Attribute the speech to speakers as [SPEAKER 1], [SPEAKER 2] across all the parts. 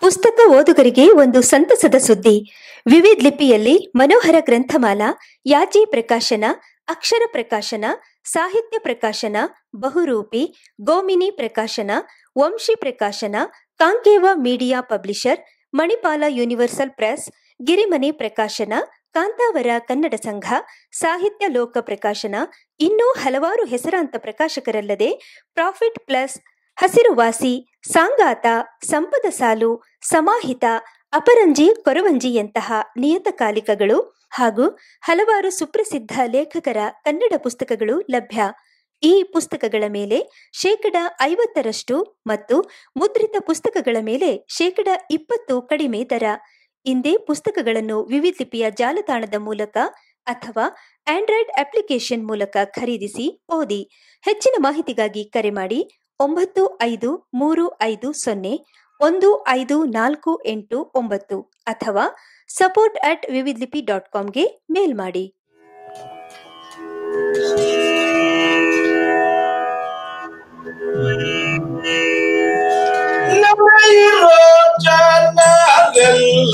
[SPEAKER 1] ಪುಸ್ತಕ ಓದುಗರಿಗೆ ಒಂದು ಸಂತಸದ ಸುದ್ದಿ ವಿವಿಧ ಲಿಪಿಯಲ್ಲಿ ಮನೋಹರ ಗ್ರಂಥಮಾಲಾ ಯಾಜಿ ಪ್ರಕಾಶನ ಅಕ್ಷರ ಪ್ರಕಾಶನ ಸಾಹಿತ್ಯ ಪ್ರಕಾಶನ ಬಹುರೂಪಿ ಗೋಮಿನಿ Prakashana Vamshi Prakashana concave media publisher Manipal universal press Girimane Prakashana Kantavara Kannada ಸಂಘ ಸಾಹಿತ್ಯ ಲೋಕ ಪ್ರಕಾಶನ ಇನ್ನೂ ಹಲವಾರು ಹೆಸರಾಂತ ಪ್ರಕಾಶಕರಲ್ಲದೆ ಪ್ರಾಫಿಟ್ ಪ್ಲಸ್ ಹಸಿರುವಾಸಿ ಸಾಂಗಾತ ಸಂಪದ ಸಾಲು ಸಮಾಹಿತ ಅಪರಂಜಿ ಕೊರವಂಜಿಯಂತಹ ನಿಯತಕಾಲಿಕಗಳು ಹಾಗೂ ಹಲವಾರು ಸುಪ್ರಸಿದ್ಧ ಲೇಖಕರ ಕನ್ನಡ ಪುಸ್ತಕಗಳು ಲಭ್ಯ ಈ ಪುಸ್ತಕಗಳ ಮೇಲೆ ಶೇಕಡ ಐವತ್ತರಷ್ಟು ಮತ್ತು ಮುದ್ರಿತ ಪುಸ್ತಕಗಳ ಮೇಲೆ ಶೇಕಡ ಇಪ್ಪತ್ತು ಕಡಿಮೆ ದರ ಇಂದೇ ಪುಸ್ತಕಗಳನ್ನು ವಿವಿಧ ಲಿಪಿಯ ಜಾಲತಾಣದ ಮೂಲಕ ಅಥವಾ ಆಂಡ್ರಾಯ್ಡ್ ಅಪ್ಲಿಕೇಶನ್ ಮೂಲಕ ಖರೀದಿಸಿ ಓದಿ ಹೆಚ್ಚಿನ ಮಾಹಿತಿಗಾಗಿ ಕರೆ ಮಾಡಿ ಒಂಬತ್ತು ಐದು ಮೂರು ಐದು ಸೊನ್ನೆ ಒಂದು ಐದು ನಾಲ್ಕು ಎಂಟು ಒಂಬತ್ತು ಅಥವಾ ಸಪೋರ್ಟ್ ಅಟ್ ವಿವಿಧ ಲಿಪಿ ಡಾಟ್ ಕಾಮ್ಗೆ ಮೇಲ್ ಮಾಡಿ
[SPEAKER 2] ನಮೈರೋ ಚಾನಲೆಲ್ಲ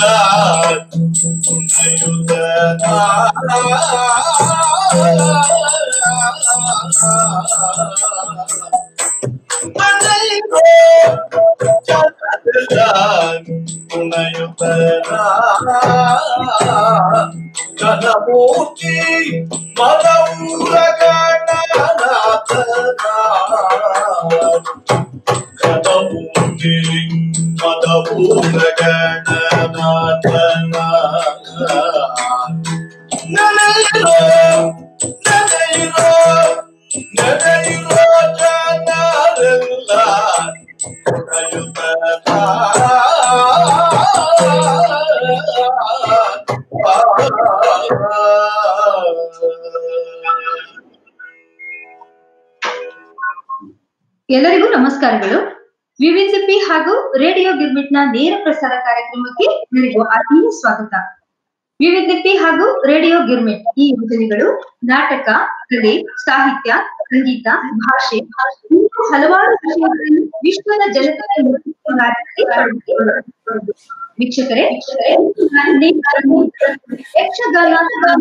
[SPEAKER 2] ಕುಣಿಯುತ್ತನ. ನಮೈರೋ ಚಾನಲೆಲ್ಲ ಕುಣಿಯುತ್ತನ. ಘನಮೂರ್ತಿ ಮದೌರ ಗಣನಾಥನ ಕದಮೂರ್ತಿ ಮದಪೂರ ಗಣನಾಥನ ನೆನೆಯಿರೋ ನೆನೆಯಿರೋ ನೆನೆಯಿರೋ ಜನರೆಲ್ಲ
[SPEAKER 3] ಎಲ್ಲರಿಗೂ ನಮಸ್ಕಾರಗಳು ವಿವಿಧ ಲಿಪಿ ಹಾಗೂ ರೇಡಿಯೋ ಗಿರ್ಮಿಟ್ ನ ನೇರ ಪ್ರಸಾರ ಕಾರ್ಯಕ್ರಮಕ್ಕೆ ಎಲ್ಲರಿಗೂ ಆತ್ಮೀಯ ಸ್ವಾಗತ ವಿವಿಧ ಲಿಪಿ ಹಾಗೂ ರೇಡಿಯೋ ಗಿರ್ಮಿಟ್ ಈ ಯೋಜನೆಗಳು ನಾಟಕ ಕಲೆ ಸಾಹಿತ್ಯ ಸಂಗೀತ ಭಾಷೆ ಇನ್ನೂ ಹಲವಾರು ವಿಷಯಗಳನ್ನು ವಿಶ್ವದ ಜನತೆಗೆ ಮುಟ್ಟಿಸುವ ಕಾರ್ಯದಲ್ಲಿ ತೊಡಗಿಸಿಕೊಳ್ಳುವುದು. ವೀಕ್ಷಕರೇ ಯಕ್ಷಗಾನ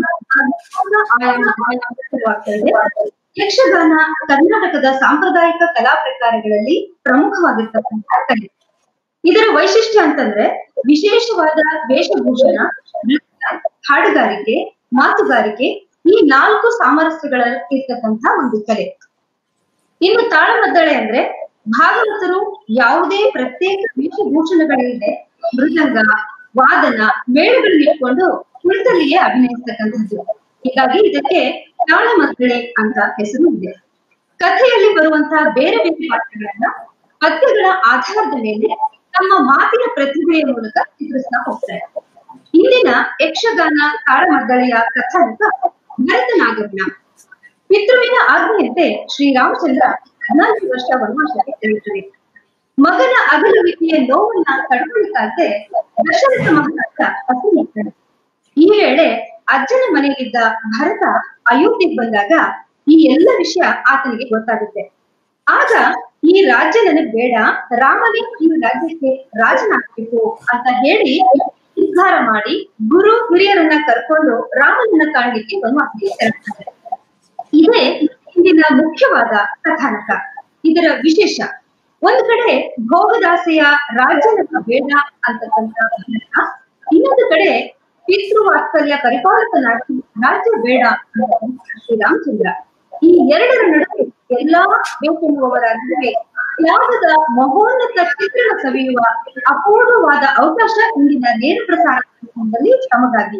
[SPEAKER 3] ಆಯಾಮ ಆಯಾಮವಾಗ್ತಾ ಇದೆ. ಯಕ್ಷಗಾನ ಕರ್ನಾಟಕದ ಸಾಂಪ್ರದಾಯಿಕ ಕಲಾ ಪ್ರಕಾರಗಳಲ್ಲಿ ಪ್ರಮುಖವಾಗಿರ್ತಕ್ಕಂತಹ ಕಲೆ ಇದರ ವೈಶಿಷ್ಟ್ಯ ಅಂತಂದ್ರೆ ವಿಶೇಷವಾದ ವೇಷಭೂಷಣ ನೃತ್ಯ ಹಾಡುಗಾರಿಕೆ ಮಾತುಗಾರಿಕೆ ಈ ನಾಲ್ಕು ಸಾಮರಸ್ಯಗಳ ಇರ್ತಕ್ಕಂತಹ ಒಂದು ಕಲೆ ಇನ್ನು ತಾಳಮದ್ದಳೆ ಅಂದ್ರೆ ಭಾಗವತರು ಯಾವುದೇ ಪ್ರತ್ಯೇಕ ವೇಷಭೂಷಣಗಳಿಲ್ಲದೆ ಮೃದಂಗ ವಾದನ ಮೇಳಗಳನ್ನ ಇಟ್ಕೊಂಡು ಕುಳಿತಲ್ಲಿಯೇ ಅಭಿನಯಿಸ್ತಕ್ಕಂಥದ್ದು ಹೀಗಾಗಿ ಇದಕ್ಕೆ ತಾಳಮದ್ದಳೆ ಅಂತ ಹೆಸರು ಇದೆ ಕಥೆಯಲ್ಲಿ ಬರುವಂತಹ ಬೇರೆ ಬೇರೆ ಪಾತ್ರಗಳನ್ನ ಪದ್ಯಗಳ ಆಧಾರದ ಮೇಲೆ ತಮ್ಮ ಮಾತಿನ ಪ್ರತಿಭೆಯ ಮೂಲಕ ಚಿತ್ರಿಸ್ತಾ ಹೋಗ್ತಾರೆ ಇಂದಿನ ಯಕ್ಷಗಾನ ತಾಳಮದ್ದಳೆಯ ಕಥಾನಕ ಭರತನಾಗಮನ ಪಿತೃವಿನ ಆಜ್ಞೆಯಂತೆ ಶ್ರೀರಾಮಚಂದ್ರ ಹದಿನಾಲ್ಕು ವರ್ಷ ವನವಾಸಕ್ಕೆ ತೆರಳುತ್ತಾರೆ ಮಗನ ಅಗಲುವಿಕೆಯ ನೋವನ್ನ ತಡ್ಕೊಳಿಕಾಗದೆ ದಶರಥ ಮಹಾರಾಜ ಹಸಿನಿರ್ತಾನೆ ಈ ವೇಳೆ ಅಜ್ಜನ ಮನೆಯಲ್ಲಿದ್ದ ಭರತ ಅಯೋಧ್ಯೆಗೆ ಬಂದಾಗ ಈ ಎಲ್ಲ ವಿಷಯ ಆತನಿಗೆ ಗೊತ್ತಾಗುತ್ತೆ ಆಗ ಈ ರಾಜ್ಯ ನನಗ್ ಬೇಡ ರಾಮನೇ ಈ ರಾಜ್ಯಕ್ಕೆ ರಾಜನಾಗ್ಬೇಕು ಅಂತ ಹೇಳಿ ನಿರ್ಧಾರ ಮಾಡಿ ಗುರು ಹಿರಿಯರನ್ನ ಕರ್ಕೊಂಡು ರಾಮನನ್ನ ಕಾಣ್ಲಿಕ್ಕೆ ವನವಾಸಕ್ಕೆ ತೆರಳುತ್ತಾರೆ ಇದೇ ಇಂದಿನ ಮುಖ್ಯವಾದ ಕಥಾನಕ ಇದರ ವಿಶೇಷ ಒಂದ್ ಕಡೆ ಭೋಗದಾಸೆಯ ರಾಜ್ಯನ ಬೇಡ ಅಂತಕ್ಕಂಥ ಭರತ, ಇನ್ನೊಂದು ಕಡೆ ಪಿತೃವಾತ್ಸಲ್ಯ ಪರಿಪಾಲಕನಾಗಿ ರಾಜ್ಯ ಬೇಡ ಅಂತಕ್ಕಂಥ ಶ್ರೀರಾಮಚಂದ್ರ ಈ ಎರಡರ ನಡುವೆ ಎಲ್ಲಾ ಬೇಕೆನ್ನುವವರ ನಡುವೆ ತ್ಯಾಗದ ಮಹೋನ್ನತ ಚಿತ್ರಣ ಸವಿಯುವ ಅಪೂರ್ವವಾದ ಅವಕಾಶ ಇಂದಿನ ನೇರ ಪ್ರಸಾರ ಕಾರ್ಯಕ್ರಮದಲ್ಲಿ ನಮಗಾಗಿ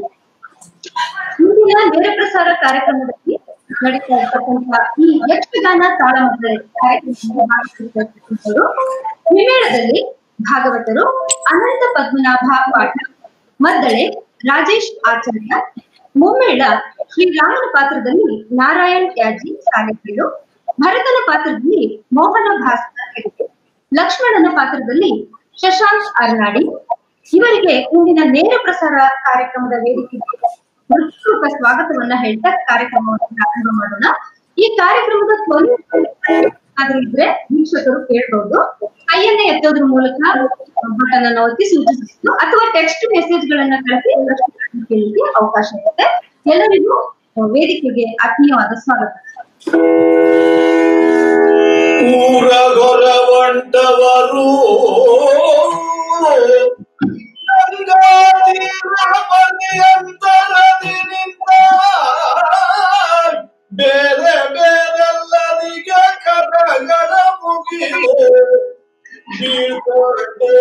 [SPEAKER 3] ಇಂದಿನ ನೇರ ಪ್ರಸಾರ ಕಾರ್ಯಕ್ರಮದಲ್ಲಿ ನಡೀತಾ ಇರ್ತಕ್ಕಂಥ ಈ ಯಕ್ಷಗಾನ ತಾಳಮದ್ದಳೆ ಕಾರ್ಯಕ್ರಮದಲ್ಲಿ ಭಾಗವಹಿಸಿರ್ತಕ್ಕಂಥವರು ಹಿಮೇಳದಲ್ಲಿ ಭಾಗವತರು ಅನಂತ ಪದ್ಮನಾಭ ಪಾಠ ಮದ್ದಳೆ ರಾಜೇಶ್ ಆಚಾರ್ಯ ಮುಮ್ಮೇಳ ಶ್ರೀರಾಮನ ಪಾತ್ರದಲ್ಲಿ ನಾರಾಯಣ್ ಯಾಜಿ ಸಾಲೆಕೀಳು ಭರತನ ಪಾತ್ರದಲ್ಲಿ ಮೋಹನ ಭಾಸ್ಕರ್ ಹೆಗಡೆ ಲಕ್ಷ್ಮಣನ ಪಾತ್ರದಲ್ಲಿ ಶಶಾಂಕ್ ಅರ್ನಾಡಿ ಇವರಿಗೆ ಇಂದಿನ ನೇರ ಪ್ರಸಾರ ಕಾರ್ಯಕ್ರಮದ ವೇದಿಕೆಗೆ ಹೃತ್ಪೂರ್ವಕ ಸ್ವಾಗತವನ್ನ ಹೇಳ್ತಾ ಕಾರ್ಯಕ್ರಮವನ್ನು ಪ್ರಾರಂಭ ಮಾಡೋಣ ಈ ಕಾರ್ಯಕ್ರಮದ ಕೊನೆ ಆದ್ರೆ ಇದ್ರೆ ವೀಕ್ಷಕರು ಕೇಳಬಹುದು ಕೈಯನ್ನ ಎತ್ತೋದ್ರ ಮೂಲಕ ಬಟನ್ ಅನ್ನು ಒತ್ತಿ ಸೂಚಿಸಬಹುದು ಅಥವಾ ಟೆಕ್ಸ್ಟ್ ಮೆಸೇಜ್ ಗಳನ್ನ ಕಳಿಸಿ ಪ್ರಶ್ನೆಗಳನ್ನ ಕೇಳಲಿಕ್ಕೆ ಅವಕಾಶ ಇರುತ್ತೆ ಎಲ್ಲರಿಗೂ ವೇದಿಕೆಗೆ ಆತ್ಮೀಯವಾದ ಸ್ವಾಗತ
[SPEAKER 2] ಊರಗೊರ ಹೊಂಟವರು ಅಂತರದಿ ನಿಂತ ಬೇರೆ ಬೇರೆಲ್ಲರಿಗೆ ಕರಗಳ ಮುಗಿದು ಬೀಳ್ಕೊಂಡು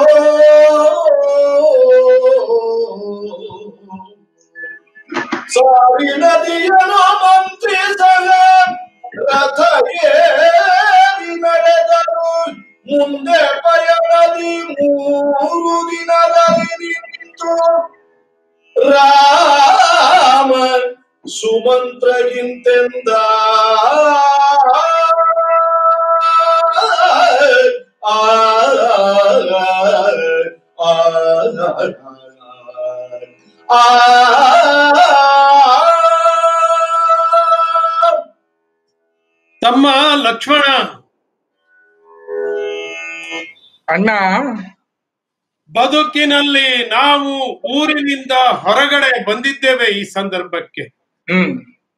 [SPEAKER 2] ಸಾರಿ ನದಿಯನ್ನು ಮಂತ್ರಿಸಲ ರಥ ಏರಿ ನಡೆದರು ಮುಂದೆ ಪಯಣದಿ ಮೂರು ದಿನದಲ್ಲಿ ನಿಂತು ರಾಮ ಸುಮಂತ್ರಗಿಂತೆಂದ ಆ
[SPEAKER 4] ತಮ್ಮ ಲಕ್ಷ್ಮಣ
[SPEAKER 5] ಅಣ್ಣ
[SPEAKER 4] ಬದುಕಿನಲ್ಲಿ ನಾವು ಊರಿನಿಂದ ಹೊರಗಡೆ ಬಂದಿದ್ದೇವೆ ಈ ಸಂದರ್ಭಕ್ಕೆ
[SPEAKER 5] ಹ್ಮ್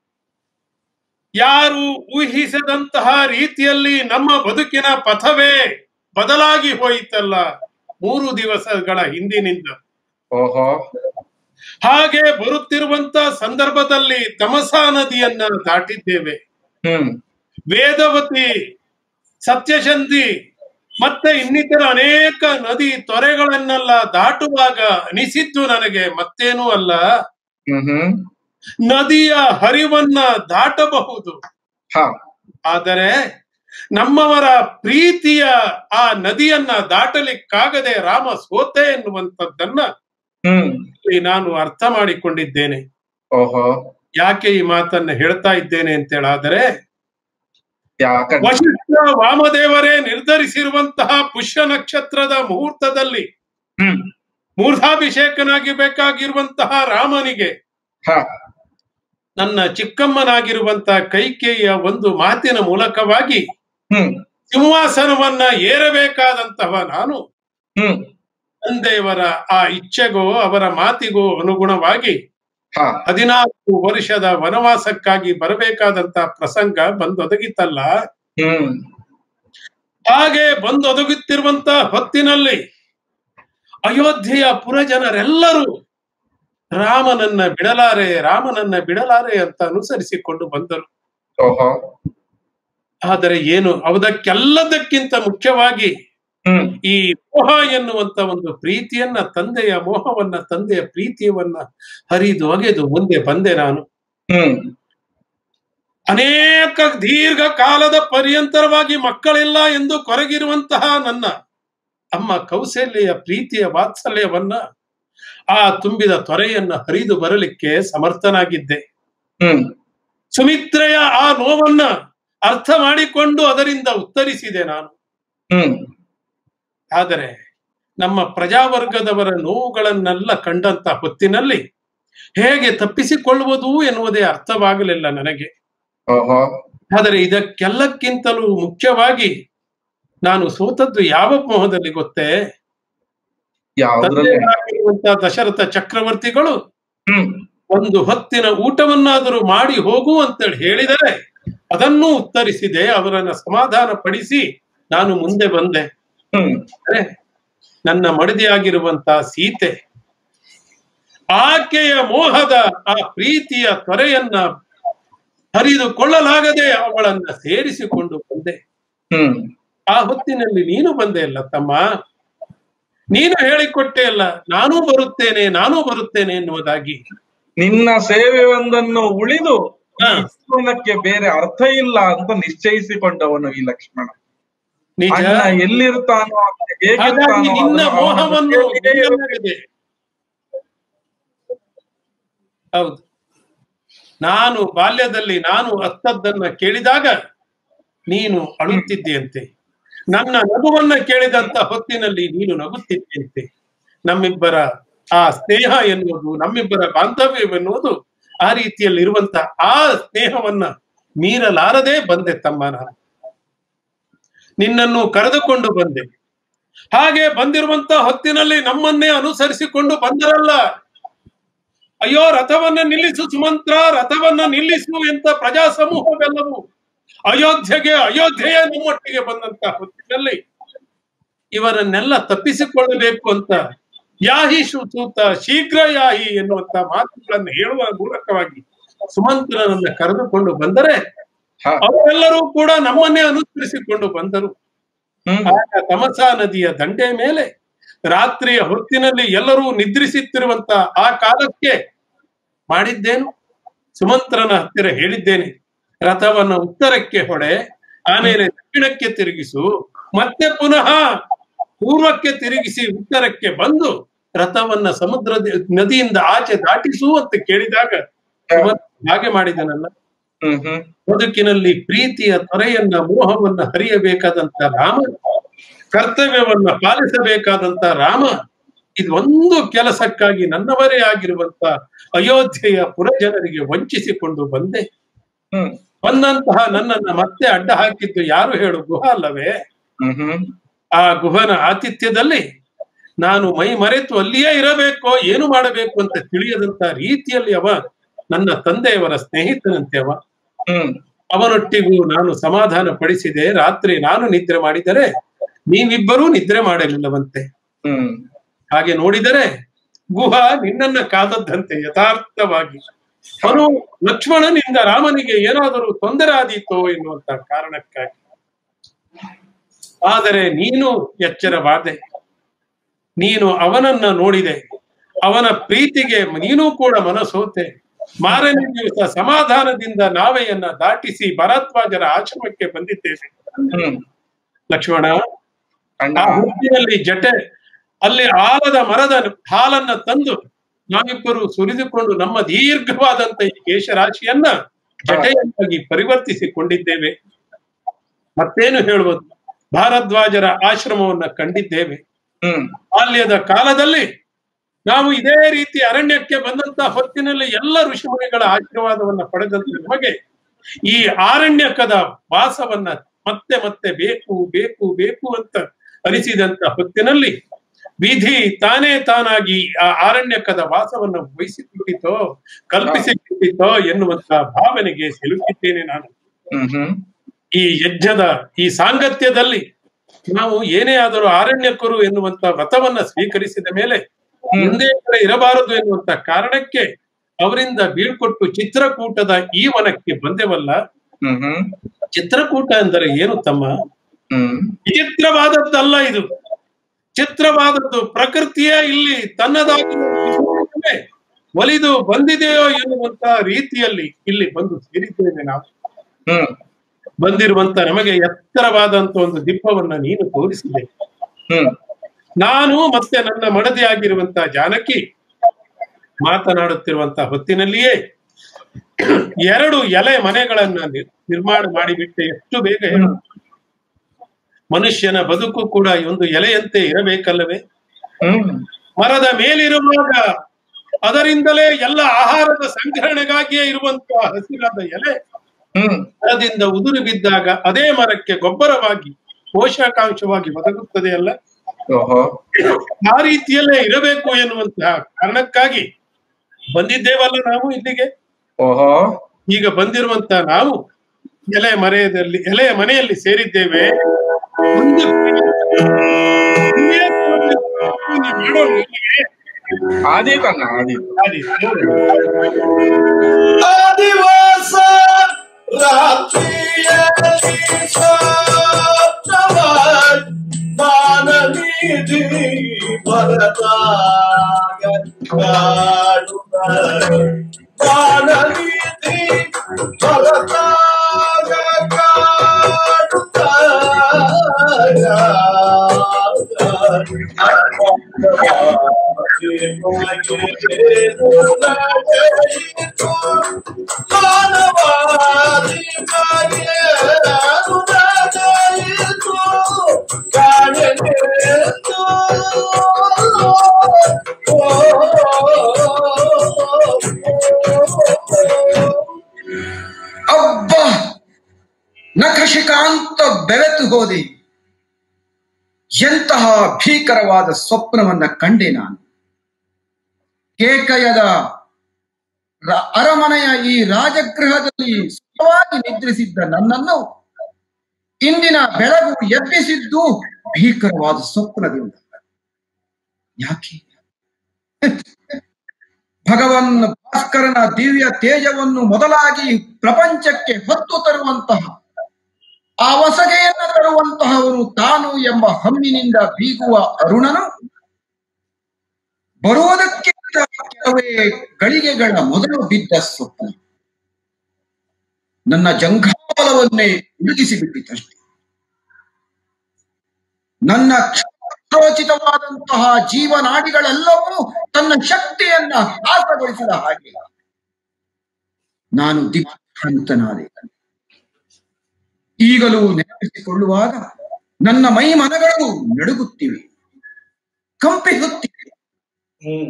[SPEAKER 4] ಯಾರು ಊಹಿಸದಂತಹ ರೀತಿಯಲ್ಲಿ ನಮ್ಮ ಬದುಕಿನ ಪಥವೇ ಬದಲಾಗಿ ಹೋಯಿತಲ್ಲ ಮೂರು ದಿವಸಗಳ ಹಿಂದಿನಿಂದ
[SPEAKER 5] ಓಹೋ
[SPEAKER 4] ಹಾಗೆ ಬರುತ್ತಿರುವಂತ ಸಂದರ್ಭದಲ್ಲಿ ತಮಸಾ ನದಿಯನ್ನ ದಾಟಿದ್ದೇವೆ
[SPEAKER 5] ಹ್ಮ್
[SPEAKER 4] ವೇದವತಿ ಸತ್ಯಶಂಧಿ ಮತ್ತೆ ಇನ್ನಿತರ ಅನೇಕ ನದಿ ತೊರೆಗಳನ್ನೆಲ್ಲ ದಾಟುವಾಗ ಅನಿಸಿದ್ದು ನನಗೆ ಮತ್ತೇನೂ ಅಲ್ಲ
[SPEAKER 5] ಹ್ಮ್ ಹ್ಮ್
[SPEAKER 4] ನದಿಯ ಹರಿವನ್ನ ದಾಟಬಹುದು
[SPEAKER 5] ಹಾ
[SPEAKER 4] ಆದರೆ ನಮ್ಮವರ ಪ್ರೀತಿಯ ಆ ನದಿಯನ್ನ ದಾಟಲಿಕ್ಕಾಗದೆ ರಾಮ ಸೋತೆ ಎನ್ನುವಂಥದ್ದನ್ನ
[SPEAKER 5] ಹ್ಮ್
[SPEAKER 4] ಇಲ್ಲಿ ನಾನು ಅರ್ಥ ಮಾಡಿಕೊಂಡಿದ್ದೇನೆ
[SPEAKER 5] ಓಹೋ
[SPEAKER 4] ಯಾಕೆ ಈ ಮಾತನ್ನ ಹೇಳ್ತಾ ಇದ್ದೇನೆ ಅಂತ ಹೇಳಾದರೆ
[SPEAKER 5] ಯಾಕ
[SPEAKER 4] ವಶಿಷ್ಠ ವಾಮದೇವರೇ ನಿರ್ಧರಿಸಿರುವಂತಹ ಪುಷ್ಯ ನಕ್ಷತ್ರದ ಮುಹೂರ್ತದಲ್ಲಿ
[SPEAKER 5] ಹ್ಮ್
[SPEAKER 4] ಮೂರ್ಧಾಭಿಷೇಕನಾಗಿ ಬೇಕಾಗಿರುವಂತಹ ರಾಮನಿಗೆ
[SPEAKER 5] ಹಾ
[SPEAKER 4] ನನ್ನ ಚಿಕ್ಕಮ್ಮನಾಗಿರುವಂತಹ ಕೈಕೇಯಿಯ ಒಂದು ಮಾತಿನ ಮೂಲಕವಾಗಿ
[SPEAKER 5] ಹ್ಮ್
[SPEAKER 4] ಸಿಂಹಾಸನವನ್ನ ಏರಬೇಕಾದಂತಹ ನಾನು
[SPEAKER 5] ಹ್ಮ್
[SPEAKER 4] ತಂದೆಯವರ ಆ ಇಚ್ಛೆಗೋ ಅವರ ಮಾತಿಗೋ ಅನುಗುಣವಾಗಿ
[SPEAKER 5] ಹಾ
[SPEAKER 4] ಹದಿನಾಲ್ಕು ವರ್ಷದ ವನವಾಸಕ್ಕಾಗಿ ಬರಬೇಕಾದಂತಹ ಪ್ರಸಂಗ ಬಂದೊದಗಿತ್ತಲ್ಲ
[SPEAKER 5] ಹ್ಮ್
[SPEAKER 4] ಹಾಗೆ ಬಂದೊದಗುತ್ತಿರುವಂತ ಹೊತ್ತಿನಲ್ಲಿ ಅಯೋಧ್ಯೆಯ ಪುರಜನರೆಲ್ಲರೂ ರಾಮನನ್ನ ಬಿಡಲಾರೆ ರಾಮನನ್ನ ಬಿಡಲಾರೆ ಅಂತ ಅನುಸರಿಸಿಕೊಂಡು ಬಂದರು
[SPEAKER 5] ಓಹೋ
[SPEAKER 4] ಆದರೆ ಏನು ಅದಕ್ಕೆಲ್ಲದಕ್ಕಿಂತ ಮುಖ್ಯವಾಗಿ
[SPEAKER 5] ಹ್ಮ್
[SPEAKER 4] ಈ ಮೋಹ ಎನ್ನುವಂತ ಒಂದು ಪ್ರೀತಿಯನ್ನ ತಂದೆಯ ಮೋಹವನ್ನ ತಂದೆಯ ಪ್ರೀತಿಯವನ್ನ ಹರಿದು ಒಗೆದು ಮುಂದೆ ಬಂದೆ ನಾನು
[SPEAKER 5] ಹ್ಮ್
[SPEAKER 4] ಅನೇಕ ದೀರ್ಘ ಕಾಲದ ಪರ್ಯಂತರವಾಗಿ ಮಕ್ಕಳಿಲ್ಲ ಎಂದು ಕೊರಗಿರುವಂತಹ ನನ್ನ ಅಮ್ಮ ಕೌಶಲ್ಯ ಪ್ರೀತಿಯ ವಾತ್ಸಲ್ಯವನ್ನ ಆ ತುಂಬಿದ ತೊರೆಯನ್ನ ಹರಿದು ಬರಲಿಕ್ಕೆ ಸಮರ್ಥನಾಗಿದ್ದೆ
[SPEAKER 5] ಹ್ಮ್
[SPEAKER 4] ಸುಮಿತ್ರೆಯ ಆ ನೋವನ್ನ ಅರ್ಥ ಮಾಡಿಕೊಂಡು ಅದರಿಂದ ಉತ್ತರಿಸಿದೆ ನಾನು
[SPEAKER 5] ಹ್ಮ್
[SPEAKER 4] ಆದರೆ ನಮ್ಮ ಪ್ರಜಾವರ್ಗದವರ ನೋವುಗಳನ್ನೆಲ್ಲ ಕಂಡಂತ ಹೊತ್ತಿನಲ್ಲಿ ಹೇಗೆ ತಪ್ಪಿಸಿಕೊಳ್ಳುವುದು ಎನ್ನುವುದೇ ಅರ್ಥವಾಗಲಿಲ್ಲ ನನಗೆ
[SPEAKER 5] ಓಹೋ
[SPEAKER 4] ಆದರೆ ಇದಕ್ಕೆಲ್ಲಕ್ಕಿಂತಲೂ ಮುಖ್ಯವಾಗಿ ನಾನು ಸೋತದ್ದು ಯಾವ ಮೋಹದಲ್ಲಿ ಗೊತ್ತೇ
[SPEAKER 5] ಯಾವ್ದ್ರಲ್ಲಿ
[SPEAKER 4] ತಂದೆಯಾಗಿರುವಂತಹ ದಶರಥ ಚಕ್ರವರ್ತಿಗಳು
[SPEAKER 5] ಹ್ಮ್
[SPEAKER 4] ಒಂದು ಹೊತ್ತಿನ ಊಟವನ್ನಾದರೂ ಮಾಡಿ ಹೋಗು ಅಂತೇಳಿ ಹೇಳಿದರೆ ಅದನ್ನೂ ಉತ್ತರಿಸಿದೆ ಅವರನ್ನ ಸಮಾಧಾನ ಪಡಿಸಿ ನಾನು ಮುಂದೆ ಬಂದೆ
[SPEAKER 5] ಹ್ಮ್
[SPEAKER 4] ಅಂದ್ರೆ ನನ್ನ ಮಡದಿಯಾಗಿರುವಂತಹ ಸೀತೆ ಆಕೆಯ ಮೋಹದ ಆ ಪ್ರೀತಿಯ ತೊರೆಯನ್ನ ಹರಿದುಕೊಳ್ಳಲಾಗದೆ ಅವಳನ್ನ ಸೇರಿಸಿಕೊಂಡು ಬಂದೆ
[SPEAKER 5] ಹ್ಮ್
[SPEAKER 4] ಆ ಹೊತ್ತಿನಲ್ಲಿ ನೀನು ಬಂದೆ ಅಲ್ಲ ತಮ್ಮ ನೀನು ಹೇಳಿಕೊಟ್ಟೆ ಅಲ್ಲ ನಾನೂ ಬರುತ್ತೇನೆ ನಾನೂ ಬರುತ್ತೇನೆ ಎನ್ನುವುದಾಗಿ
[SPEAKER 5] ನಿನ್ನ ಸೇವೆ ಒಂದನ್ನು ಉಳಿದು ಈ
[SPEAKER 4] ಹಾ.
[SPEAKER 5] ಜೀವನಕ್ಕೆ ಬೇರೆ ಅರ್ಥ ಇಲ್ಲ ಅಂತ ನಿಶ್ಚಯಿಸಿಕೊಂಡವನು ಈ ಲಕ್ಷ್ಮಣ
[SPEAKER 4] ನಿಜ
[SPEAKER 5] ಅಣ್ಣ ಎಲ್ಲಿರ್ತಾನೋ
[SPEAKER 4] ಹಾಗಾಗಿ
[SPEAKER 5] ಹೇಗಿರ್ತಾನೋ
[SPEAKER 4] ನಿನ್ನ
[SPEAKER 5] ಅದನ್ನು ಅವನ
[SPEAKER 4] ಮೋಹವನ್ನು
[SPEAKER 5] ಜೊತೆಯಲ್ಲಿಯೇ ಇರು-
[SPEAKER 4] ಮೀರಲಾಗದೆ. ಹೌದು ನಾನು ಬಾಲ್ಯದಲ್ಲಿ ನಾನು ಅತ್ತದ್ದನ್ನ ಕೇಳಿದಾಗ ನೀನು ಅಳುತ್ತಿದ್ದೀಯಂತೆ ನನ್ನ ನಗುವನ್ನ ಕೇಳಿದಂತ ಹೊತ್ತಿನಲ್ಲಿ ನೀನು ನಗುತ್ತಿದ್ದೀಯಂತೆ ನಮ್ಮಿಬ್ಬರ ಆ ಸ್ನೇಹ ಎನ್ನುವುದು ನಮ್ಮಿಬ್ಬರ ಬಾಂಧವ್ಯವೆನ್ನುವುದು ಆ ರೀತಿಯಲ್ಲಿ ಇರುವಂತ ಆ ಸ್ನೇಹವನ್ನ ಮೀರಲಾರದೆ ಬಂದೆ ತಮ್ಮ ನಾನು ನಿನ್ನನ್ನು ಕರೆದುಕೊಂಡು ಬಂದೆ ಹಾಗೆ ಬಂದಿರುವಂತ ಹೊತ್ತಿನಲ್ಲಿ ನಮ್ಮನ್ನೇ ಅನುಸರಿಸಿಕೊಂಡು ಬಂದರಲ್ಲ ಅಯ್ಯೋ ರಥವನ್ನ ನಿಲ್ಲಿಸು ಸುಮಂತ್ರ ರಥವನ್ನ ನಿಲ್ಲಿಸು ಎಂತ ಪ್ರಜಾ ಸಮೂಹವೆಲ್ಲವೂ ಅಯೋಧ್ಯೆಗೆ ಅಯೋಧ್ಯೆಯ ನಮ್ಮೊಟ್ಟಿಗೆ ಬಂದಂತ ಹೊತ್ತಿನಲ್ಲಿ ಇವರನ್ನೆಲ್ಲ ತಪ್ಪಿಸಿಕೊಳ್ಳಬೇಕು ಅಂತ ಯಾಹಿ ಸೂತ ಶೀಘ್ರ ಯಾಹಿ ಎನ್ನುವಂತ ಮಾತುಗಳನ್ನು ಹೇಳುವ ಮೂಲಕವಾಗಿ ಸುಮಂತ್ರನನ್ನ ಕರೆದುಕೊಂಡು ಬಂದರೆ
[SPEAKER 5] ಹ.
[SPEAKER 4] ಅವರೆಲ್ಲರೂ ಕೂಡ ನಮ್ಮನ್ನೇ ಅನುಸರಿಸಿಕೊಂಡು ಬಂದರು
[SPEAKER 5] ಹ್ಮ್
[SPEAKER 4] ಆಗ ತಮಸಾ ನದಿಯ ದಂಡೆ ಮೇಲೆ ರಾತ್ರಿಯ ಹೊತ್ತಿನಲ್ಲಿ ಎಲ್ಲರೂ ನಿದ್ರಿಸುತ್ತಿರುವಂತ ಆ ಕಾಲಕ್ಕೆ ಮಾಡಿದ್ದೇನು ಸುಮಂತ್ರನ ಹತ್ತಿರ ಹೇಳಿದ್ದೇನೆ ರಥವನ್ನ ಉತ್ತರಕ್ಕೆ ಹೊಡೆ ಆಮೇಲೆ ದಕ್ಷಿಣಕ್ಕೆ ತಿರುಗಿಸು ಮತ್ತೆ ಪುನಃ ಪೂರ್ವಕ್ಕೆ ತಿರುಗಿಸಿ ಉತ್ತರಕ್ಕೆ ಬಂದು ರಥವನ್ನ ಸಮುದ್ರದ ನದಿಯಿಂದ ಆಚೆ ದಾಟಿಸು ಅಂತ ಕೇಳಿದಾಗ ಸುಮಂತ್ರ ಹಾಗೆ ಮಾಡಿದನಲ್ಲ
[SPEAKER 5] ಹ್ಮ್ ಹ್ಮ್
[SPEAKER 4] ಬದುಕಿನಲ್ಲಿ ಪ್ರೀತಿಯ ತೊರೆಯನ್ನ ಮೋಹವನ್ನ ಹರಿಯಬೇಕಾದಂತ ರಾಮ ಕರ್ತವ್ಯವನ್ನ ಪಾಲಿಸಬೇಕಾದಂತ ರಾಮ ಇದೊಂದು ಕೆಲಸಕ್ಕಾಗಿ ನನ್ನವರೇ ಆಗಿರುವಂತ ಅಯೋಧ್ಯೆಯ ಪುರಜನರಿಗೆ ವಂಚಿಸಿಕೊಂಡು ಬಂದೆ
[SPEAKER 5] ಹ್ಮ್
[SPEAKER 4] ಬಂದಂತಹ ನನ್ನನ್ನ ಮತ್ತೆ ಅಡ್ಡ ಹಾಕಿದ್ದು ಯಾರು ಹೇಳು ಗುಹ ಅಲ್ಲವೇ
[SPEAKER 5] ಹ್ಮ್ ಹ್ಮ್
[SPEAKER 4] ಆ ಗುಹನ ಆತಿಥ್ಯದಲ್ಲಿ ನಾನು ಮೈ ಮರೆತು ಅಲ್ಲಿಯೇ ಇರಬೇಕೋ ಏನು ಮಾಡಬೇಕು ಅಂತ ತಿಳಿಯದಂತ ರೀತಿಯಲ್ಲಿ ಅವ ನನ್ನ ತಂದೆಯವರ ಸ್ನೇಹಿತನಂತೆ ಅವ
[SPEAKER 5] ಹ್ಮ್
[SPEAKER 4] ಅವನೊಟ್ಟಿಗೂ ನಾನು ಸಮಾಧಾನ ಪಡಿಸಿದೆ ರಾತ್ರಿ ನಾನು ನಿದ್ರೆ ಮಾಡಿದರೆ ನೀವಿಬ್ಬರೂ ನಿದ್ರೆ ಮಾಡಲಿಲ್ಲವಂತೆ
[SPEAKER 5] ಹ್ಮ್
[SPEAKER 4] ಹಾಗೆ ನೋಡಿದರೆ ಗುಹ ನಿನ್ನನ್ನ ಕಾದದ್ದಂತೆ ಯಥಾರ್ಥವಾಗಿ ಅವನು ಲಕ್ಷ್ಮಣನಿಂದ ರಾಮನಿಗೆ ಏನಾದರೂ ತೊಂದರೆ ಆದೀತೋ ಎನ್ನುವಂತ ಕಾರಣಕ್ಕಾಗಿ ಆದರೆ ನೀನು ಎಚ್ಚರವಾದೆ ನೀನು ಅವನನ್ನ ನೋಡಿದೆ ಅವನ ಪ್ರೀತಿಗೆ ನೀನೂ ಕೂಡ ಮನಸೋತೆ ಮಾರನೇ ದಿವಸ ಸಮಾಧಾನದಿಂದ ನಾವೆಯನ್ನ ದಾಟಿಸಿ ಭರದ್ವಾಜರ ಆಶ್ರಮಕ್ಕೆ ಬಂದಿದ್ದೇವೆ
[SPEAKER 5] ಹ್ಮ್
[SPEAKER 4] ಲಕ್ಷ್ಮಣ
[SPEAKER 5] ಅಣ್ಣ
[SPEAKER 4] ಆ ಹೊತ್ತಿನಲ್ಲಿ ಜಟೆ ಅಲ್ಲಿ ಆಲದ ಮರದ ಹಾಲನ್ನ ತಂದು ನಾವಿಬ್ಬರು ಸುರಿದುಕೊಂಡು ನಮ್ಮ ದೀರ್ಘವಾದಂತ ಈ ಕೇಶರಾಶಿಯನ್ನ ಜಟೆಯನ್ನಾಗಿ ಪರಿವರ್ತಿಸಿಕೊಂಡಿದ್ದೇವೆ ಮತ್ತೇನು ಹೇಳುವುದು ಭಾರದ್ವಾಜರ ಆಶ್ರಮವನ್ನ ಕಂಡಿದ್ದೇವೆ
[SPEAKER 5] ಹ್ಮ್
[SPEAKER 4] ಬಾಲ್ಯದ ಕಾಲದಲ್ಲಿ ನಾವು ಇದೇ ರೀತಿ ಅರಣ್ಯಕ್ಕೆ ಬಂದಂತ ಹೊತ್ತಿನಲ್ಲಿ ಎಲ್ಲ ಋಷಿಮುನಿಗಳ ಆಶೀರ್ವಾದವನ್ನ ಪಡೆದಂತ ನಮಗೆ ಈ ಆರಣ್ಯಕದ ವಾಸವನ್ನ ಮತ್ತೆ ಮತ್ತೆ ಬೇಕು ಬೇಕು ಬೇಕು ಅಂತ ಅನಿಸಿದಂತ ಹೊತ್ತಿನಲ್ಲಿ ವಿಧಿ ತಾನೇ ತಾನಾಗಿ ಆ ಆರಣ್ಯಕದ ವಾಸವನ್ನ ವಹಿಸಿಕೊಟ್ಟಿತೋ ಕಲ್ಪಿಸಿಕೊಟ್ಟಿತೋ ಎನ್ನುವಂತ ಭಾವನೆಗೆ ಸಿಲುಕಿದ್ದೇನೆ ನಾನು
[SPEAKER 5] ಹ್ಮ್ ಹ್ಮ್
[SPEAKER 4] ಈ ಯಜ್ಞದ ಈ ಸಾಂಗತ್ಯದಲ್ಲಿ ನಾವು ಏನೇ ಆದರೂ ಆರಣ್ಯಕರು ಎನ್ನುವಂತ ವ್ರತವನ್ನ ಸ್ವೀಕರಿಸಿದ ಮೇಲೆ ಮುಂದೆ ಕಡೆ ಇರಬಾರದು ಎನ್ನುವಂತ ಕಾರಣಕ್ಕೆ ಅವರಿಂದ ಬೀಳ್ಕೊಟ್ಟು ಚಿತ್ರಕೂಟದ ಈ ವನಕ್ಕೆ ಬಂದೆವಲ್ಲ
[SPEAKER 5] ಹ್ಮ್ ಹ್ಮ್
[SPEAKER 4] ಚಿತ್ರಕೂಟ ಅಂದರೆ ಏನು ತಮ್ಮ
[SPEAKER 5] ಹ್ಮ್
[SPEAKER 4] ವಿಚಿತ್ರವಾದದ್ದಲ್ಲ ಇದು ಚಿತ್ರವಾದದ್ದು ಪ್ರಕೃತಿಯೇ ಇಲ್ಲಿ ತನ್ನದಾಗಿ ಒಲಿದು ಬಂದಿದೆಯೋ ಎನ್ನುವಂತ ರೀತಿಯಲ್ಲಿ ಇಲ್ಲಿ ಬಂದು ಸೇರಿದ್ದೇವೆ ನಾವು
[SPEAKER 5] ಹ್ಮ್
[SPEAKER 4] ಬಂದಿರುವಂತ ನಮಗೆ ಎತ್ತರವಾದಂತ ಒಂದು ದಿಬ್ಬವನ್ನ ನೀನು ತೋರಿಸಿದೆ
[SPEAKER 5] ಹ್ಮ್
[SPEAKER 4] ನಾನು ಮತ್ತೆ ನನ್ನ ಮಡದಿಯಾಗಿರುವಂತ ಜಾನಕಿ ಮಾತನಾಡುತ್ತಿರುವಂತ ಹೊತ್ತಿನಲ್ಲಿಯೇ ಎರಡು ಎಲೆ ಮನೆಗಳನ್ನ ನಿರ್- ನಿರ್ಮಾಣ ಮಾಡಿಬಿಟ್ಟೆ ಎಷ್ಟು ಬೇಗ ಹೇಳು ಮನುಷ್ಯನ ಬದುಕು ಕೂಡ ಈ ಒಂದು ಎಲೆಯಂತೆ ಇರಬೇಕಲ್ಲವೇ
[SPEAKER 5] ಹ್ಮ್
[SPEAKER 4] ಮರದ ಮೇಲಿರುವಾಗ ಅದರಿಂದಲೇ ಎಲ್ಲ ಆಹಾರದ ಸಂಗ್ರಹಣೆಗಾಗಿಯೇ ಇರುವಂತಹ ಹಸಿರಾದ ಎಲೆ
[SPEAKER 5] ಹ್ಮ್
[SPEAKER 4] ಮರದಿಂದ ಉದುರು ಬಿದ್ದಾಗ ಅದೇ ಮರಕ್ಕೆ ಗೊಬ್ಬರವಾಗಿ ಪೋಷಕಾಂಶವಾಗಿ ಒದಗುತ್ತದೆ ಅಲ್ಲ
[SPEAKER 5] ಓಹೋ
[SPEAKER 4] ಆ ರೀತಿಯಲ್ಲೇ ಇರಬೇಕು ಎನ್ನುವಂತಹ ಕಾರಣಕ್ಕಾಗಿ ಬಂದಿದ್ದೇವಲ್ಲ ನಾವು ಇಲ್ಲಿಗೆ
[SPEAKER 5] ಓಹೋ
[SPEAKER 4] ಈಗ ಬಂದಿರುವಂತ ನಾವು ಎಲೆ ಮರೆಯದಲ್ಲಿ ಎಲೆಯ ಮನೆಯಲ್ಲಿ ಸೇರಿದ್ದೇವೆ ಒಂದು ಮಾಡೋಣ ಇಲ್ಲಿಗೆ.
[SPEAKER 5] ಆದೀತಣ್ಣ ಆದೀತು
[SPEAKER 4] ಆದಿ, ನೋಡು.
[SPEAKER 2] ಆದಿವಾಸ ರಾತ್ರಿಯಲ್ಲಿ ಸ್ವಪ್ನವ ಮಾನವೀಧಿ ಬರದಾಗ ಕಾಡುತ್ತ ಮಾನವೀಧಿ ಬರದಾಗ
[SPEAKER 6] ಅಬ್ಬ ನಖಶಿಕಾಂತ ಬೆವೆತು ಹೋದಿ ಎಂತಹ ಭೀಕರವಾದ ಸ್ವಪ್ನವನ್ನ ಕಂಡೆ ನಾನು ಕೇಕಯದ ರ- ಅರಮನೆಯ ಈ ರಾಜಗೃಹದಲ್ಲಿ ಸುಖವಾಗಿ ನಿದ್ರಿಸಿದ್ದ ನನ್ನನ್ನು ಇಂದಿನ ಬೆಳಗು ಎಬ್ಬಿಸಿದ್ದು ಭೀಕರವಾದ ಸ್ವಪ್ನದಿಂದ ಯಾಕೆ ಭಗವನ್ ಭಾಸ್ಕರನ ದಿವ್ಯ ತೇಜವನ್ನು ಮೊದಲಾಗಿ ಪ್ರಪಂಚಕ್ಕೆ ಹೊತ್ತು ತರುವಂತಹ ಆ ವಸಗೆಯನ್ನ ತರುವಂತಹವನು ತಾನು ಎಂಬ ಹಮ್ಮಿನಿಂದ ಬೀಗುವ ಅರುಣನು ಬರುವುದಕ್ಕಿಂತ ಕೆಲವೇ ಗಳಿಗೆಗಳ ಮೊದಲು ಬಿದ್ದ ಸ್ವಪ್ನ ನನ್ನ ಜಂಘಾಬಲವನ್ನೇ ಉಡುಗಿಸಿ ಬಿಟ್ಟಿತಷ್ಟೆ ನನ್ನ ಕ್ಷೋಚಿತವಾದಂತಹ ಜೀವನಾಡಿಗಳೆಲ್ಲವೂ ತನ್ನ ಶಕ್ತಿಯನ್ನ ಹಾಸಗೊಳಿಸಿದ ಹಾಗೆ ನಾನು ದಿಗ್ಭ್ರಾಂತನಾದೆ ಈಗಲೂ ನೆನಪಿಸಿಕೊಳ್ಳುವಾಗ ನನ್ನ ಮೈ ಮನಗಳು ನಡುಗುತ್ತಿವೆ ಕಂಪಿಸುತ್ತಿವೆ
[SPEAKER 2] ಹ್ಮ್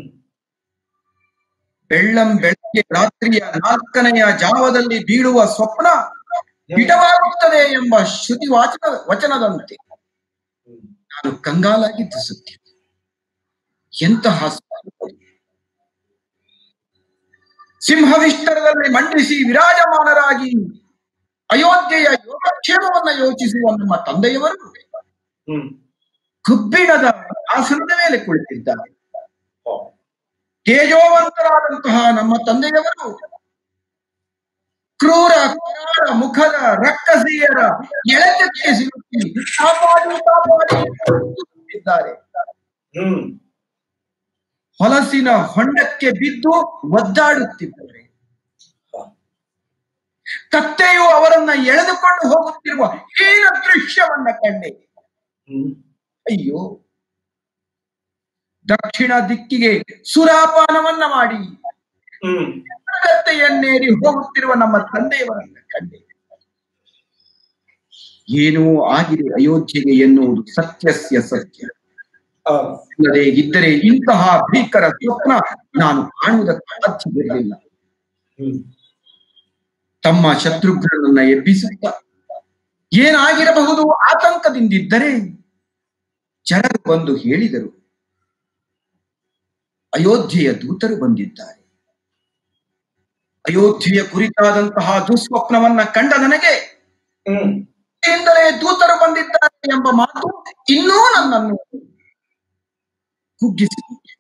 [SPEAKER 6] ಬೆಳ್ಳಂ ಬೆಳಗ್ಗೆ ರಾತ್ರಿಯ ನಾಲ್ಕನೆಯ ಜಾವದಲ್ಲಿ ಬೀಳುವ ಸ್ವಪ್ನ ಹಿತವಾಗುತ್ತದೆ ಎಂಬ ಶ್ರುತಿ ವಾಚನ ವಚನದಂತೆ ನಾನು ಕಂಗಾಲಾಗಿದ್ದು ಸತ್ಯ ಎಂತಹ ಸ್ವಪ್ನ. ಸಿಂಹವಿಷ್ಟರದಲ್ಲಿ ಮಂಡಿಸಿ ವಿರಾಜಮಾನರಾಗಿ ಅಯೋಧ್ಯೆಯ ಯೋಗಕ್ಷೇಮವನ್ನ ಯೋಚಿಸುವ ನಮ್ಮ ತಂದೆಯವರು
[SPEAKER 2] ಹ್ಮ್
[SPEAKER 6] ಕಬ್ಬಿಣದ ಆಸನದ ಮೇಲೆ ಕುಳಿತಿದ್ದಾರೆ
[SPEAKER 2] ಓ.
[SPEAKER 6] ತೇಜೋವಂತರಾದಂತಹ ನಮ್ಮ ತಂದೆಯವರು ಕ್ರೂರ ಕರಾಳ ಮುಖದ ರಕ್ಕಸಿಯರ ಎಳೆತಕ್ಕೆ ಸಿಲುಕಿ ಕಾಪಾಡಿ ಕಾಪಾಡಿ ಇದ್ದಾರೆ
[SPEAKER 2] ಹ್ಮ್
[SPEAKER 6] ಹೊಲಸಿನ ಹೊಂಡಕ್ಕೆ ಬಿದ್ದು ಒದ್ದಾಡುತ್ತಿದ್ದಾರೆ ಕತ್ತೆಯು ಅವರನ್ನ ಎಳೆದುಕೊಂಡು ಹೋಗುತ್ತಿರುವ ಹೀನ ದೃಶ್ಯವನ್ನ ಕಂಡೆ
[SPEAKER 2] ಹ್ಮ್
[SPEAKER 6] ಅಯ್ಯೋ ದಕ್ಷಿಣ ದಿಕ್ಕಿಗೆ ಸುರಾಪಾನವನ್ನ ಮಾಡಿ
[SPEAKER 2] ಹ್ಮ್
[SPEAKER 6] ಕತ್ತೆಯನ್ನೇರಿ ಹೋಗುತ್ತಿರುವ ನಮ್ಮ ತಂದೆಯವರನ್ನ ಕಂಡೆ ಏನೋ ಆಗಿದೆ ಅಯೋಧ್ಯೆಗೆ ಎನ್ನುವುದು ಸತ್ಯಸ್ಯ ಸತ್ಯ
[SPEAKER 2] ಆ,
[SPEAKER 6] ಇಲ್ಲದೆ ಇದ್ದರೆ ಇಂತಹ ಭೀಕರ ಸ್ವಪ್ನ ನಾನು ಕಾಣುವುದಕ್ಕೆ ಸಾಧ್ಯವಿರಲಿಲ್ಲ
[SPEAKER 2] ಹ್ಮ್
[SPEAKER 6] ತಮ್ಮ ಶತ್ರುಘ್ನನ್ನ ಎಬ್ಬಿಸುತ್ತ ಏನಾಗಿರಬಹುದು ಆತಂಕದಿಂದಿದ್ದರೆ ಜನರು ಬಂದು ಹೇಳಿದರು ಅಯೋಧ್ಯೆಯ ದೂತರು ಬಂದಿದ್ದಾರೆ ಅಯೋಧ್ಯೆಯ ಕುರಿತಾದಂತಹ ದುಸ್ವಪ್ನವನ್ನ ಕಂಡ ನನಗೆ
[SPEAKER 2] ಹ್ಮ್
[SPEAKER 6] ಇಂದಲೇ ದೂತರು ಬಂದಿದ್ದಾರೆ ಎಂಬ ಮಾತು ಇನ್ನೂ ನನ್ನನ್ನು ಕುಗ್ಗಿಸಿ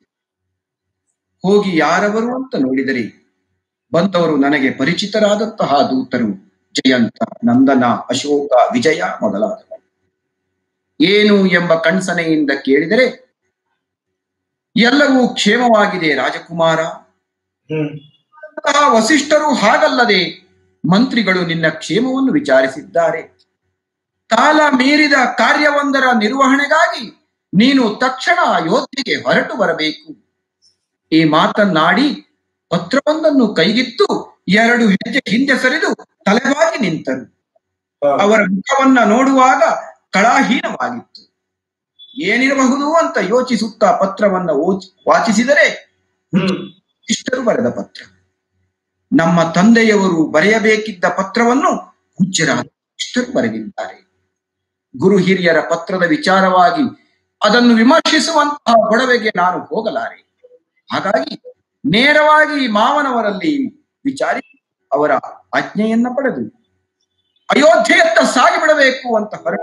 [SPEAKER 6] ಹೋಗಿ ಯಾರವರು ಅಂತ ನೋಡಿದರೆ ಬಂದವರು ನನಗೆ ಪರಿಚಿತರಾದಂತಹ ದೂತರು ಜಯಂತ ನಂದನ ಅಶೋಕ ವಿಜಯ ಮೊದಲಾದವರು ಏನು ಎಂಬ ಕಣ್ಸನೆಯಿಂದ ಕೇಳಿದರೆ ಎಲ್ಲವೂ ಕ್ಷೇಮವಾಗಿದೆ ರಾಜಕುಮಾರ
[SPEAKER 2] ಹ್ಮ್
[SPEAKER 6] ಅಂತಹ ವಸಿಷ್ಠರು ಹಾಗಲ್ಲದೆ ಮಂತ್ರಿಗಳು ನಿನ್ನ ಕ್ಷೇಮವನ್ನು ವಿಚಾರಿಸಿದ್ದಾರೆ ಕಾಲ ಮೀರಿದ ಕಾರ್ಯವೊಂದರ ನಿರ್ವಹಣೆಗಾಗಿ ನೀನು ತಕ್ಷಣ ಅಯೋಧ್ಯೆಗೆ ಹೊರಟು ಬರಬೇಕು ಈ ಮಾತನ್ನಾಡಿ ಪತ್ರವೊಂದನ್ನು ಕೈಗಿತ್ತು ಎರಡು ಹೆಜ್ಜೆ ಹಿಂದೆ ಸರಿದು ತಲೆಬಾಗಿ ನಿಂತರು
[SPEAKER 2] ಆ,
[SPEAKER 6] ಅವರ ಮುಖವನ್ನ ನೋಡುವಾಗ ಕಳಾಹೀನವಾಗಿತ್ತು ಏನಿರಬಹುದು ಅಂತ ಯೋಚಿಸುತ್ತಾ ಪತ್ರವನ್ನ ಓಚ್- ವಾಚಿಸಿದರೆ
[SPEAKER 2] ಹ್ಮ್
[SPEAKER 6] ಇಷ್ಟರು ಬರೆದ ಪತ್ರ ನಮ್ಮ ತಂದೆಯವರು ಬರೆಯಬೇಕಿದ್ದ ಪತ್ರವನ್ನು ಹುಚ್ಚರಾದ ಇಷ್ಟರು ಬರೆದಿದ್ದಾರೆ ಗುರು ಹಿರಿಯರ ಪತ್ರದ ವಿಚಾರವಾಗಿ ಅದನ್ನು ವಿಮರ್ಶಿಸುವಂತಹ ಗೊಡವೆಗೆ ನಾನು ಹೋಗಲಾರೆ ಹಾಗಾಗಿ ನೇರವಾಗಿ ಮಾವನವರಲ್ಲಿ ವಿಚಾರಿ ಅವರ ಆಜ್ಞೆಯನ್ನ ಪಡೆದು ಅಯೋಧ್ಯೆಯತ್ತ ಸಾಗಿಬಿಡಬೇಕು ಅಂತ ಹೊರ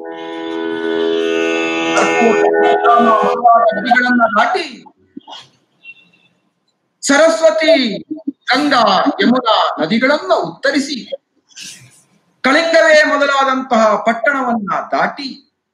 [SPEAKER 6] ನದಿಗಳನ್ನ ದಾಟಿ ಸರಸ್ವತಿ ಗಂಗಾ ಯಮುನಾ ನದಿಗಳನ್ನ ಉತ್ತರಿಸಿ ಕಳಿಂಗವೇ ಮೊದಲಾದಂತಹ ಪಟ್ಟಣವನ್ನ ದಾಟಿ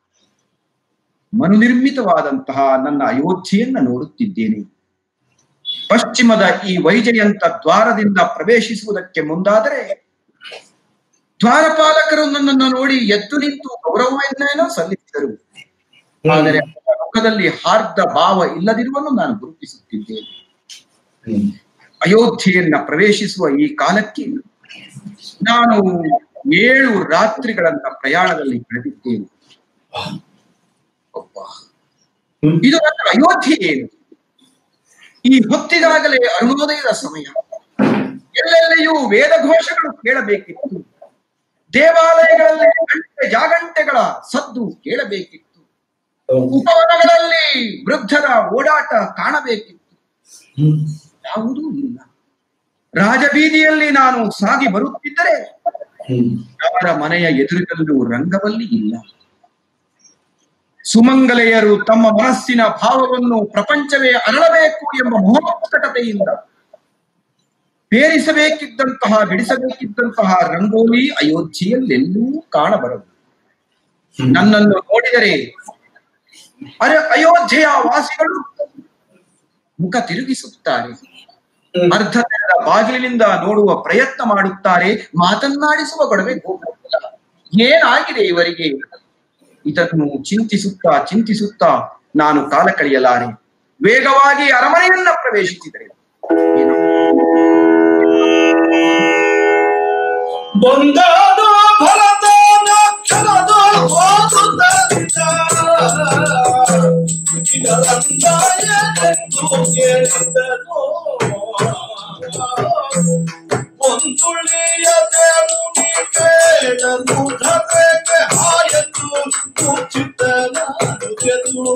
[SPEAKER 6] ಮನುನಿರ್ಮಿತವಾದಂತಹ ನನ್ನ ಅಯೋಧ್ಯೆಯನ್ನ ನೋಡುತ್ತಿದ್ದೇನೆ ಪಶ್ಚಿಮದ ಈ ವೈಜಯಂತ ದ್ವಾರದಿಂದ ಪ್ರವೇಶಿಸುವುದಕ್ಕೆ ಮುಂದಾದರೆ ದ್ವಾರಪಾಲಕರು ನನ್ನನ್ನು ನೋಡಿ ಎದ್ದು ನಿಂತು ಗೌರವವನ್ನೇನೋ ಸಲ್ಲಿಸಿದರು ಆದರೆ ಅವರ ಮುಖದಲ್ಲಿ ಹಾರ್ದ ಭಾವ ಇಲ್ಲದಿರುವನ್ನು ನಾನು ಗುರುತಿಸುತ್ತಿದ್ದೇನೆ
[SPEAKER 2] ಹ್ಮ್
[SPEAKER 6] ಅಯೋಧ್ಯೆಯನ್ನ ಪ್ರವೇಶಿಸುವ ಈ ಕಾಲಕ್ಕೆ ನಾನು ಏಳು ರಾತ್ರಿಗಳನ್ನ ಪ್ರಯಾಣದಲ್ಲಿ ಕಳೆದಿದ್ದೇನೆ ಅಬ್ಬಾ.
[SPEAKER 2] ಹ್ಮ್.
[SPEAKER 6] ಇದು ನನ್ನ ಅಯೋಧ್ಯೆ ಏನು ಈ ಹೊತ್ತಿಗಾಗಲೇ ಅರುಣೋದಯದ ಸಮಯ ಎಲ್ಲೆಲ್ಲಿಯೂ ವೇದಘೋಷಗಳು ಕೇಳಬೇಕಿತ್ತು ದೇವಾಲಯಗಳಲ್ಲಿ ಗಂಟೆ ಜಾಗಂಟೆಗಳ ಸದ್ದು ಕೇಳಬೇಕಿತ್ತು
[SPEAKER 2] ಹೌದು.
[SPEAKER 6] ಉಪವನಗಳಲ್ಲಿ ವೃದ್ಧರ ಓಡಾಟ ಕಾಣಬೇಕಿತ್ತು
[SPEAKER 2] ಹ್ಮ್.
[SPEAKER 6] ಯಾವುದೂ ಇಲ್ಲ ರಾಜಬೀದಿಯಲ್ಲಿ ನಾನು ಸಾಗಿ ಬರುತ್ತಿದ್ದರೆ
[SPEAKER 2] ಹ್ಮ್.
[SPEAKER 6] ಯಾರ ಮನೆಯ ಎದುರಿನಲ್ಲೂ ರಂಗವಲ್ಲಿ ಇಲ್ಲ ಸುಮಂಗಲೆಯರು ತಮ್ಮ ಮನಸ್ಸಿನ ಭಾವವನ್ನು ಪ್ರಪಂಚವೇ ಅರಳಬೇಕು ಎಂಬ ಮಹೋತ್ಕಟತೆಯಿಂದ ಬೇರಿಸಬೇಕಿದ್ದಂತಹ ಬಿಡಿಸಬೇಕಿದ್ದಂತಹ ರಂಗೋಲಿ ಅಯೋಧ್ಯೆಯಲ್ಲೆಲ್ಲೂ ಕಾಣಬರದು
[SPEAKER 2] ಹ್ಮ್.
[SPEAKER 6] ನನ್ನನ್ನು ನೋಡಿದರೆ ಅರೆ ಅಯೋಧ್ಯೆಯ ವಾಸಿಗಳು ಮುಖ ತಿರುಗಿಸುತ್ತಾರೆ
[SPEAKER 2] ಹ್ಮ್.
[SPEAKER 6] ಅರ್ಧ ತೆರೆದ ಬಾಗಿಲಿನಿಂದ ನೋಡುವ ಪ್ರಯತ್ನ ಮಾಡುತ್ತಾರೆ ಮಾತನ್ನಾಡಿಸುವ ಗೊಡವೆ ಗೋಪುರ ಏನಾಗಿದೆ ಇವರಿಗೆ ಇದನ್ನು ಚಿಂತಿಸುತ್ತಾ ಚಿಂತಿಸುತ್ತಾ ನಾನು ಕಾಲ ಕಳೆಯಲಾರೆ ವೇಗವಾಗಿ ಅರಮನೆಯನ್ನ ಪ್ರವೇಶಿಸಿದರೆ ಏನು?
[SPEAKER 2] ಬಂದಾದ ಭರತನ ಕ್ಷಣದ ಓದುತ್ತಿದ್ದ. ಇದರಂದಾಯನೆಂದು ಕೇಳಿದನು. ಒಂದುಳಿಯದೆ ಮುನಿ ಕೇಳಲು ಧರೆಗೆ ಹಾಯಲು ಮುಚ್ಚಿದನು ಗೆದ್ದು.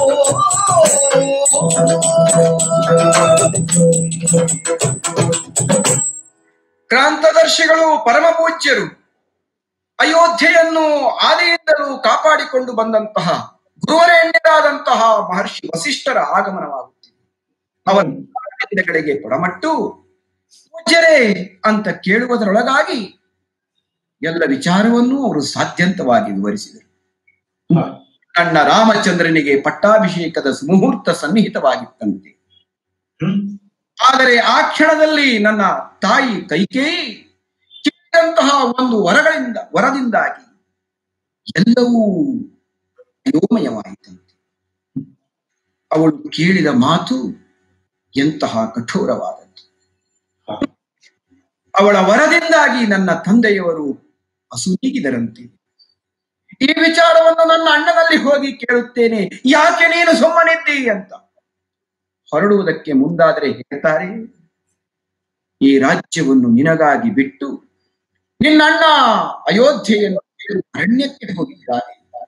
[SPEAKER 6] ಕ್ರಾಂತದರ್ಶಿಗಳು ಪರಮ ಪೂಜ್ಯರು ಅಯೋಧ್ಯೆಯನ್ನು ಆದಿಯಿಂದಲೂ ಕಾಪಾಡಿಕೊಂಡು ಬಂದಂತಹ ಗುರುವರೇಣ್ಯರಾದಂತಹ ಮಹರ್ಷಿ ವಸಿಷ್ಠರ ಆಗಮನವಾಗುತ್ತಿದೆ ಅವರ ಕಡೆಗೆ ಪೊಡಮಟ್ಟು ಪೂಜ್ಯರೇ ಅಂತ ಕೇಳುವುದರೊಳಗಾಗಿ ಎಲ್ಲ ವಿಚಾರವನ್ನೂ ಅವರು ಸಾಧ್ಯಂತವಾಗಿ ವಿವರಿಸಿದರು
[SPEAKER 2] ಹಾ.
[SPEAKER 6] ಕಣ್ಣ ರಾಮಚಂದ್ರನಿಗೆ ಪಟ್ಟಾಭಿಷೇಕದ ಸುಮುಹೂರ್ತ ಸನ್ನಿಹಿತವಾಗಿತ್ತಂತೆ
[SPEAKER 2] ಹ್ಮ್.
[SPEAKER 6] ಆದರೆ ಆ ಕ್ಷಣದಲ್ಲಿ ನನ್ನ ತಾಯಿ ಕೈಕೇಯಿ ಕೇಳಿದಂತಹ ಒಂದು ವರಗಳಿಂದ ವರದಿಂದಾಗಿ ಎಲ್ಲವೂ ಅಯೋಮಯವಾಯಿತಂತೆ ಅವಳು ಕೇಳಿದ ಮಾತು ಎಂತಹ ಕಠೋರವಾದದ್ದು
[SPEAKER 2] ಹಾ.
[SPEAKER 6] ಅವಳ ವರದಿಂದಾಗಿ ನನ್ನ ತಂದೆಯವರು ಅಸುನೀಗಿದರಂತೆ ಈ ವಿಚಾರವನ್ನು ನನ್ನ ಅಣ್ಣನಲ್ಲಿ ಹೋಗಿ ಕೇಳುತ್ತೇನೆ ಯಾಕೆ ನೀನು ಸುಮ್ಮನಿದ್ದಿ ಅಂತ ಹೊರಡುವುದಕ್ಕೆ ಮುಂದಾದರೆ ಹೇಳ್ತಾರೆ ಈ ರಾಜ್ಯವನ್ನು ನಿನಗಾಗಿ ಬಿಟ್ಟು ನಿನ್ನಣ್ಣ ಅಯೋಧ್ಯೆಯನ್ನು ಬಿಟ್ಟು ಅರಣ್ಯಕ್ಕೆ ಹೋಗಿದ್ದಾನೆ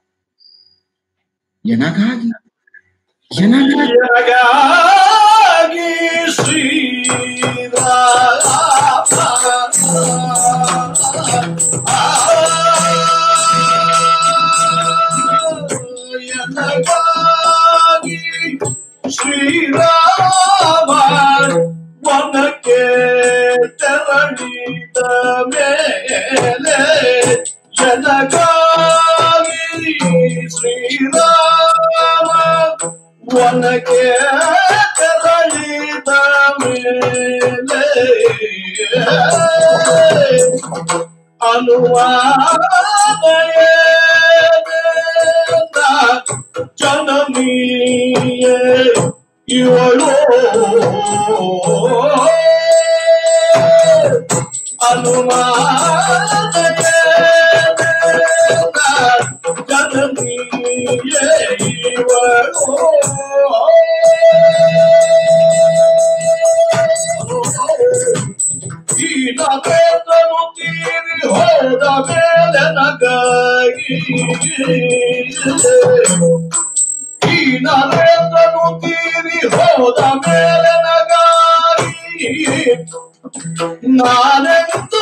[SPEAKER 6] ಎನಗಾಗಿ ಎನಗಾಗಿ
[SPEAKER 2] ಜಗಾಗಿ ಶ್ರೀರಾಗಿ ಶ್ರೀರಾಮ ವನಕ್ಕೆ ತೆರಳಿದ ಮೇಲೆ ಜನಗಾಗಿ ಶ್ರೀರಾಮ ವನಕ್ಕೆ ತೆರಳಿದ ಮೇಲೆ ಅನುವಾದಯೇನ ಜನನೀಯೇ ಇವಳು ಅನುಮಾನಯೇನ ಜನನೀಯೇ ಇವಳು ಈ ನವೇತನು ತೀರಿ ಹೋದ ಮೇಲೆ ನಗಾಗಿ ಈ ನರೇಂದ್ರನು ತೀರಿ ಹೋದ ಮೇಲೆ ನಗಾಗಿ ನಾನೆಂತು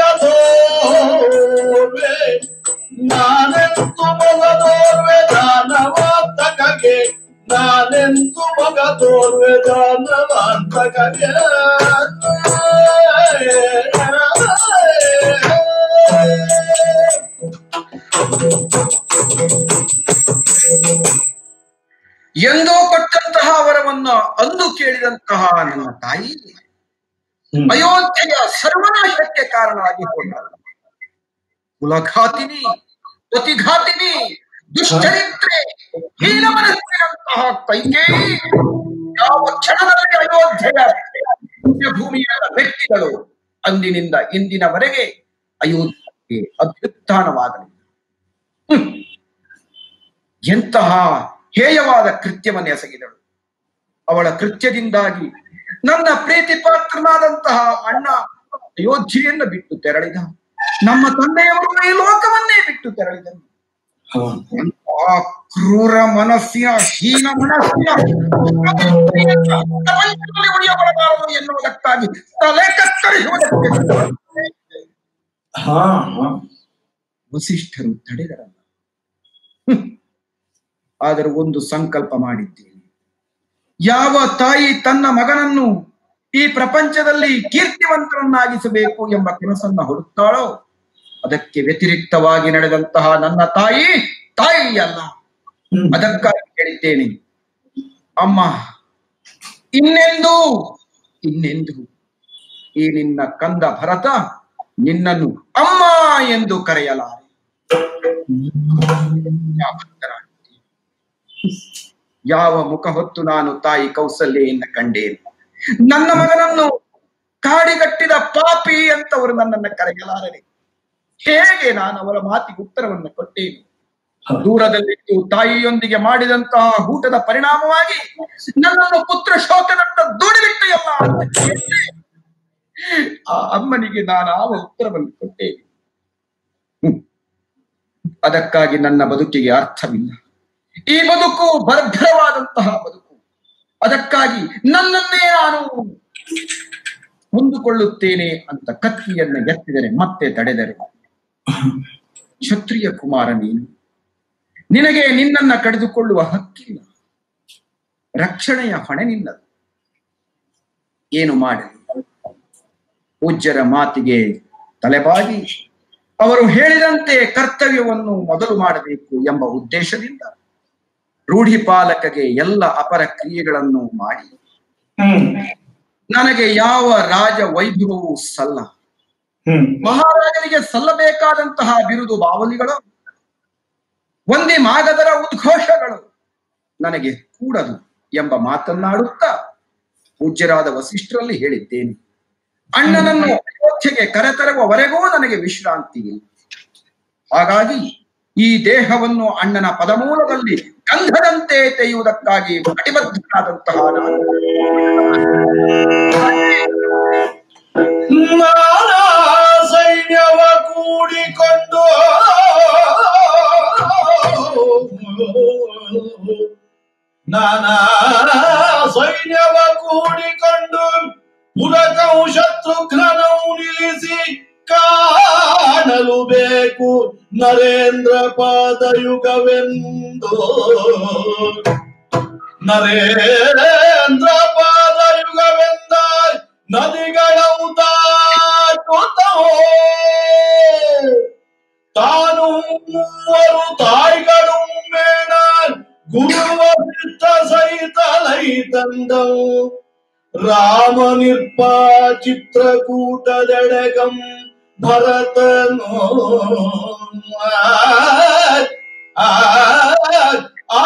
[SPEAKER 2] ಮಗದೋರ್ವೆ ನಾನೆಂತು ಮಗದೋರ್ವೆ ದಾನವಾಂತಕಗೆ ನಾನೆಂತು ಮಗದೋರ್ವೆ ದಾನವಾಂತಕಗೆ
[SPEAKER 6] ಎಂದೋ ಕೊಟ್ಟಂತಹ ವರವನ್ನ ಅಂದು ಕೇಳಿದಂತಹ ನನ್ನ ತಾಯಿ
[SPEAKER 2] ಹ್ಮ್.
[SPEAKER 6] ಅಯೋಧ್ಯೆಯ ಸರ್ವನಾಶಕ್ಕೆ ಕಾರಣವಾಗಿ ಹೋದ ಕುಲಘಾತಿನಿ ಪತಿಘಾತಿನಿ ದುಶ್ಚರಿತ್ರೆ ಹೀನ ಮನಸ್ಸಿನಂತಹ ಕೈಕೇಯಿ ಯಾವ ಕ್ಷಣದಲ್ಲಿ ಅಯೋಧ್ಯೆಯ ಭೂಮಿಯ ವ್ಯಕ್ತಿಗಳು ಅಂದಿನಿಂದ ಇಂದಿನವರೆಗೆ ಅಯೋಧ್ಯೆಗೆ ಅಭ್ಯುತ್ಥಾನವಾಗಲಿಲ್ಲ ಹ್ಮ್. ಎಂತಹ ಹೇಯವಾದ ಕೃತ್ಯವನ್ನು ಎಸಗಿದಳು ಅವಳ ಕೃತ್ಯದಿಂದಾಗಿ ನನ್ನ ಪ್ರೀತಿ ಪಾತ್ರನಾದಂತಹ ಅಣ್ಣ ಅಯೋಧ್ಯೆಯನ್ನು ಬಿಟ್ಟು ತೆರಳಿದ ನಮ್ಮ ತಂದೆಯವರು ಈ ಲೋಕವನ್ನೇ ಬಿಟ್ಟು ತೆರಳಿದರು ಆ ಕ್ರೂರ ಮನಸ್ಸಿನ ಹೀನ ಮನಸ್ಸಿನ ಪ್ರಪಂಚದಲ್ಲಿ ಉಳಿಯಬರಬಾರದು ಎನ್ನುವುದಕ್ಕಾಗಿ ತಲೆ ಕತ್ತರಿಸುವುದಕ್ಕೆ
[SPEAKER 2] ಹಾ ಹಾ
[SPEAKER 6] ವಸಿಷ್ಠರು ತಡೆದರಲ್ಲ ಹ್ಮ್. ಆದರೆ ಒಂದು ಸಂಕಲ್ಪ ಮಾಡಿದ್ದೇನೆ ಯಾವ ತಾಯಿ ತನ್ನ ಮಗನನ್ನು ಈ ಪ್ರಪಂಚದಲ್ಲಿ ಕೀರ್ತಿವಂತರನ್ನಾಗಿಸಬೇಕು ಎಂಬ ಕನಸನ್ನ ಹುಡುಕ್ತಾಳೋ ಅದಕ್ಕೆ ವ್ಯತಿರಿಕ್ತವಾಗಿ ನಡೆದಂತಹ ನನ್ನ ತಾಯಿ ತಾಯಿ ಅಲ್ಲ
[SPEAKER 2] ಹ್ಮ್.
[SPEAKER 6] ಅದಕ್ಕಾಗಿ ಹೇಳಿದ್ದೇನೆ ಅಮ್ಮ ಇನ್ನೆಂದು ಇನ್ನೆಂದು ಈ ನಿನ್ನ ಕಂದ ಭರತ ನಿನ್ನನ್ನು ಅಮ್ಮ ಎಂದು ಕರೆಯಲಾರೆ ಯಾವ ಭಕ್ತರಾಗಿದ್ದೀಯ? ಯಾವ ಮುಖ ಹೊತ್ತು ನಾನು ತಾಯಿ ಕೌಸಲ್ಯೆಯನ್ನು ಕಂಡೇನು ನನ್ನ ಮಗನನ್ನು ಕಾಡಿಗಟ್ಟಿದ ಪಾಪಿ ಅಂತವರು ನನ್ನನ್ನು ಕರೆಯಲಾರರೆ ಹೇಗೆ ನಾನು ಅವರ ಮಾತಿಗೆ ಉತ್ತರವನ್ನು ಕೊಟ್ಟೇನು ದೂರದಲ್ಲಿದ್ದು ತಾಯಿಯೊಂದಿಗೆ ಮಾಡಿದಂತಹ ಊಟದ ಪರಿಣಾಮವಾಗಿ ನನ್ನನ್ನು ಪುತ್ರ ಶೋಕದಂತ ದೂಡಿಬಿಟ್ಟು ಎಲ್ಲ ಅಂತ ಕೇಳಿದ್ರೆ, ಆ ಅಮ್ಮನಿಗೆ ನಾನು ಆ ಉತ್ತರವನ್ನು ಕೊಟ್ಟೇನೆ ಹ್ಮ್. ಅದಕ್ಕಾಗಿ ನನ್ನ ಬದುಕಿಗೆ ಅರ್ಥವಿಲ್ಲ ಈ ಬದುಕು ಬರ್ಭರವಾದಂತಹ ಬದುಕು ಅದಕ್ಕಾಗಿ ನನ್ನನ್ನೇ ನಾನು ಹೊಂದಿಕೊಳ್ಳುತ್ತೇನೆ ಅಂತ ಕತ್ತಿಯನ್ನು ಎತ್ತಿದರೆ ಮತ್ತೆ ತಡೆದರೆ ಕ್ಷತ್ರಿಯ ಕುಮಾರ ನೀನು ನಿನಗೆ ನಿನ್ನನ್ನ ಕಡಿದುಕೊಳ್ಳುವ ಹಕ್ಕಿಲ್ಲ ರಕ್ಷಣೆಯ ಹೊಣೆ ನಿನ್ನದು ಏನು ಮಾಡಲಿ ಪೂಜ್ಯರ ಮಾತಿಗೆ ತಲೆಬಾಗಿ ಅವರು ಹೇಳಿದಂತೆ ಕರ್ತವ್ಯವನ್ನು ಮೊದಲು ಮಾಡಬೇಕು ಎಂಬ ಉದ್ದೇಶದಿಂದ ರೂಢಿಪಾಲಕಗೆ ಎಲ್ಲ ಅಪರ ಕ್ರಿಯೆಗಳನ್ನು ಮಾಡಿ
[SPEAKER 2] ಹ್ಮ್
[SPEAKER 6] ನನಗೆ ಯಾವ ರಾಜ ವೈಭವವೂ ಸಲ್ಲ
[SPEAKER 2] ಹ್ಮ್
[SPEAKER 6] ಮಹಾರಾಜನಿಗೆ ಸಲ್ಲಬೇಕಾದಂತಹ ಬಿರುದು ಬಾವಲಿಗಳು ಒಂದೇ ಮಾಗದರ ಉದ್ಘೋಷಗಳು ನನಗೆ ಕೂಡದು ಎಂಬ ಮಾತನ್ನಾಡುತ್ತಾ ಪೂಜ್ಯರಾದ ವಸಿಷ್ಠರಲ್ಲಿ ಹೇಳಿದ್ದೇನೆ ಅಣ್ಣನನ್ನು ಅಯೋಧ್ಯೆಗೆ ಕರೆತರುವವರೆಗೂ ನನಗೆ ವಿಶ್ರಾಂತಿ ಇಲ್ಲ ಹಾಗಾಗಿ ಈ ದೇಹವನ್ನು ಅಣ್ಣನ ಪದಮೂಲದಲ್ಲಿ ಗಂಧದಂತೆ ತೆಯುವುದಕ್ಕಾಗಿ ಕಟಿಬದ್ಧನಾದಂತಹ ನಾನು
[SPEAKER 2] ನಾನಾ ಸೈನ್ಯವ ಕೂಡಿಕೊಂಡು ನಾನಾ ಸೈನ್ಯವ ಕೂಡಿಕೊಂಡು ಪುರಕವು ಶತ್ರುಘ್ನನವು ನಿಲ್ಲಿಸಿ ಕಾಣಲು ಬೇಕು ನರೇಂದ್ರ ಪಾದಯುಗವೆಂದು ನರೇಂದ್ರ ಪಾದಯುಗವೆಂದ ನದಿಗಳು ದಾಟುತ್ತವೋ ತಾನು ಮೂವರು ತಾಯ್ಗಳು ಮೇಣ ಗುರುವ ಬಿಟ್ಟ ಸಹಿತ ಲೈತಂದವು ರಾಮ ನಿರ್ಪ ಚಿತ್ರಕೂಟದೆಡೆಗಂ ಭರತನು ಆ, ಆ,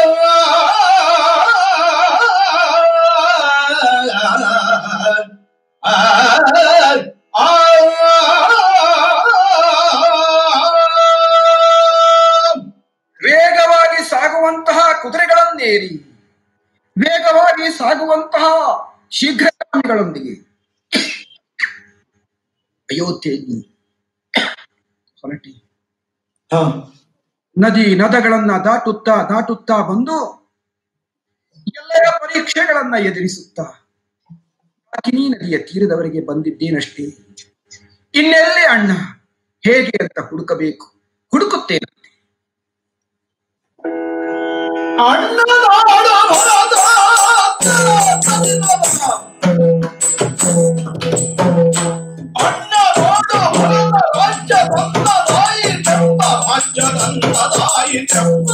[SPEAKER 2] ಆ, ಆ,
[SPEAKER 6] ವೇಗವಾಗಿ ಸಾಗುವಂತಹ ಕುದುರೆಗಳನ್ನೇರಿ ವೇಗವಾಗಿ ಸಾಗುವಂತಹ ಶೀಘ್ರಗಾಮಿಗಳೊಂದಿಗೆ ಅಯೋಧ್ಯೆಯಲ್ಲಿ ಹೊರಟಿ
[SPEAKER 2] ಹ,
[SPEAKER 6] ನದಿ ನದಗಳನ್ನ ದಾಟುತ್ತಾ ದಾಟುತ್ತಾ ಬಂದು ಎಲ್ಲರ ಪರೀಕ್ಷೆಗಳನ್ನ ಎದುರಿಸುತ್ತಾ ಅಕಿನಿ ನದಿಯ ತೀರದವರೆಗೆ ಬಂದಿದ್ದೇನಷ್ಟೇ ಇನ್ನೆಲ್ಲಿ ಅಣ್ಣ ಹೇಗೆ ಅಂತ ಹುಡುಕಬೇಕು ಹುಡುಕುತ್ತೇನೆ
[SPEAKER 2] ಅಣ್ಣನಾಡ ಭರತ ಅಣ್ಣನಾಡ ಭರತ ರಾಜ್ಯ ತಂದದಾಯಿ ತೆಪ್ಪ ರಾಜ್ಯ ತಂದದಾಯಿ ತೆಪ್ಪ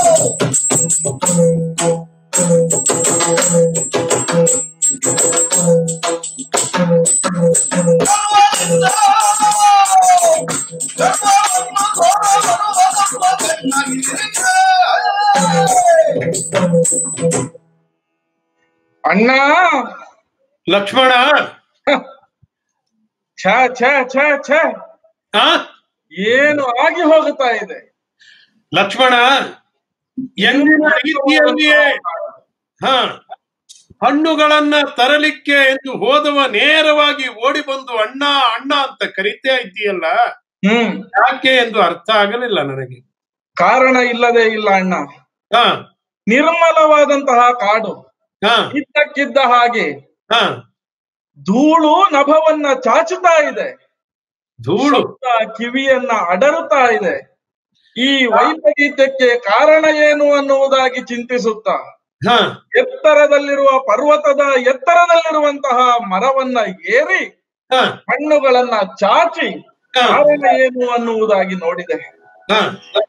[SPEAKER 5] ಅಣ್ಣ
[SPEAKER 4] ಲಕ್ಷ್ಮಣ
[SPEAKER 5] ಛ ಛ ಛ ಛ
[SPEAKER 4] ಆ
[SPEAKER 5] ಏನು ಆಗಿ ಹೋಗುತ್ತಾ ಇದೆ
[SPEAKER 4] ಲಕ್ಷ್ಮಣ ಎಂದಿನ ರೀತಿಯಲ್ಲಿಯೇ ಹ ಹಣ್ಣುಗಳನ್ನ ತರಲಿಕ್ಕೆ ಎಂದು ಹೋದವ ನೇರವಾಗಿ ಓಡಿ ಬಂದು ಅಣ್ಣ ಅಣ್ಣ ಅಂತ ಕರಿತಾ ಇದ್ದೀಯಲ್ಲ
[SPEAKER 5] ಹ್ಮ್
[SPEAKER 4] ಯಾಕೆ ಎಂದು ಅರ್ಥ ಆಗಲಿಲ್ಲ ನನಗೆ
[SPEAKER 5] ಕಾರಣ ಇಲ್ಲದೆ ಇಲ್ಲ ಅಣ್ಣ
[SPEAKER 4] ಹಾ
[SPEAKER 5] ನಿರ್ಮಲವಾದಂತಹ ಕಾಡು
[SPEAKER 4] ಹಾ
[SPEAKER 5] ಇದ್ದಕ್ಕಿದ್ದ ಹಾಗೆ
[SPEAKER 4] ಹಾ
[SPEAKER 5] ಧೂಳು ನಭವನ್ನ ಚಾಚುತ್ತಾ ಇದೆ
[SPEAKER 4] ಧೂಳು
[SPEAKER 5] ಶಬ್ದ ಕಿವಿಯನ್ನ ಅಡರುತ್ತಾ ಇದೆ ಈ ವೈಪರೀತ್ಯಕ್ಕೆ ಕಾರಣ ಏನು ಅನ್ನುವುದಾಗಿ ಚಿಂತಿಸುತ್ತಾ
[SPEAKER 4] ಹಾ
[SPEAKER 5] ಎತ್ತರದಲ್ಲಿರುವ ಪರ್ವತದ ಎತ್ತರದಲ್ಲಿರುವಂತಹ ಮರವನ್ನ ಏರಿ
[SPEAKER 4] ಹಾ
[SPEAKER 5] ಹಣ್ಣುಗಳನ್ನ ಚಾಚಿ
[SPEAKER 4] ಹಾ.
[SPEAKER 5] ಕಾರಣ ಏನು ಅನ್ನುವುದಾಗಿ ನೋಡಿದೆ
[SPEAKER 4] ಹಾ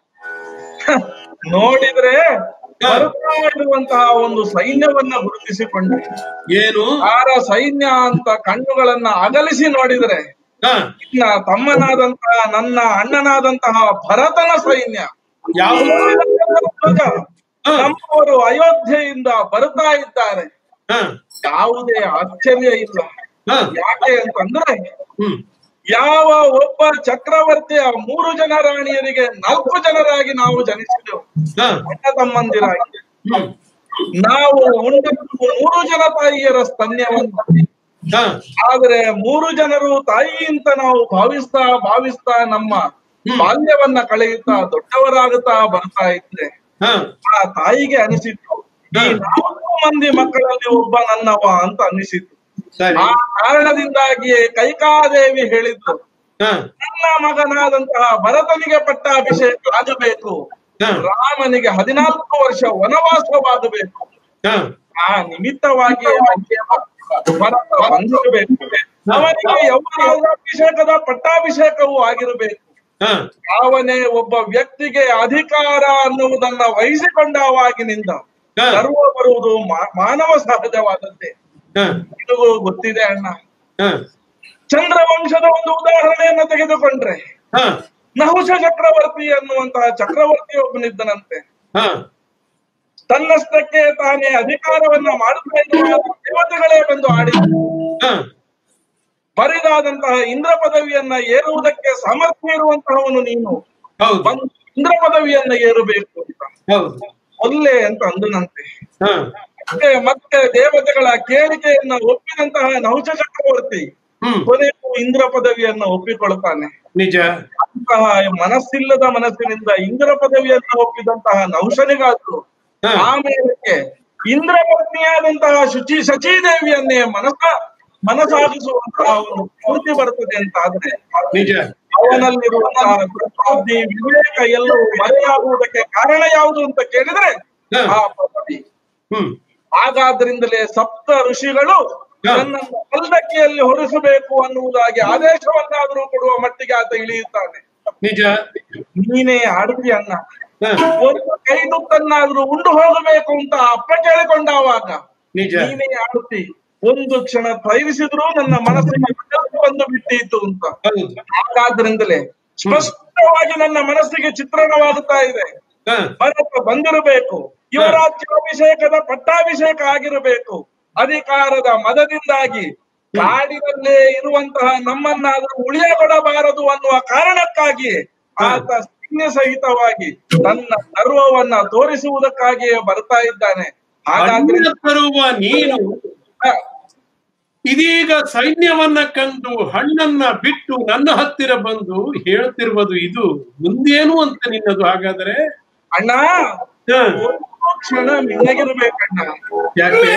[SPEAKER 5] ನೋಡಿದ್ರೆ
[SPEAKER 4] ಹಾ.
[SPEAKER 5] ಬರ್ತಾ ಇರುವಂತಹ ಒಂದು ಸೈನ್ಯವನ್ನ ಗುರುತಿಸಿಕೊಂಡೆ
[SPEAKER 4] ಏನು
[SPEAKER 5] ಯಾರ ಸೈನ್ಯ ಅಂತ ಕಣ್ಣುಗಳನ್ನ ಅಗಲಿಸಿ ನೋಡಿದ್ರೆ
[SPEAKER 4] ಹಾ
[SPEAKER 5] ಇನ್ನ ತಮ್ಮನಾದಂತಹ ನನ್ನ ಅಣ್ಣನಾದಂತಹ ಭರತನ ಸೈನ್ಯ
[SPEAKER 4] ಯಾವುದು
[SPEAKER 5] ಧ್ವಜ.
[SPEAKER 4] ಹಾ.
[SPEAKER 5] ನಮ್ಮವರು ಅಯೋಧ್ಯೆಯಿಂದ ಬರ್ತಾ ಇದ್ದಾರೆ
[SPEAKER 4] ಹಾ
[SPEAKER 5] ಯಾವುದೇ ಆಶ್ಚರ್ಯ ಇಲ್ಲ
[SPEAKER 4] ಹಾ
[SPEAKER 5] ಯಾಕೆ ಅಂತಂದ್ರೆ
[SPEAKER 4] ಹ್ಮ್
[SPEAKER 5] ಯಾವ ಒಬ್ಬ ಚಕ್ರವರ್ತಿಯ ಮೂರು ಜನ ರಾಣಿಯರಿಗೆ ನಾಲ್ಕು ಜನರಾಗಿ ನಾವು ಜನಿಸಿದೆವು
[SPEAKER 4] ಹಾ
[SPEAKER 5] ಅಣ್ಣ ತಮ್ಮಂದಿರಾಗಿ
[SPEAKER 4] ಹ್ಮ್
[SPEAKER 5] ನಾವು ಉಂಡದ್ದು ಮೂರು ಜನ ತಾಯಿಯರ ಸ್ತನ್ಯವನ್ನು
[SPEAKER 4] ಹಾ
[SPEAKER 5] ಆದ್ರೆ ಮೂರು ಜನರು ತಾಯಿ ಅಂತ ನಾವು ಭಾವಿಸ್ತಾ ಭಾವಿಸ್ತಾ ನಮ್ಮ ಬಾಲ್ಯವನ್ನ ಕಳೆಯುತ್ತಾ ದೊಡ್ಡವರಾಗುತ್ತಾ ಬರ್ತಾ ಇದ್ರೆ
[SPEAKER 4] ಹಾ
[SPEAKER 5] ಆ ತಾಯಿಗೆ ಅನಿಸಿತ್ತು ಈ ನಾಲ್ಕು ಮಂದಿ ಮಕ್ಕಳಲ್ಲಿ ಒಬ್ಬ ನನ್ನವ ಅಂತ ಅನಿಸಿತ್ತು
[SPEAKER 4] ಸರಿ
[SPEAKER 5] ಆ ಕಾರಣದಿಂದಾಗಿಯೇ ಕೈಕಾದೇವಿ ಹೇಳಿದ್ದು
[SPEAKER 4] ಹಾ
[SPEAKER 5] ನನ್ನ ಮಗನಾದಂತಹ ಭರತನಿಗೆ ಪಟ್ಟಾಭಿಷೇಕ ಆಗಬೇಕು
[SPEAKER 4] ಹಾ
[SPEAKER 5] ರಾಮನಿಗೆ ಹದಿನಾಲ್ಕು ವರ್ಷ ವನವಾಸವಾಗಬೇಕು
[SPEAKER 4] ಹಾ
[SPEAKER 5] ಆ ನಿಮಿತ್ತವಾಗಿ ಭರತ ಬಂದಿರಬೇಕು ಅವನಿಗೆ ಯೌವನಾಭಿಷೇಕದ ಪಟ್ಟಾಭಿಷೇಕವೂ ಆಗಿರಬೇಕು
[SPEAKER 4] ಹಾ
[SPEAKER 5] ಅವನೇ ಒಬ್ಬ ವ್ಯಕ್ತಿಗೆ ಅಧಿಕಾರ ಅನ್ನುವುದನ್ನ ವಹಿಸಿಕೊಂಡವಾಗಿನಿಂದ
[SPEAKER 4] ಹಾ
[SPEAKER 5] ಗರ್ವ ಬರುವುದು ಮಾ- ಮಾನವ ಸಹಜವಾದದ್ದೇ
[SPEAKER 4] ಹಾ
[SPEAKER 5] ನಿನಗೂ ಗೊತ್ತಿದೆ ಅಣ್ಣ
[SPEAKER 4] ಹಾ
[SPEAKER 5] ಚಂದ್ರವಂಶದ ಒಂದು ಉದಾಹರಣೆಯನ್ನ ತೆಗೆದುಕೊಂಡ್ರೆ
[SPEAKER 4] ಹಾ
[SPEAKER 5] ನಹುಷ ಚಕ್ರವರ್ತಿ ಅನ್ನುವಂತಹ ಚಕ್ರವರ್ತಿ ಒಬ್ಬನಿದ್ದನಂತೆ
[SPEAKER 4] ಹಾ
[SPEAKER 5] ತನ್ನಷ್ಟಕ್ಕೆ ತಾನೇ ಅಧಿಕಾರವನ್ನ ಮಾಡುತ್ತಾ ಇರುವಾಗ ದೇವತೆಗಳೇ ಬಂದು ಆಡಿದರು
[SPEAKER 4] ಹಾ
[SPEAKER 5] ಬರಿದಾದಂತಹ ಇಂದ್ರ ಪದವಿಯನ್ನ ಏರುವುದಕ್ಕೆ ಸಾಮರ್ಥ್ಯ ಇರುವಂತಹವನು ನೀನು
[SPEAKER 4] ಹೌದು
[SPEAKER 5] ಬಂದು ಇಂದ್ರ ಪದವಿಯನ್ನ ಏರಬೇಕು ಅಂತ
[SPEAKER 4] ಹೌದು
[SPEAKER 5] ಒಲ್ಲೆ ಅಂತ ಅಂದನಂತೆ
[SPEAKER 4] ಹಾ
[SPEAKER 5] ಮತ್ತೆ ಮತ್ತೆ ದೇವತೆಗಳ ಕೇಳಿಕೆಯನ್ನ ಒಪ್ಪಿದಂತಹ ನಹುಷ ಚಕ್ರವರ್ತಿ
[SPEAKER 4] ಹ್ಮ್
[SPEAKER 5] ಕೊನೆಗೂ ಇಂದ್ರ ಪದವಿಯನ್ನ ಒಪ್ಪಿಕೊಳ್ತಾನೆ
[SPEAKER 4] ನಿಜ
[SPEAKER 5] ಅಂತಹ ಮನಸ್ಸಿಲ್ಲದ ಮನಸ್ಸಿನಿಂದ ಇಂದ್ರ ಪದವಿಯನ್ನ ಒಪ್ಪಿದಂತಹ ನಹುಷನಿಗಾದ್ರು
[SPEAKER 4] ಹಾ
[SPEAKER 5] ಆಮೇಲಕ್ಕೆ ಇಂದ್ರ ಪತ್ನಿಯಾದಂತಹ ಶುಚಿ ಶಚೀದೇವಿಯನ್ನೇ ಮನಸ್ಸ ಮನಸಾಗಿಸುವಂತಹ ಒಂದು ಸ್ಫೂರ್ತಿ ಬರ್ತದೆ ಅಂತ ಆದ್ರೆ
[SPEAKER 4] ನಿಜ
[SPEAKER 5] ಅವನಲ್ಲಿರುವಂತಹ ಬುದ್ಧಿ ವಿವೇಕ ಎಲ್ಲವೂ ಮರೆಯಾಗುವುದಕ್ಕೆ ಕಾರಣ ಯಾವುದು ಅಂತ ಕೇಳಿದ್ರೆ
[SPEAKER 4] ಹಾ.
[SPEAKER 5] ಆ ಪದವಿ
[SPEAKER 4] ಹ್ಮ್
[SPEAKER 5] ಹಾಗಾದ್ರಿಂದಲೇ ಸಪ್ತ ಋಷಿಗಳು
[SPEAKER 4] ಹಾ.
[SPEAKER 5] ನನ್ನನ್ನು ಕಲ್ದಕ್ಕಿಯಲ್ಲಿ ಹೊರಿಸಬೇಕು ಅನ್ನುವುದಾಗಿ ಆದೇಶವನ್ನಾದರೂ ಕೊಡುವ ಮಟ್ಟಿಗೆ ಆತ ಇಳಿಯುತ್ತಾನೆ
[SPEAKER 4] ನಿಜ
[SPEAKER 5] ನೀನೇ ಆಡ್ತಿ ಅಣ್ಣ
[SPEAKER 4] ಹಾ
[SPEAKER 5] ಒಂದು ಕೈ ತುತ್ತನ್ನಾದ್ರೂ ಉಂಡು ಹೋಗಬೇಕು ಅಂತ ಅಪ್ಪ ಕೇಳಿಕೊಂಡಾವಾಗ
[SPEAKER 4] ನಿಜ
[SPEAKER 5] ನೀನೇ ಆಡುತ್ತಿ ಒಂದು ಕ್ಷಣ ಪ್ರಯತ್ನಿಸಿದ್ರು ನನ್ನ ಮನಸ್ಸಿಗೆ ಬೆಳಕು ಬಂದು ಬಿಟ್ಟಿತ್ತು ಅಂತ
[SPEAKER 4] ಹೌದು
[SPEAKER 5] ಹಾಗಾದ್ರಿಂದಲೇ ಸ್ಪಷ್ಟವಾಗಿ ನನ್ನ ಮನಸ್ಸಿಗೆ ಚಿತ್ರಣವಾಗುತ್ತಾ ಇದೆ
[SPEAKER 4] ಹಾ
[SPEAKER 5] ಭರತ ಬಂದಿರಬೇಕು ಯುವರಾಜ್ಯಾಭಿಷೇಕದ ಪಟ್ಟಾಭಿಷೇಕ ಆಗಿರಬೇಕು ಅಧಿಕಾರದ ಮದದಿಂದಾಗಿ ಕಾಡಿನಲ್ಲೇ ಇರುವಂತಹ ನಮ್ಮನ್ನಾದ್ರೂ ಉಳಿಯಗೊಡಬಾರದು ಅನ್ನುವ ಕಾರಣಕ್ಕಾಗಿ ಆತ ಸೈನ್ಯ ಸಹಿತವಾಗಿ ತನ್ನ ಗರ್ವವನ್ನ ತೋರಿಸುವುದಕ್ಕಾಗಿಯೇ ಬರ್ತಾ ಇದ್ದಾನೆ ಹಾಗಾದ್ರೆ
[SPEAKER 4] ಹಣ್ಣ ತರುವ ನೀನು ಇದೀಗ ಸೈನ್ಯವನ್ನ ಕಂಡು ಹಣ್ಣನ್ನ ಬಿಟ್ಟು ನನ್ನ ಹತ್ತಿರ ಬಂದು ಹೇಳುತ್ತಿರುವುದು ಇದು ಮುಂದೇನು ಅಂತ ನಿನ್ನದು ಹಾಗಾದ್ರೆ
[SPEAKER 5] ಅಣ್ಣ
[SPEAKER 4] ಹ,
[SPEAKER 5] ಒಂದು ಕ್ಷಣ ಮಿನ್ನಗಿರ್ಬೇಕಣ್ಣ
[SPEAKER 4] ಯಾಕೆ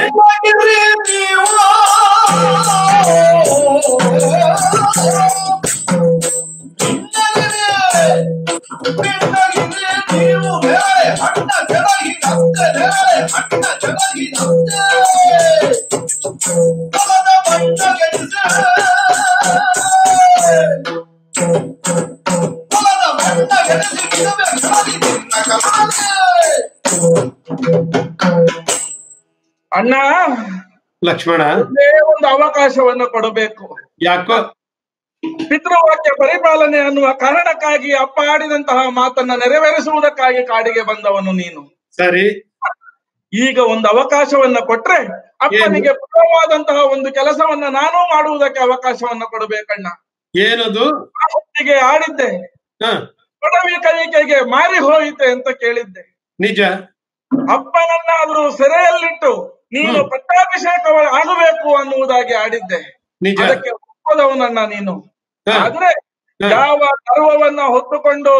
[SPEAKER 5] ಅಣ್ಣ
[SPEAKER 4] ಲಕ್ಷ್ಮಣ
[SPEAKER 5] ಒಂದೇ ಒಂದು ಅವಕಾಶವನ್ನು ಕೊಡಬೇಕು
[SPEAKER 4] ಯಾಕೋ
[SPEAKER 5] ಪಿತೃವಾಕ್ಯ ಪರಿಪಾಲನೆ ಅನ್ನುವ ಕಾರಣಕ್ಕಾಗಿ ಅಪ್ಪ ಆಡಿದಂತಹ ಮಾತನ್ನ ನೆರವೇರಿಸುವುದಕ್ಕಾಗಿ ಕಾಡಿಗೆ ಬಂದವನು ನೀನು
[SPEAKER 4] ಸರಿ
[SPEAKER 5] ಈಗ ಒಂದು ಅವಕಾಶವನ್ನ ಕೊಟ್ರೆ ಅಪ್ಪನಿಗೆ ಪೂರ್ವವಾದಂತಹ ಒಂದು ಕೆಲಸವನ್ನ ನಾನು ಮಾಡುವುದಕ್ಕೆ ಅವಕಾಶವನ್ನ ಕೊಡಬೇಕಣ್ಣ
[SPEAKER 4] ಏನದು
[SPEAKER 5] ಆ ಹೊತ್ತಿಗೆ ಆಡಿದ್ದೆ
[SPEAKER 4] ಹ
[SPEAKER 5] ಕೊಡವಿ ಕಲಿಕೆಗೆ ಮಾರಿ ಹೋಯಿತೆ ಅಂತ ಕೇಳಿದ್ದೆ
[SPEAKER 4] ನಿಜ
[SPEAKER 5] ಅಪ್ಪನನ್ನಾದ್ರೂ ಸೆರೆಯಲ್ಲಿಟ್ಟು ನೀನು
[SPEAKER 4] ಹ್ಮ್.
[SPEAKER 5] ಪಟ್ಟಾಭಿಷೇಕ ಆಗಬೇಕು ಅನ್ನುವುದಾಗಿ ಆಡಿದ್ದೆ
[SPEAKER 4] ನಿಜ
[SPEAKER 5] ಅದಕ್ಕೆ ಒಪ್ಪದವನನ್ನ ನೀನು
[SPEAKER 4] ಹ.
[SPEAKER 5] ಆದ್ರೆ
[SPEAKER 4] ಹ.
[SPEAKER 5] ಯಾವ ಗರ್ವವನ್ನ ಹೊತ್ತುಕೊಂಡು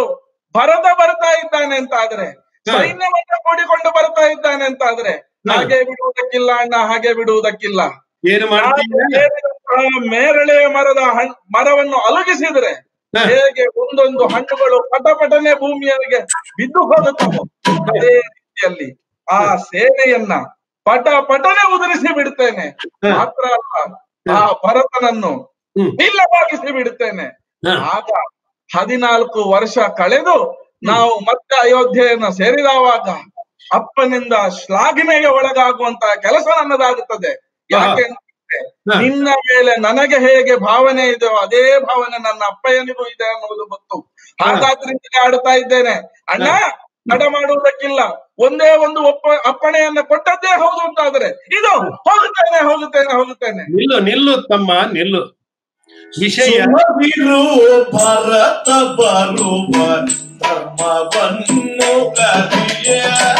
[SPEAKER 5] ಭರತ ಬರ್ತಾ ಇದ್ದಾನೆ ಅಂತ ಆದ್ರೆ ಸೈನ್ಯವನ್ನ ಕೂಡಿಕೊಂಡು ಬರ್ತಾ ಇದ್ದಾನೆ ಅಂತ ಆದ್ರೆ ಹಾಗೆ ಬಿಡುವುದಕ್ಕಿಲ್ಲ ಅಣ್ಣ ಹಾಗೆ ಬಿಡುವುದಕ್ಕಿಲ್ಲ
[SPEAKER 4] ಏನು ಮಾಡ್ತೀಯ
[SPEAKER 5] ಏರಿದಂತಹ ನೇರಳೆ ಮರದ ಹಣ್ ಮರವನ್ನು ಅಲುಗಿಸಿದ್ರೆ
[SPEAKER 4] ಹ.
[SPEAKER 5] ಹೇಗೆ ಒಂದೊಂದು ಹಣ್ಣುಗಳು ಪಟಪಟನೆ ಭೂಮಿಯವರಿಗೆ ಬಿದ್ದು ಹೋಗುತ್ತವೋ ಅದೇ ರೀತಿಯಲ್ಲಿ ಆ ಸೇನೆಯನ್ನ ಪಟ ಪಟನೆ ಉದುರಿಸಿ ಬಿಡ್ತೇನೆ
[SPEAKER 4] ಹ.
[SPEAKER 5] ಮಾತ್ರ ಅಲ್ಲ ಆ ಭರತನನ್ನು
[SPEAKER 4] ಹ್ಮ್.
[SPEAKER 5] ಇಲ್ಲವಾಗಿಸಿ ಬಿಡ್ತೇನೆ
[SPEAKER 4] ಹ.
[SPEAKER 5] ಆಗ ಹದಿನಾಲ್ಕು ವರ್ಷ ಕಳೆದು ನಾವು ಮತ್ತೆ ಅಯೋಧ್ಯೆಯನ್ನು ಸೇರಿದವಾಗ ಅಪ್ಪನಿಂದ ಶ್ಲಾಘನೆಗೆ ಒಳಗಾಗುವಂತಹ ಕೆಲಸ ನನ್ನದಾಗುತ್ತದೆ ಯಾಕೆ ಅಂತಂದ್ರೆ
[SPEAKER 4] ಹ.
[SPEAKER 5] ನಿನ್ನ ಮೇಲೆ ನನಗೆ ಹೇಗೆ ಭಾವನೆ ಇದೆಯೋ ಅದೇ ಭಾವನೆ ನನ್ನ ಅಪ್ಪಯ್ಯನಿಗೂ ಇದೆ ಅನ್ನುವುದು ಗೊತ್ತು ಹಾಗಾದ್ರಿಂದಲೇ ಆಡುತ್ತಾ ಇದ್ದೇನೆ ಅಣ್ಣ ನಡ ಮಾಡುವುದಕ್ಕಿಲ್ಲ ಒಂದೇ ಒಂದು ಒಪ್ಪ ಅಪ್ಪಣೆಯನ್ನ ಕೊಟ್ಟದ್ದೇ ಹೌದು ಅಂತಾದ್ರೆ ಇದು ಹೋಗುತ್ತೇನೆ ಹೋಗುತ್ತೇನೆ ಹೋಗುತ್ತೇನೆ
[SPEAKER 4] ನಿಲ್ಲು ನಿಲ್ಲು ತಮ್ಮ ನಿಲ್ಲು ವಿಷಯ
[SPEAKER 2] ಸುಮವಿರು ಭರತ ಬರುವ ಧರ್ಮವನ್ನು ಕಲಿಯ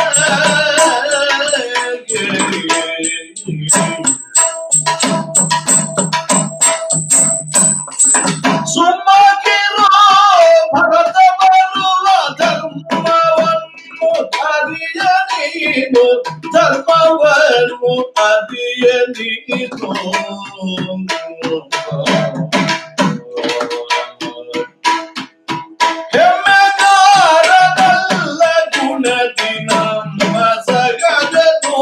[SPEAKER 2] ಸುಮ್ಮಗಿರೋ ಭರತ ಬರುವ ಧರ್ಮವನ್ನು ಅರಿಯ ನೀನು ಧರ್ಮವನ್ನು ಅರಿಯ ನೀನು ಹೆಮ್ಮೆಗಾರನಲ್ಲ ಗುಣದಿ ನಮ್ಮ ಸಗದನೋ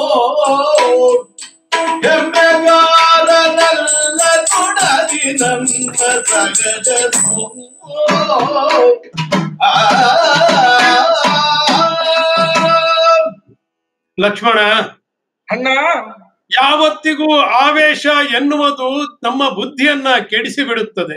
[SPEAKER 2] ಹೆಮ್ಮೆಗಾರನಲ್ಲ ಗುಣದಿ ನಮ್ಮ ಸಗದನೋ ಆ
[SPEAKER 4] ಲಕ್ಷ್ಮಣ
[SPEAKER 5] ಅಣ್ಣ
[SPEAKER 4] ಯಾವತ್ತಿಗೂ ಆವೇಶ ಎನ್ನುವುದು ನಮ್ಮ ಬುದ್ಧಿಯನ್ನ ಕೆಡಿಸಿ ಬಿಡುತ್ತದೆ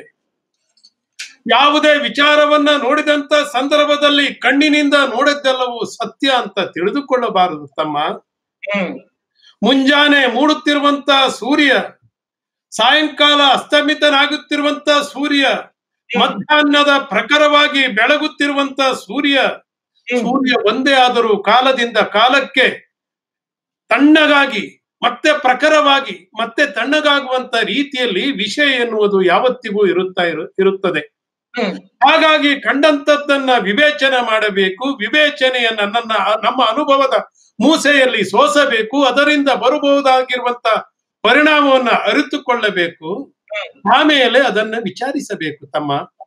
[SPEAKER 4] ಯಾವುದೇ ವಿಚಾರವನ್ನ ನೋಡಿದಂತ ಸಂದರ್ಭದಲ್ಲಿ ಕಣ್ಣಿನಿಂದ ನೋಡಿದ್ದೆಲ್ಲವೂ ಸತ್ಯ ಅಂತ ತಿಳಿದುಕೊಳ್ಳಬಾರದು ತಮ್ಮ
[SPEAKER 5] ಹ್ಮ್
[SPEAKER 4] ಮುಂಜಾನೆ ಮೂಡುತ್ತಿರುವಂತ ಸೂರ್ಯ ಸಾಯಂಕಾಲ ಅಸ್ತಮಿತನಾಗುತ್ತಿರುವಂತ ಸೂರ್ಯ ಮಧ್ಯಾಹ್ನದ ಪ್ರಖರವಾಗಿ ಬೆಳಗುತ್ತಿರುವಂತ ಸೂರ್ಯ ಸೂರ್ಯ ಒಂದೇ ಆದರೂ ಕಾಲದಿಂದ ಕಾಲಕ್ಕೆ ತಣ್ಣಗಾಗಿ ಮತ್ತೆ ಪ್ರಖರವಾಗಿ ಮತ್ತೆ ತಣ್ಣಗಾಗುವಂತ ರೀತಿಯಲ್ಲಿ ವಿಷಯ ಎನ್ನುವುದು ಯಾವತ್ತಿಗೂ ಇರುತ್ತಾ ಇರು ಇರುತ್ತದೆ
[SPEAKER 5] ಹ್ಮ್
[SPEAKER 4] ಹಾಗಾಗಿ ಕಂಡಂತದ್ದನ್ನ ವಿವೇಚನೆ ಮಾಡಬೇಕು ವಿವೇಚನೆಯನ್ನ ನನ್ನ ನಮ್ಮ ಅನುಭವದ ಮೂಸೆಯಲ್ಲಿ ಸೋಸಬೇಕು ಅದರಿಂದ ಬರಬಹುದಾಗಿರುವಂತ ಪರಿಣಾಮವನ್ನ ಅರಿತುಕೊಳ್ಳಬೇಕು ಆಮೇಲೆ ಅದನ್ನ ವಿಚಾರಿಸಬೇಕು ತಮ್ಮ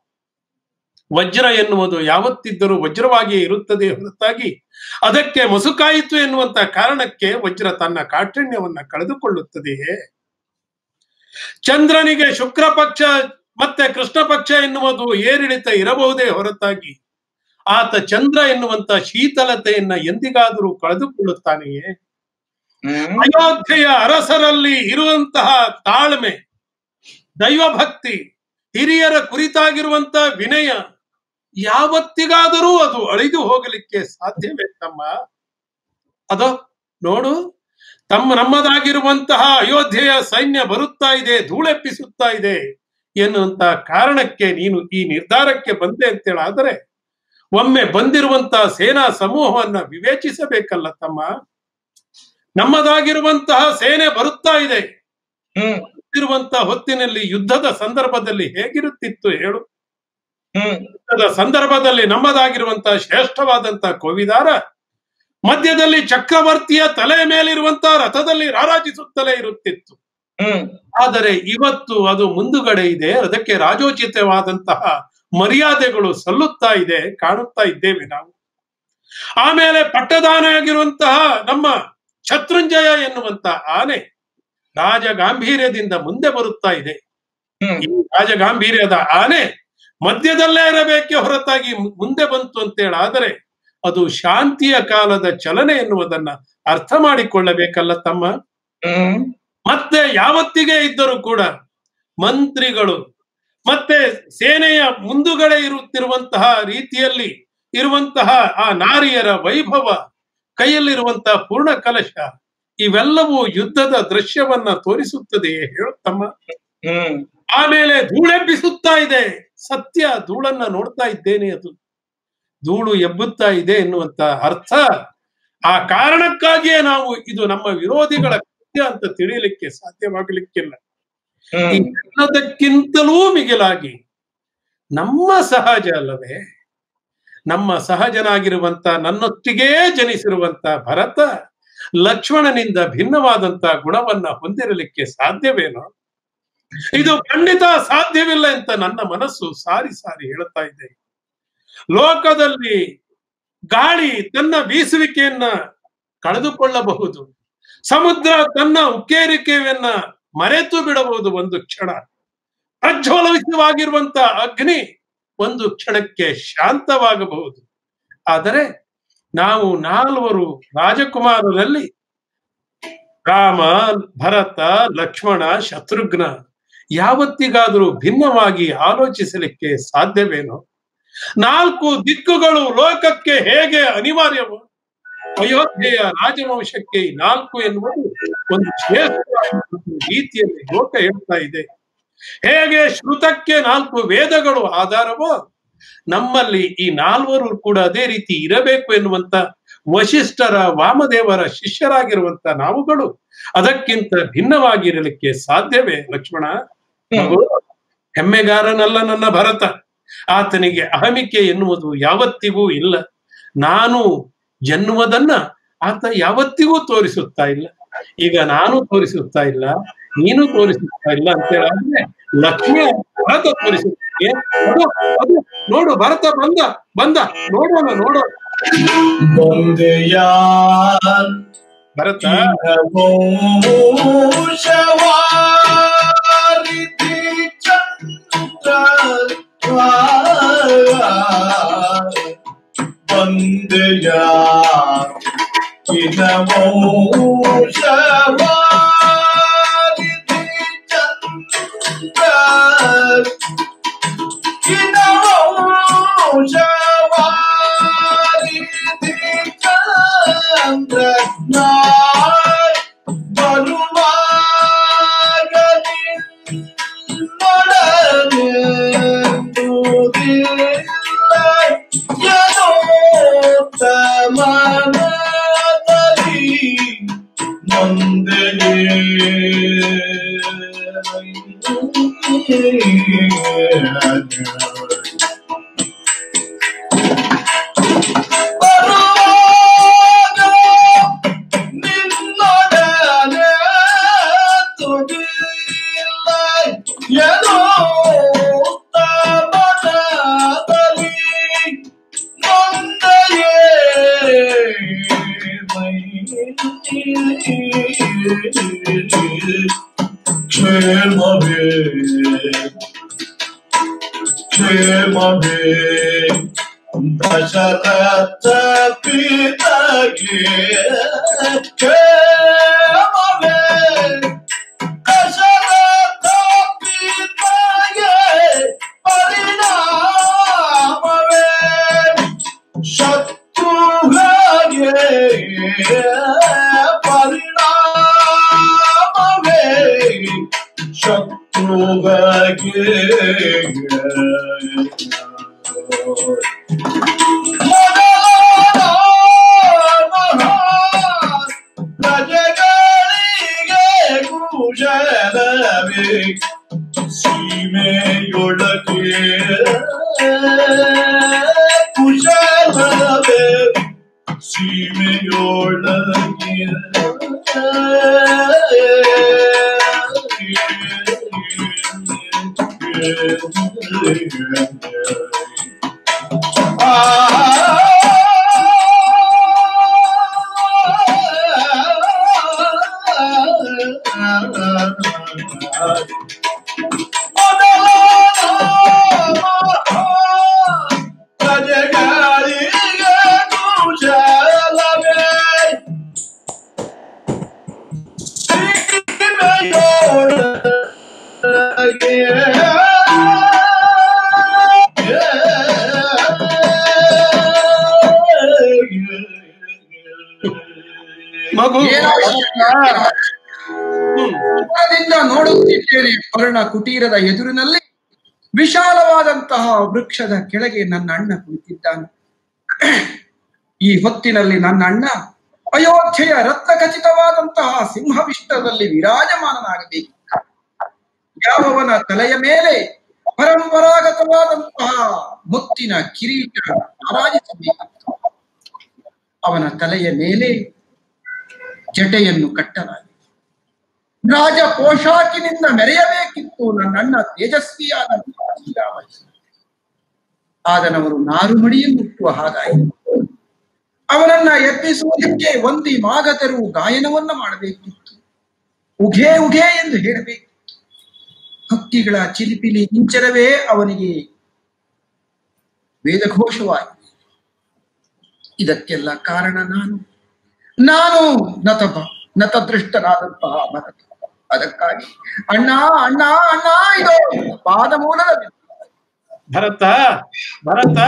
[SPEAKER 4] ವಜ್ರ ಎನ್ನುವುದು ಯಾವತ್ತಿದ್ದರೂ ವಜ್ರವಾಗಿಯೇ ಇರುತ್ತದೆ ಹೊರತಾಗಿ ಅದಕ್ಕೆ ಮಸುಕಾಯಿತು ಎನ್ನುವಂತ ಕಾರಣಕ್ಕೆ ವಜ್ರ ತನ್ನ ಕಾಠಿಣ್ಯವನ್ನ ಕಳೆದುಕೊಳ್ಳುತ್ತದೆಯೇ ಚಂದ್ರನಿಗೆ ಶುಕ್ರ ಪಕ್ಷ ಮತ್ತೆ ಕೃಷ್ಣ ಪಕ್ಷ ಎನ್ನುವುದು ಏರಿಳಿತ ಇರಬಹುದೇ ಹೊರತಾಗಿ ಆತ ಚಂದ್ರ ಎನ್ನುವಂತ ಶೀತಲತೆಯನ್ನ ಎಂದಿಗಾದರೂ ಕಳೆದುಕೊಳ್ಳುತ್ತಾನೆಯೇ
[SPEAKER 5] ಹ್ಮ್
[SPEAKER 4] ಅಯೋಧ್ಯೆಯ ಅರಸರಲ್ಲಿ ಇರುವಂತಹ ತಾಳ್ಮೆ ದೈವಭಕ್ತಿ ಹಿರಿಯರ ಕುರಿತಾಗಿರುವಂತ ವಿನಯ ಯಾವತ್ತಿಗಾದರೂ ಅದು ಅಳಿದು ಹೋಗಲಿಕ್ಕೆ ಸಾಧ್ಯವೇ ತಮ್ಮ ಅದು ನೋಡು ತಮ್ಮ ನಮ್ಮದಾಗಿರುವಂತಹ ಅಯೋಧ್ಯೆಯ ಸೈನ್ಯ ಬರುತ್ತಾ ಇದೆ ಧೂಳೆಪ್ಪಿಸುತ್ತಾ ಇದೆ ಎನ್ನುವಂತ ಕಾರಣಕ್ಕೆ ನೀನು ಈ ನಿರ್ಧಾರಕ್ಕೆ ಬಂದೆ ಅಂತೇಳಾದರೆ ಒಮ್ಮೆ ಬಂದಿರುವಂತಹ ಸೇನಾ ಸಮೂಹವನ್ನ ವಿವೇಚಿಸಬೇಕಲ್ಲ ತಮ್ಮ ನಮ್ಮದಾಗಿರುವಂತಹ ಸೇನೆ ಬರುತ್ತಾ ಇದೆ
[SPEAKER 5] ಹ್ಮ್
[SPEAKER 4] ಇರುವಂತಹ ಹೊತ್ತಿನಲ್ಲಿ ಯುದ್ಧದ ಸಂದರ್ಭದಲ್ಲಿ ಹೇಗಿರುತ್ತಿತ್ತು ಹೇಳು
[SPEAKER 5] ಹ್ಮ್
[SPEAKER 4] ಯುದ್ಧದ ಸಂದರ್ಭದಲ್ಲಿ ನಮ್ಮದಾಗಿರುವಂತಹ ಶ್ರೇಷ್ಠವಾದಂತಹ ಕೋವಿದಾರ ಮಧ್ಯದಲ್ಲಿ ಚಕ್ರವರ್ತಿಯ ತಲೆಯ ಮೇಲಿರುವಂತಹ ರಥದಲ್ಲಿ ರಾರಾಜಿಸುತ್ತಲೇ ಇರುತ್ತಿತ್ತು
[SPEAKER 5] ಹ್ಮ್
[SPEAKER 4] ಆದರೆ ಇವತ್ತು ಅದು ಮುಂದುಗಡೆ ಇದೆ ಅದಕ್ಕೆ ರಾಜೋಚಿತವಾದಂತಹ ಮರ್ಯಾದೆಗಳು ಸಲ್ಲುತ್ತಾ ಇದೆ ಕಾಣುತ್ತಾ ಇದ್ದೇವೆ ನಾವು ಆಮೇಲೆ ಪಟ್ಟದಾನ ಆಗಿರುವಂತಹ ನಮ್ಮ ಶತ್ರುಂಜಯ ಎನ್ನುವಂತ ಆನೆ ರಾಜ ಗಾಂಭೀರ್ಯದಿಂದ ಮುಂದೆ ಬರುತ್ತಾ ಇದೆ
[SPEAKER 5] ಹ್ಮ್
[SPEAKER 4] ಈ ರಾಜ ಗಾಂಭೀರ್ಯದ ಆನೆ ಮಧ್ಯದಲ್ಲೇ ಇರಬೇಕೆ ಹೊರತಾಗಿ ಮು- ಮುಂದೆ ಬಂತು ಅಂತೇಳಿ ಆದರೆ ಅದು ಶಾಂತಿಯ ಕಾಲದ ಚಲನೆ ಎನ್ನುವುದನ್ನ ಅರ್ಥ ಮಾಡಿಕೊಳ್ಳಬೇಕಲ್ಲ ತಮ್ಮ
[SPEAKER 5] ಹ್ಮ್
[SPEAKER 4] ಮತ್ತೆ ಯಾವತ್ತಿಗೆ ಇದ್ದರೂ ಕೂಡ ಮಂತ್ರಿಗಳು ಮತ್ತೆ ಸೇನೆಯ ಮುಂದುಗಡೆ ಇರುತ್ತಿರುವಂತಹ ರೀತಿಯಲ್ಲಿ ಇರುವಂತಹ ಆ ನಾರಿಯರ ವೈಭವ ಕೈಯಲ್ಲಿರುವಂತಹ ಪೂರ್ಣ ಕಲಶ ಇವೆಲ್ಲವೂ ಯುದ್ಧದ ದೃಶ್ಯವನ್ನ ತೋರಿಸುತ್ತದೆಯೇ ಹೇಳುತ್ತಮ್ಮ
[SPEAKER 5] ಹ್ಮ್
[SPEAKER 4] ಆಮೇಲೆ ಧೂಳೆಬ್ಬಿಸುತ್ತಾ ಇದೆ ಸತ್ಯ ಧೂಳನ್ನ ನೋಡ್ತಾ ಇದ್ದೇನೆ ಅದು ಧೂಳು ಎಬ್ಬುತ್ತಾ ಇದೆ ಎನ್ನುವಂತ ಅರ್ಥ ಆ ಕಾರಣಕ್ಕಾಗಿಯೇ ನಾವು ಇದು ನಮ್ಮ ವಿರೋಧಿಗಳ ಕೃತ್ಯ ಅಂತ ತಿಳಿಯಲಿಕ್ಕೆ ಸಾಧ್ಯವಾಗಲಿಕ್ಕಿಲ್ಲ
[SPEAKER 5] ಹ್ಮ್
[SPEAKER 4] ಎಲ್ಲದಕ್ಕಿಂತಲೂ ಮಿಗಿಲಾಗಿ ನಮ್ಮ ಸಹಜ ಅಲ್ಲವೇ ನಮ್ಮ ಸಹಜನಾಗಿರುವಂತ ನನ್ನೊಟ್ಟಿಗೇ ಜನಿಸಿರುವಂತ ಭರತ ಲಕ್ಷ್ಮಣನಿಂದ ಭಿನ್ನವಾದಂತ ಗುಣವನ್ನ ಹೊಂದಿರಲಿಕ್ಕೆ ಸಾಧ್ಯವೇನೋ ಇದು ಖಂಡಿತ ಸಾಧ್ಯವಿಲ್ಲ ಅಂತ ನನ್ನ ಮನಸ್ಸು ಸಾರಿ ಸಾರಿ ಹೇಳ್ತಾ ಇದೆ ಲೋಕದಲ್ಲಿ ಗಾಳಿ ತನ್ನ ಬೀಸುವಿಕೆಯನ್ನ ಕಳೆದುಕೊಳ್ಳಬಹುದು ಸಮುದ್ರ ತನ್ನ ಉಕ್ಕೇರಿಕೆಯನ್ನ ಮರೆತು ಬಿಡಬಹುದು ಒಂದು ಕ್ಷಣ ಪ್ರಜ್ವಲಿತವಾಗಿರುವಂತ ಅಗ್ನಿ ಒಂದು ಕ್ಷಣಕ್ಕೆ ಶಾಂತವಾಗಬಹುದು ಆದರೆ ನಾವು ನಾಲ್ವರು ರಾಜಕುಮಾರರಲ್ಲಿ ರಾಮ ಭರತ ಲಕ್ಷ್ಮಣ ಶತ್ರುಘ್ನ ಯಾವತ್ತಿಗಾದರೂ ಭಿನ್ನವಾಗಿ ಆಲೋಚಿಸಲಿಕ್ಕೆ ಸಾಧ್ಯವೇನೋ ನಾಲ್ಕು ದಿಕ್ಕುಗಳು ಲೋಕಕ್ಕೆ ಹೇಗೆ ಅನಿವಾರ್ಯವೋ ಅಯೋಧ್ಯೆಯ ರಾಜವಂಶಕ್ಕೆ ಈ ನಾಲ್ಕು ಎನ್ನುವುದು ಒಂದು ಶ್ರೇಷ್ಠ ರೀತಿಯಲ್ಲಿ ಲೋಕ ಹೇಳ್ತಾ ಇದೆ ಹೇಗೆ ಶ್ರುತಕ್ಕೆ ನಾಲ್ಕು ವೇದಗಳು ಆಧಾರವೋ ನಮ್ಮಲ್ಲಿ ಈ ನಾಲ್ವರು ಕೂಡ ಅದೇ ರೀತಿ ಇರಬೇಕು ಎನ್ನುವಂತ ವಶಿಷ್ಠರ ವಾಮದೇವರ ಶಿಷ್ಯರಾಗಿರುವಂತ ನಾವುಗಳು ಅದಕ್ಕಿಂತ ಭಿನ್ನವಾಗಿರಲಿಕ್ಕೆ ಸಾಧ್ಯವೇ ಲಕ್ಷ್ಮಣ ಮಗು ಹೆಮ್ಮೆಗಾರನಲ್ಲ ನನ್ನ ಭರತ ಆತನಿಗೆ ಅಹಮಿಕೆ ಎನ್ನುವುದು ಯಾವತ್ತಿಗೂ ಇಲ್ಲ ನಾನು ಎನ್ನುವುದನ್ನ ಆತ ಯಾವತ್ತಿಗೂ ತೋರಿಸುತ್ತಾ ಇಲ್ಲ ಈಗ ನಾನು ತೋರಿಸುತ್ತಾ ಇಲ್ಲ ನೀನು ತೋರಿಸುತ್ತಾ ಇಲ್ಲ ಅಂತ ಹೇಳಿದ್ರೆ ಲಕ್ಷ್ಮಿ ಭರತ ತೋರಿಸುತ್ತೆ ಅದು ಅದು ನೋಡು ಭರತ ಬಂದ ಬಂದ ನೋಡೋಣ ನೋಡೋಣ
[SPEAKER 2] ಒಂದೆಯ
[SPEAKER 4] ಭರತ
[SPEAKER 2] ವಂಶವಾರಿಧಿ ಚಂದ್ರ ಒಂದೆಯ ಕಿನ ವಂಶವಾರಿಧಿ ಚಂದ್ರ ಕಿನ ವಂಶವಾರಿಧಿ ಚಂದ್ರ ನಾಯ್ ಬಲುವಾಗಲಿ ನಿನ್ನೊಡನೆ ತುದಿಲ್ಲ ಏನೋ ತಮನದಲ್ಲಿ ನೊಂದೆಯೇ ಕ್ಷೇಮವೇ ಕ್ಷೇಮವೇ ದಶರಥ ಪಿತಗೆ ಕ್ಷೇಮವೇ ದಶರಥ ಪಿತಗೆ ಪರಿಣಾಮವೇ ಶತ್ರುಗಳಿಗೆ ಪರಿಣಾಮವೇ ಶತ್ರುಗಳಿಗೆ ಪ್ರಜೆಗಳಿಗೆ ಕುಶಲವೇ ಸೀಮೆಯೊಳಗೆ ಕುಶಲವೇ ಸೀಮೆಯೊಳಗೆ ಪ್ರಜೆಗಳಿಗೆ ಕುಶಲವೇ
[SPEAKER 4] ಮಗು
[SPEAKER 6] ಏನೋ
[SPEAKER 4] ಹ್ಮ್.
[SPEAKER 6] ದೂರದಿಂದ ನೋಡುತ್ತಿದ್ದೇನೆ ಪರ್ಣ ಕುಟೀರದ ಎದುರಿನಲ್ಲಿ ವಿಶಾಲವಾದಂತಹ ವೃಕ್ಷದ ಕೆಳಗೆ ನನ್ನ ಅಣ್ಣ ಕುಳಿತಿದ್ದಾನೆ ಈ ಹೊತ್ತಿನಲ್ಲಿ ನನ್ನ ಅಣ್ಣ ಅಯೋಧ್ಯೆಯ ರತ್ನ ಖಚಿತವಾದಂತಹ ಸಿಂಹವಿಷ್ಟದಲ್ಲಿ ವಿರಾಜಮಾನನಾಗಬೇಕು ಯಾವವನ ತಲೆಯ ಮೇಲೆ ಪರಂಪರಾಗತವಾದ ಸುಂದರವಾದಂತಹ ಮುತ್ತಿನ ಕಿರೀಟ ರಾರಾಜಿಸಬೇಕಿತ್ತು ಅವನ ತಲೆಯ ಮೇಲೆ ಜಟೆಯನ್ನು ಕಟ್ಟಲಾಗಿದೆ ರಾಜ ಪೋಷಾಕಿನಿಂದ ಮೆರೆಯಬೇಕಿತ್ತು ನನ್ನಣ್ಣ ತೇಜಸ್ವಿಯಾದಂತಹ ಶ್ರೀರಾಮ ಆದನವರು ನಾರುಮಡಿಯನ್ನು ಮುಟ್ಟುವ ಹಾಗಾಯಿತು ಅವನನ್ನ ಎಬ್ಬಿಸುವುದಕ್ಕೆ ಒಂದಿ ಮಾಗತರು ಗಾಯನವನ್ನ ಮಾಡಬೇಕಿತ್ತು ಉಘೇ ಉಘೇ ಎಂದು ಹೇಳಬೇಕಿತ್ತು ಹಕ್ಕಿಗಳ ಚಿಲಿಪಿಲಿ ಇಂಚರವೇ ಅವನಿಗೆ ವೇದಘೋಷವಾಗಿದೆ ಇದಕ್ಕೆಲ್ಲ ಕಾರಣ ನಾನು ನಾನು ನತಪ ನತದೃಷ್ಟನಾದಂತಹ ಭರತ ಅದಕ್ಕಾಗಿ ಅಣ್ಣ ಅಣ್ಣ ಅಣ್ಣ ಇದು ಪಾದ ಮೂಲದ ಬಿಂದು.
[SPEAKER 4] ಭರತ ಭರತ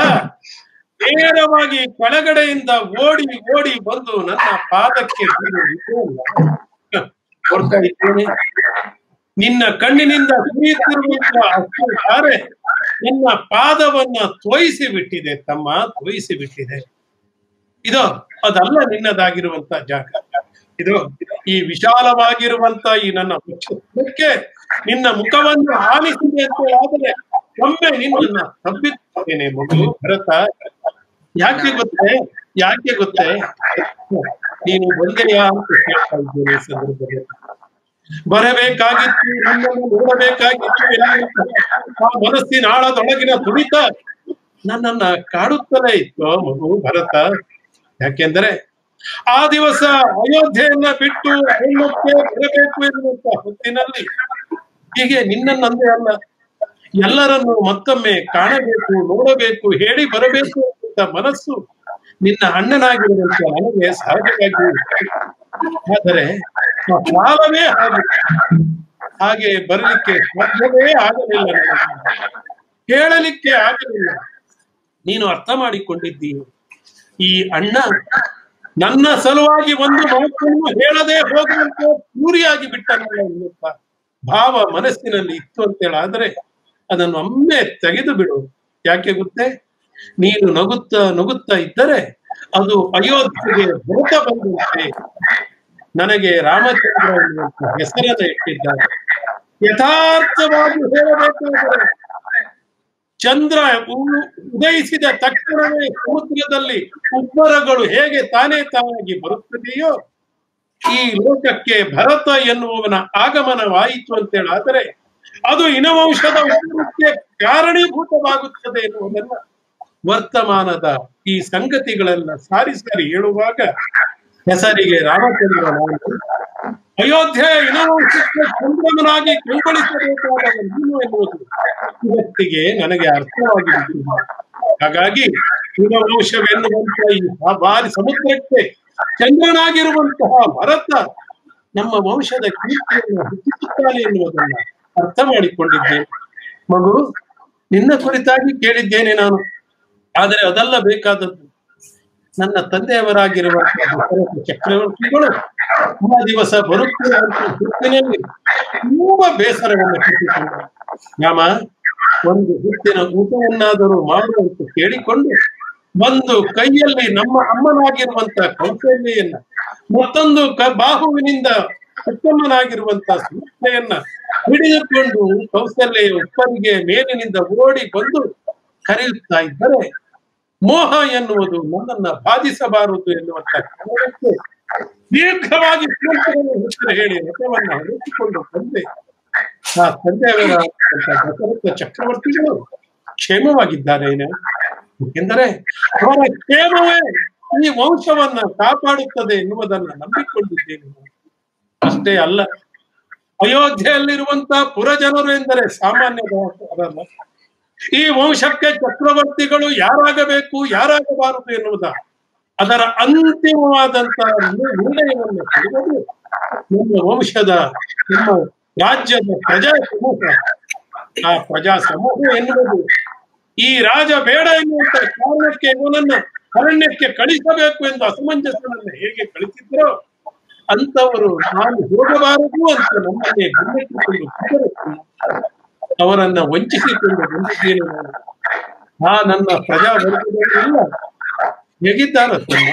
[SPEAKER 4] ನೇರವಾಗಿ ಕೆಳಗಡೆಯಿಂದ ಓಡಿ ಓಡಿ ಬಂದು ನನ್ನ ಪಾದಕ್ಕೆ ಬೀಳು ಇದೆಯಲ್ಲ, ಕೊಡ್ತಾ ಇದ್ದೇನೆ ನಿನ್ನ ಕಣ್ಣಿನಿಂದ ಸುರಿಯುತ್ತಿರುವಂತಹ ಅಷ್ಟು ಧಾರೆ ನಿನ್ನ ಪಾದವನ್ನ ತೋಯಿಸಿ ಬಿಟ್ಟಿದೆ ತಮ್ಮ ತೋಯಿಸಿ ಬಿಟ್ಟಿದೆ ಇದು ಅದಲ್ಲ ನಿನ್ನದಾಗಿರುವಂತ ಜಾಗ ಇದು ಈ ವಿಶಾಲವಾಗಿರುವಂತ ಈ ನನ್ನ ಮುಖಕ್ಕೆ ನಿನ್ನ ಮುಖವನ್ನು ಆಲಿಸಿದೆ ಅಂತ ಆದರೆ ಒಮ್ಮೆ ನಿನ್ನನ್ನ ತಬ್ಬಿದ್ದೇನೆ ಮಗು ಭರತ ಯಾಕೆ ಗೊತ್ತೇ ಯಾಕೆ ಗೊತ್ತೇ ನೀನು ಬಂದೆಯಾ ಅಂತ ಕೇಳ್ತಾ ಇದ್ದೇನೆ ಈ ಸಂದರ್ಭದಲ್ಲಿ ಬರಬೇಕಾಗಿತ್ತು ನಿನ್ನನ್ನು ನೋಡಬೇಕಾಗಿತ್ತು ಎನ್ನುವಂತಹ ಆ ಮನಸ್ಸಿನ ಆಳದೊಳಗಿನ ತುಡಿತ ನನ್ನನ್ನ ಕಾಡುತ್ತಲೇ ಇತ್ತು ಮಗು ಭರತ ಯಾಕೆಂದರೆ ಆ ದಿವಸ ಅಯೋಧ್ಯೆಯನ್ನ ಬಿಟ್ಟು ಅರಣ್ಯಕ್ಕೆ ಬರಬೇಕು ಎನ್ನುವಂತ ಹೊತ್ತಿನಲ್ಲಿ ಹೀಗೆ ನಿನ್ನನ್ನಂದೇ ಅಲ್ಲ ಎಲ್ಲರನ್ನು ಮತ್ತೊಮ್ಮೆ ಕಾಣಬೇಕು ನೋಡಬೇಕು ಹೇಳಿ ಬರಬೇಕು ಅಂತ ಮನಸ್ಸು ನಿನ್ನ ಅಣ್ಣನಾಗಿರುವಂತ ನನಗೆ ಸಹಜವಾಗಿ ಆದರೆ ಆ ಕಾಲವೇ ಹಾಗೆ ಹಾಗೆ ಬರಲಿಕ್ಕೆ ಸಾಧ್ಯವೇ ಆಗಲಿಲ್ಲ ನನಗೆ. ಹೇಳಲಿಕ್ಕೆ ಆಗಲಿಲ್ಲ ನೀನು ಅರ್ಥ ಮಾಡಿಕೊಂಡಿದ್ದೀನು ಈ ಅಣ್ಣ ನನ್ನ ಸಲುವಾಗಿ ಒಂದು ಮಾತನ್ನು ಹೇಳದೆ ಹೋಗುವಂತ ಪೂರಿಯಾಗಿ ಬಿಟ್ಟನಲ್ಲ ಎನ್ನುತ್ತ ಭಾವ ಮನಸ್ಸಿನಲ್ಲಿ ಇತ್ತು ಅಂತೇಳಾದ್ರೆ ಅದನ್ನು ಒಮ್ಮೆ ತೆಗೆದು ಬಿಡು ಯಾಕೆ ಗೊತ್ತೇ ನೀನು ನಗುತ್ತಾ ನಗುತ್ತಾ ಇದ್ದರೆ ಅದು ಅಯೋಧ್ಯೆಗೆ ಭರತ ಬಂದಂತೆ ನನಗೆ ರಾಮಚಂದ್ರ ಎನ್ನುವಂತ ಹೆಸರನ್ನು ಇಟ್ಟಿದ್ದಾರೆ ಯಥಾರ್ಥವಾಗಿ ಹೇಳಬೇಕಾದರೆ ಚಂದ್ರ ಉ- ಉದಯಿಸಿದ ತಕ್ಷಣವೇ ಸಮುದ್ರದಲ್ಲಿ ಉಬ್ಬರಗಳು ಹೇಗೆ ತಾನೇ ತಾನಾಗಿ ಬರುತ್ತದೆಯೋ ಈ ಲೋಕಕ್ಕೆ ಭರತ ಎನ್ನುವವನ ಆಗಮನವಾಯಿತು ಅಂತೇಳಾದರೆ ಅದು ಇನವಂಶದ ಉದ್ಭವಕ್ಕೆ ಕಾರಣೀಭೂತವಾಗುತ್ತದೆ ಎನ್ನುವುದನ್ನ ವರ್ತಮಾನದ ಈ ಸಂಗತಿಗಳೆಲ್ಲ ಸಾರಿ ಸಾರಿ ಹೇಳುವಾಗ ಹೆಸರಿಗೆ ರಾಮಚಂದ್ರ ನಾನು ಅಯೋಧ್ಯೆ ಇನವಂಶಕ್ಕೆ ಚಂದ್ರಮನಾಗಿ ಕಂಗೊಳಿಸಬೇಕಾದ ನೀನು ಎನ್ನುವುದು ಇವತ್ತಿಗೆ ನನಗೆ ಅರ್ಥವಾಗಿ ಬಿಟ್ಟಿದೆ ಹಾಗಾಗಿ ಇನವಂಶವೆನ್ನುವಂತ ಈ ಭಾರಿ ಸಮುದ್ರಕ್ಕೆ ಚಂದ್ರನಾಗಿರುವಂತಹ ಭರತ ನಮ್ಮ ವಂಶದ ಕೀರ್ತಿಯನ್ನು ಹೆಚ್ಚಿಸುತ್ತಾನೆ ಎನ್ನುವುದನ್ನ ಅರ್ಥ ಮಾಡಿಕೊಂಡಿದ್ದೇನೆ ಮಗು ನಿನ್ನ ಕುರಿತಾಗಿ ಕೇಳಿದ್ದೇನೆ ನಾನು ಆದರೆ ಅದೆಲ್ಲ ಬೇಕಾದದ್ದು ನನ್ನ ತಂದೆಯವರಾಗಿರುವಂತಹ ದಶರಥ ಚಕ್ರವರ್ತಿಗಳು ಆ ದಿವಸ ಬರುತ್ತಿರುವಂತಹ ಹೊತ್ತಿನಲ್ಲಿ ತುಂಬಾ ಬೇಸರವನ್ನು ಪಟ್ಟಿಕೊಂಡರು ರಾಮ ಒಂದು ಹೊತ್ತಿನ ಊಟವನ್ನಾದರೂ ಮಾಡು ಅಂತ ಕೇಳಿಕೊಂಡು ಒಂದು ಕೈಯಲ್ಲಿ ನಮ್ಮ ಅಮ್ಮನಾಗಿರುವಂತ ಕೌಶಲ್ಯೆಯನ್ನ ಮತ್ತೊಂದು ಕ ಬಾಹುವಿನಿಂದ ಉತ್ತಮನಾಗಿರುವಂತ ಸೂಕ್ಷ್ಮೆಯನ್ನ ಹಿಡಿದುಕೊಂಡು ಕೌಶಲ್ಯ ಉಪ್ಪರಿಗೆ ಮೇಲಿನಿಂದ ಓಡಿ ಬಂದು ಕರೆಯುತ್ತಾ ಇದ್ದರೆ ಮೋಹ ಎನ್ನುವುದು ನನ್ನನ್ನ ಬಾಧಿಸಬಾರದು ಎನ್ನುವಂತ ಕಾರಣಕ್ಕೆ ದೀರ್ಘವಾಗಿ ಶ್ರೀಮಂತರನ್ನು ಹೆಸರು ಹೇಳಿ ರಥವನ್ನ ಹೊರಟಿಕೊಂಡು ಬಂದೆ ಆ ತಂದೆಯವರ ದಶರಥ ಚಕ್ರವರ್ತಿಗಳು ಕ್ಷೇಮವಾಗಿದ್ದಾರೇನೆ ಏಕೆಂದರೆ ಅವರ ಕ್ಷೇಮವೇ ಈ ವಂಶವನ್ನ ಕಾಪಾಡುತ್ತದೆ ಎನ್ನುವುದನ್ನ ನಂಬಿಕೊಂಡಿದ್ದೇನೆ ನಾನು. ಅಷ್ಟೇ ಅಲ್ಲ ಅಯೋಧ್ಯೆಯಲ್ಲಿರುವಂತಹ ಪುರಜನರು ಎಂದರೆ ಸಾಮಾನ್ಯದವರಲ್ಲ ಈ ವಂಶಕ್ಕೆ ಚಕ್ರವರ್ತಿಗಳು ಯಾರಾಗಬೇಕು ಯಾರಾಗಬಾರದು ಎನ್ನುವುದ ಅದರ ಅಂತಿಮವಾದಂತಹ ನಿ- ನಿರ್ಣಯವನ್ನು ತೆಗೆದು ನಮ್ಮ ವಂಶದ ನಮ್ಮ ರಾಜ್ಯದ ಪ್ರಜಾ ಸಮೂಹ ಆ ಪ್ರಜಾ ಸಮೂಹ ಎನ್ನುವುದು ಈ ರಾಜ ಬೇಡ ಎನ್ನುವಂತ ಕಾರಣಕ್ಕೆ ಇವನನ್ನ ಅರಣ್ಯಕ್ಕೆ ಕಳಿಸಬೇಕು ಎಂದು ಅಸಮಂಜಸನನ್ನು ಹೇಗೆ ಕಳಿಸಿದ್ರೋ ಅಂತವರು ನಾನು ಹೋಗಬಾರದು ಅಂತ ನಮ್ಮನ್ನೇ ಬೆನ್ನಟ್ಟಿಕೊಂಡು ಕುದುರಿಸಿ ಅವರನ್ನ ವಂಚಿಸಿಕೊಂಡು ಬಂದಿದ್ದೇನೆ ನಾನು ಆ ನನ್ನ ಪ್ರಜಾ ವರ್ಗದವರೆಲ್ಲ ಹೇಗಿದ್ದಾರ ತಮ್ಮ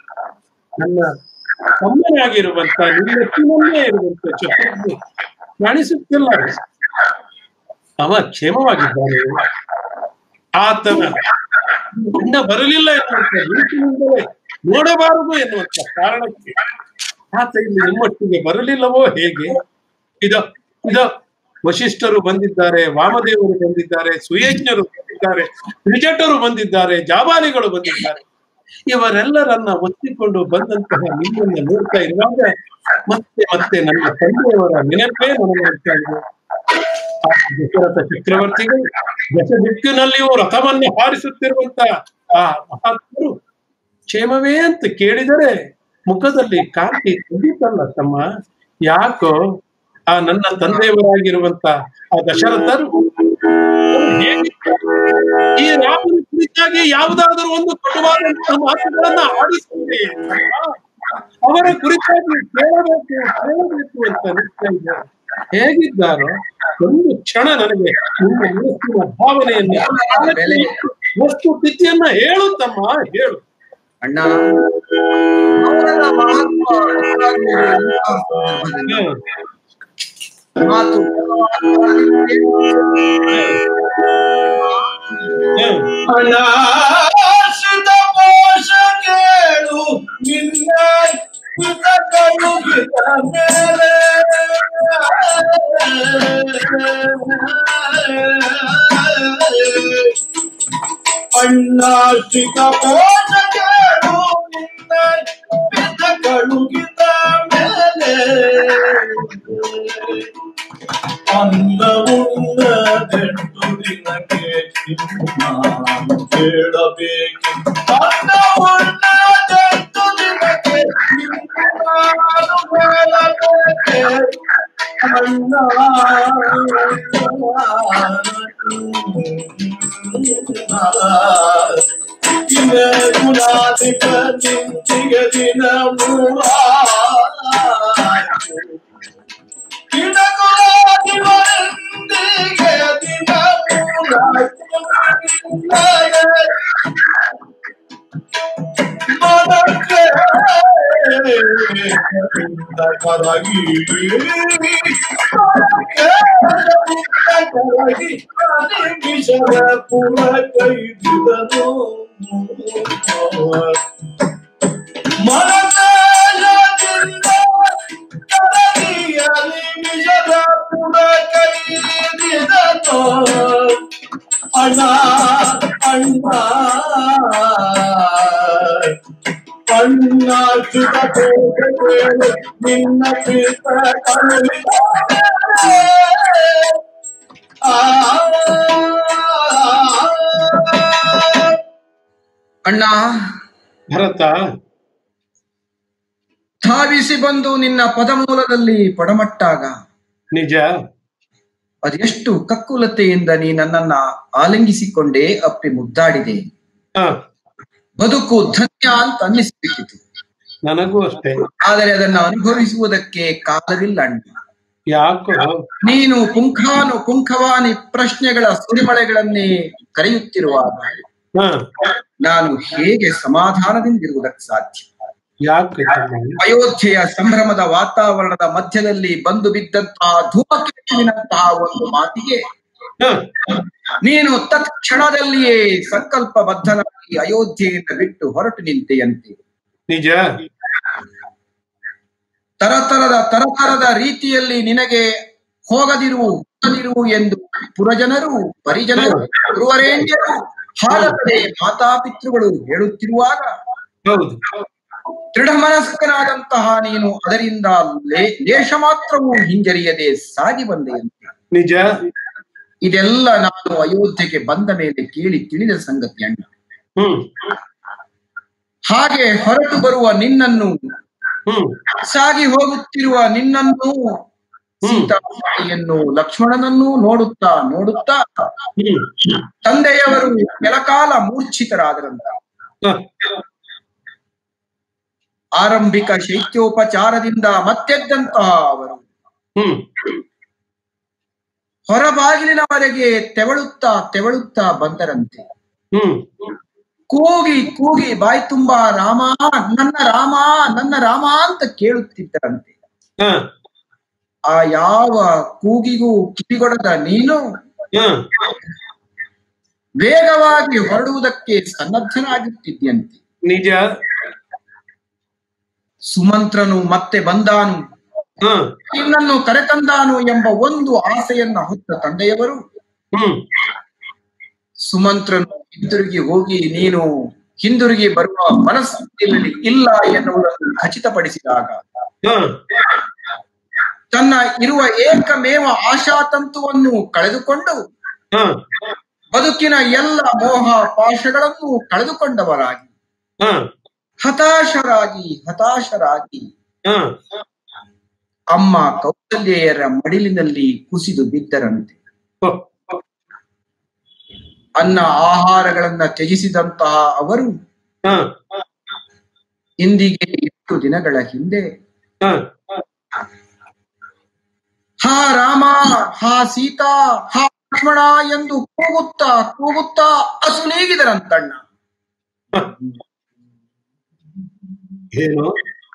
[SPEAKER 4] ನನ್ನ ತಮ್ಮನಾಗಿರುವಂತ ನಿನ್ನೆತ್ತಿನಲ್ಲೇ ಇರುವಂತ ಚತುರ್ಭುಜ ಕಾಣಿಸುತ್ತಿಲ್ಲ ಅವ ಕ್ಷೇಮವಾಗಿದ್ದಾನೆ ಆತನ ಅಣ್ಣ ಬರಲಿಲ್ಲ ಎನ್ನುವಂತ ಗುರುತಿನಿಂದಲೇ ನೋಡಬಾರದು ಎನ್ನುವಂತ ಕಾರಣಕ್ಕೆ ಆತ ಇಲ್ಲಿ ನಿಮ್ಮೊಟ್ಟಿಗೆ ಬರಲಿಲ್ಲವೋ ಹೇಗೆ ಇದ ಇದ ವಶಿಷ್ಠರು ಬಂದಿದ್ದಾರೆ ವಾಮದೇವರು ಬಂದಿದ್ದಾರೆ ಸುಯಜ್ಞರು ಬಂದಿದ್ದಾರೆ ತ್ರಿಜಟರು ಬಂದಿದ್ದಾರೆ ಜಾಬಾಲಿಗಳು ಬಂದಿದ್ದಾರೆ ಇವರೆಲ್ಲರನ್ನ ಒತ್ತಿಕೊಂಡು ಬಂದಂತಹ ನಿಮ್ಮನ್ನ ನೋಡ್ತಾ ಇರುವಾಗ ಮತ್ತೆ ಮತ್ತೆ ನನ್ನ ತಂದೆಯವರ ನೆನಪೇ ನನಗಾಗ್ತಾ ಇದೆ ಆ ದಶರಥ ಚಕ್ರವರ್ತಿಗಳು ದಶ ದಿಕ್ಕಿನಲ್ಲಿಯೂ ರಥವನ್ನು ಹಾರಿಸುತ್ತಿರುವಂತ ಆ ಮಹಾತ್ಮರು ಕ್ಷೇಮವೇ ಅಂತ ಕೇಳಿದರೆ ಮುಖದಲ್ಲಿ ಕಾಂತಿ ತುಂಬಿತಲ್ಲ ತಮ್ಮ ಯಾಕೋ ಆ ನನ್ನ ತಂದೆಯವರಾಗಿರುವಂತ ಆ ದಶರಥರು ಹೇಗಿದ್ದಾರೆ? ಈ ರಾಮನ ಕುರಿತಾಗಿ ಯಾವುದಾದರೂ ಒಂದು ಕಟುವಾದಂತಹ ಮಾತುಗಳನ್ನ ಆಡಿಸಿದ್ರೆ ಅವರ ಕುರಿತಾಗಿ ಕೇಳಬೇಕು ಕೇಳಬೇಕು ಅಂತ ಅನಿಸ್ತಾ ಇದೆ ಹೇಗಿದ್ದಾರೋ ಒಂದು ಕ್ಷಣ ನನಗೆ ನಿಮ್ಮ ಮನಸ್ಸಿನ ಭಾವನೆಯನ್ನು
[SPEAKER 6] ಬೆಲೆ.
[SPEAKER 4] ವಸ್ತು ಸ್ಥಿತಿಯನ್ನ ಹೇಳು ತಮ್ಮ ಹೇಳು
[SPEAKER 6] ಅಣ್ಣ ಅವರ ಮಹತ್ವ ಅಷ್ಟಾಗುವುದು ಎಂಥ ಸಂದರ್ಭದಲ್ಲಿ
[SPEAKER 4] ಹ್ಮ್.
[SPEAKER 6] ಮಾತು
[SPEAKER 4] ಹ್ಮ್.
[SPEAKER 2] ಅನಾಶ್ರಿತ ಪೋಷ ಕೇಳು ನಿನ್ನ ಕೃತ ಕಳುಹಿದ ಮೇಲೆ ಅಣ್ಣಾಶ್ರಿತ ಪೋಷ ಕೇಳು ನಿನ್ನ ಕೃತ ಕಳುಹಿದ ಮೇಲೆ ಅನ್ನವುಣ್ಣದೆಂಟು ದಿನಕ್ಕೆ ಇನ್ನು ನಾನು ಕೇಳಬೇಕು ಅನ್ನವುಣ್ಣದೆಂಟು ದಿನಕ್ಕೆ ಇನ್ನು ನಾನು ಕೇಳಬೇಕೆ ಅಣ್ಣ ದಿನ ಗುಣಾಧಿಕ ನಿಂತಿಗೆ ದಿನ ಮೂರಾಯ್ತು ಗಿಡಗುಲಾಬಿವರೆಂದಿಗೆ ದಿನ ಮನಕ್ಕೆ ಕರಗಿ ಕರಗಿ ನಿಮಿಷದ ಪುರ ಕೈದಿದನು ಮನದಿಂದ ಕರಗಿಯಲಿ ನಿಜದ ಪುರ ಕೈದಿದನು ಅಣ್ಣ ಅಣ್ಣ ಅಣ್ಣ ಸುತ ನಿನ್ನ ಪ್ರೀತ ಕಳುಹಿದ್ದಾರೆ. ಆ
[SPEAKER 6] ಅಣ್ಣ
[SPEAKER 4] ಭರತ
[SPEAKER 6] ಧಾವಿಸಿ ಬಂದು ನಿನ್ನ ಪದಮೂಲದಲ್ಲಿ ಪಡಮಟ್ಟಾಗ
[SPEAKER 4] ನಿಜ
[SPEAKER 6] ಅದೆಷ್ಟು ಕಕ್ಕುಲತೆಯಿಂದ ನೀ ನನ್ನನ್ನ ಆಲಿಂಗಿಸಿಕೊಂಡೇ ಅಪ್ಪಿ ಮುದ್ದಾಡಿದೆ
[SPEAKER 4] ಹ
[SPEAKER 6] ಬದುಕು ಧನ್ಯ ಅಂತ ಅನ್ನಿಸ್ಬೇಕಿತ್ತು
[SPEAKER 4] ನನಗೂ ಅಷ್ಟೇ
[SPEAKER 6] ಆದರೆ ಅದನ್ನ ಅನುಭವಿಸುವುದಕ್ಕೆ ಕಾಲವಿಲ್ಲ ಅಣ್ಣ
[SPEAKER 4] ಯಾಕೋ
[SPEAKER 6] ನೀನು ಪುಂಖಾನು ಪುಂಖವಾನಿ ಪ್ರಶ್ನೆಗಳ ಸುರಿಮಳೆಗಳನ್ನೇ ಕರೆಯುತ್ತಿರುವಾಗ
[SPEAKER 4] ಹ
[SPEAKER 6] ನಾನು ಹೇಗೆ ಸಮಾಧಾನದಿಂದಿರುವುದಕ್ಕೆ ಸಾಧ್ಯ
[SPEAKER 4] ಯಾಕೆ ತಮ್ಮ?
[SPEAKER 6] ಅಯೋಧ್ಯೆಯ ಸಂಭ್ರಮದ ವಾತಾವರಣದ ಮಧ್ಯದಲ್ಲಿ ಬಂದು ಬಿದ್ದಂತಹ ಧೂಮಕೇತುವಿನಂತಹ ಒಂದು ಮಾತಿಗೆ
[SPEAKER 4] ಹ
[SPEAKER 6] ನೀನು ತತ್ಕ್ಷಣದಲ್ಲಿಯೇ ಸಂಕಲ್ಪಬದ್ಧನಾಗಿ ಅಯೋಧ್ಯೆಯಿಂದ ಬಿಟ್ಟು ಹೊರಟು ನಿಂತೆಯಂತೆ
[SPEAKER 4] ನಿಜ
[SPEAKER 6] ತರತರದ ತರತರದ ರೀತಿಯಲ್ಲಿ ನಿನಗೆ ಹೋಗದಿರು ಹೋಗದಿರು ಎಂದು ಪುರಜನರು ಪರಿಜನರು ಗುರುವರೇಣ್ಯರು ಹಾಲದೆ ಮಾತಾಪಿತೃಗಳು ಹೇಳುತ್ತಿರುವಾಗ
[SPEAKER 4] ಹೌದು
[SPEAKER 6] ದೃಢ ಮನಸ್ಕನಾದಂತಹ ನೀನು ಅದರಿಂದ ಲೇ- ಲೇಷ ಮಾತ್ರವೂ ಹಿಂಜರಿಯದೆ ಸಾಗಿ ಬಂದೆಯಂತೆ
[SPEAKER 4] ನಿಜ
[SPEAKER 6] ಇದೆಲ್ಲ ನಾನು ಅಯೋಧ್ಯೆಗೆ ಬಂದ ಮೇಲೆ ಕೇಳಿ ತಿಳಿದ ಸಂಗತಿ ಅಣ್ಣ
[SPEAKER 4] ಹ್ಮ್
[SPEAKER 6] ಹಾಗೆ ಹೊರಟು ಬರುವ ನಿನ್ನನ್ನು
[SPEAKER 4] ಹ್ಮ್
[SPEAKER 6] ಸಾಗಿ ಹೋಗುತ್ತಿರುವ ನಿನ್ನನ್ನು ಸೀತಾಮಾತೆಯನ್ನು ಲಕ್ಷ್ಮಣನನ್ನು ನೋಡುತ್ತಾ ನೋಡುತ್ತಾ
[SPEAKER 4] ಹ್ಮ್
[SPEAKER 6] ತಂದೆಯವರು ಕೆಲಕಾಲ ಮೂರ್ಛಿತರಾದರಂತ
[SPEAKER 4] ಹ
[SPEAKER 6] ಆರಂಭಿಕ ಶೈತ್ಯೋಪಚಾರದಿಂದ ಮತ್ತೆದ್ದಂತಹ ಅವರು
[SPEAKER 4] ಹ್ಮ್
[SPEAKER 6] ಹೊರಬಾಗಿಲಿನವರೆಗೆ ತೆವಳುತ್ತಾ ತೆವಳುತ್ತಾ ಬಂದರಂತೆ
[SPEAKER 4] ಹ್ಮ್
[SPEAKER 6] ಕೂಗಿ ಕೂಗಿ ಬಾಯಿ ತುಂಬಾ ರಾಮ ನನ್ನ ರಾಮ ನನ್ನ ರಾಮ ಅಂತ ಕೇಳುತ್ತಿದ್ದರಂತೆ
[SPEAKER 4] ಹ
[SPEAKER 6] ಆ ಯಾವ ಕೂಗಿಗೂ ಕಿವಿಗೊಡದ ನೀನು
[SPEAKER 4] ಹ
[SPEAKER 6] ವೇಗವಾಗಿ ಹೊರಡುವುದಕ್ಕೆ ಸನ್ನದ್ಧನಾಗುತ್ತಿದ್ದಂತೆ
[SPEAKER 4] ನಿಜ
[SPEAKER 6] ಸುಮಂತ್ರನು ಮತ್ತೆ ಬಂದಾನು
[SPEAKER 4] ಹ
[SPEAKER 6] ನಿನ್ನನ್ನು ಕರೆತಂದಾನು ಎಂಬ ಒಂದು ಆಸೆಯನ್ನ ಹೊತ್ತ ತಂದೆಯವರು
[SPEAKER 4] ಹ್ಮ್
[SPEAKER 6] ಸುಮಂತ್ರನು ಹಿಂದಿರುಗಿ ಹೋಗಿ ನೀನು ಹಿಂದಿರುಗಿ ಬರುವ ಮನಸ್ಥಿತಿಯಲ್ಲಿ ಇಲ್ಲ ಎನ್ನುವುದನ್ನು ಖಚಿತಪಡಿಸಿದಾಗ
[SPEAKER 4] ಹ
[SPEAKER 6] ತನ್ನ ಇರುವ ಏಕಮೇವ ಆಶಾತಂತುವನ್ನು ಕಳೆದುಕೊಂಡು
[SPEAKER 4] ಹ
[SPEAKER 6] ಬದುಕಿನ ಎಲ್ಲ ಮೋಹ ಪಾಶಗಳನ್ನು ಕಳೆದುಕೊಂಡವರಾಗಿ
[SPEAKER 4] ಹ
[SPEAKER 6] ಹತಾಶರಾಗಿ ಹತಾಶರಾಗಿ
[SPEAKER 4] ಹ
[SPEAKER 6] ಅಮ್ಮ ಕೌಸಲ್ಯೆಯರ ಮಡಿಲಿನಲ್ಲಿ ಕುಸಿದು ಬಿದ್ದರಂತೆ
[SPEAKER 4] ಹ
[SPEAKER 6] ಅನ್ನ ಆಹಾರಗಳನ್ನ ತ್ಯಜಿಸಿದಂತಹ ಅವರು
[SPEAKER 4] ಹ
[SPEAKER 6] ಇಂದಿಗೆ ಎಷ್ಟು ದಿನಗಳ ಹಿಂದೆ
[SPEAKER 4] ಹ
[SPEAKER 6] ಹಾ ರಾಮ ಹಾ ಸೀತಾ ಹಾ ಲಕ್ಷ್ಮಣ ಎಂದು ಕೂಗುತ್ತಾ ಕೂಗುತ್ತಾ ಅಸುನೀಗಿದರಂತಣ್ಣ
[SPEAKER 4] ಏನು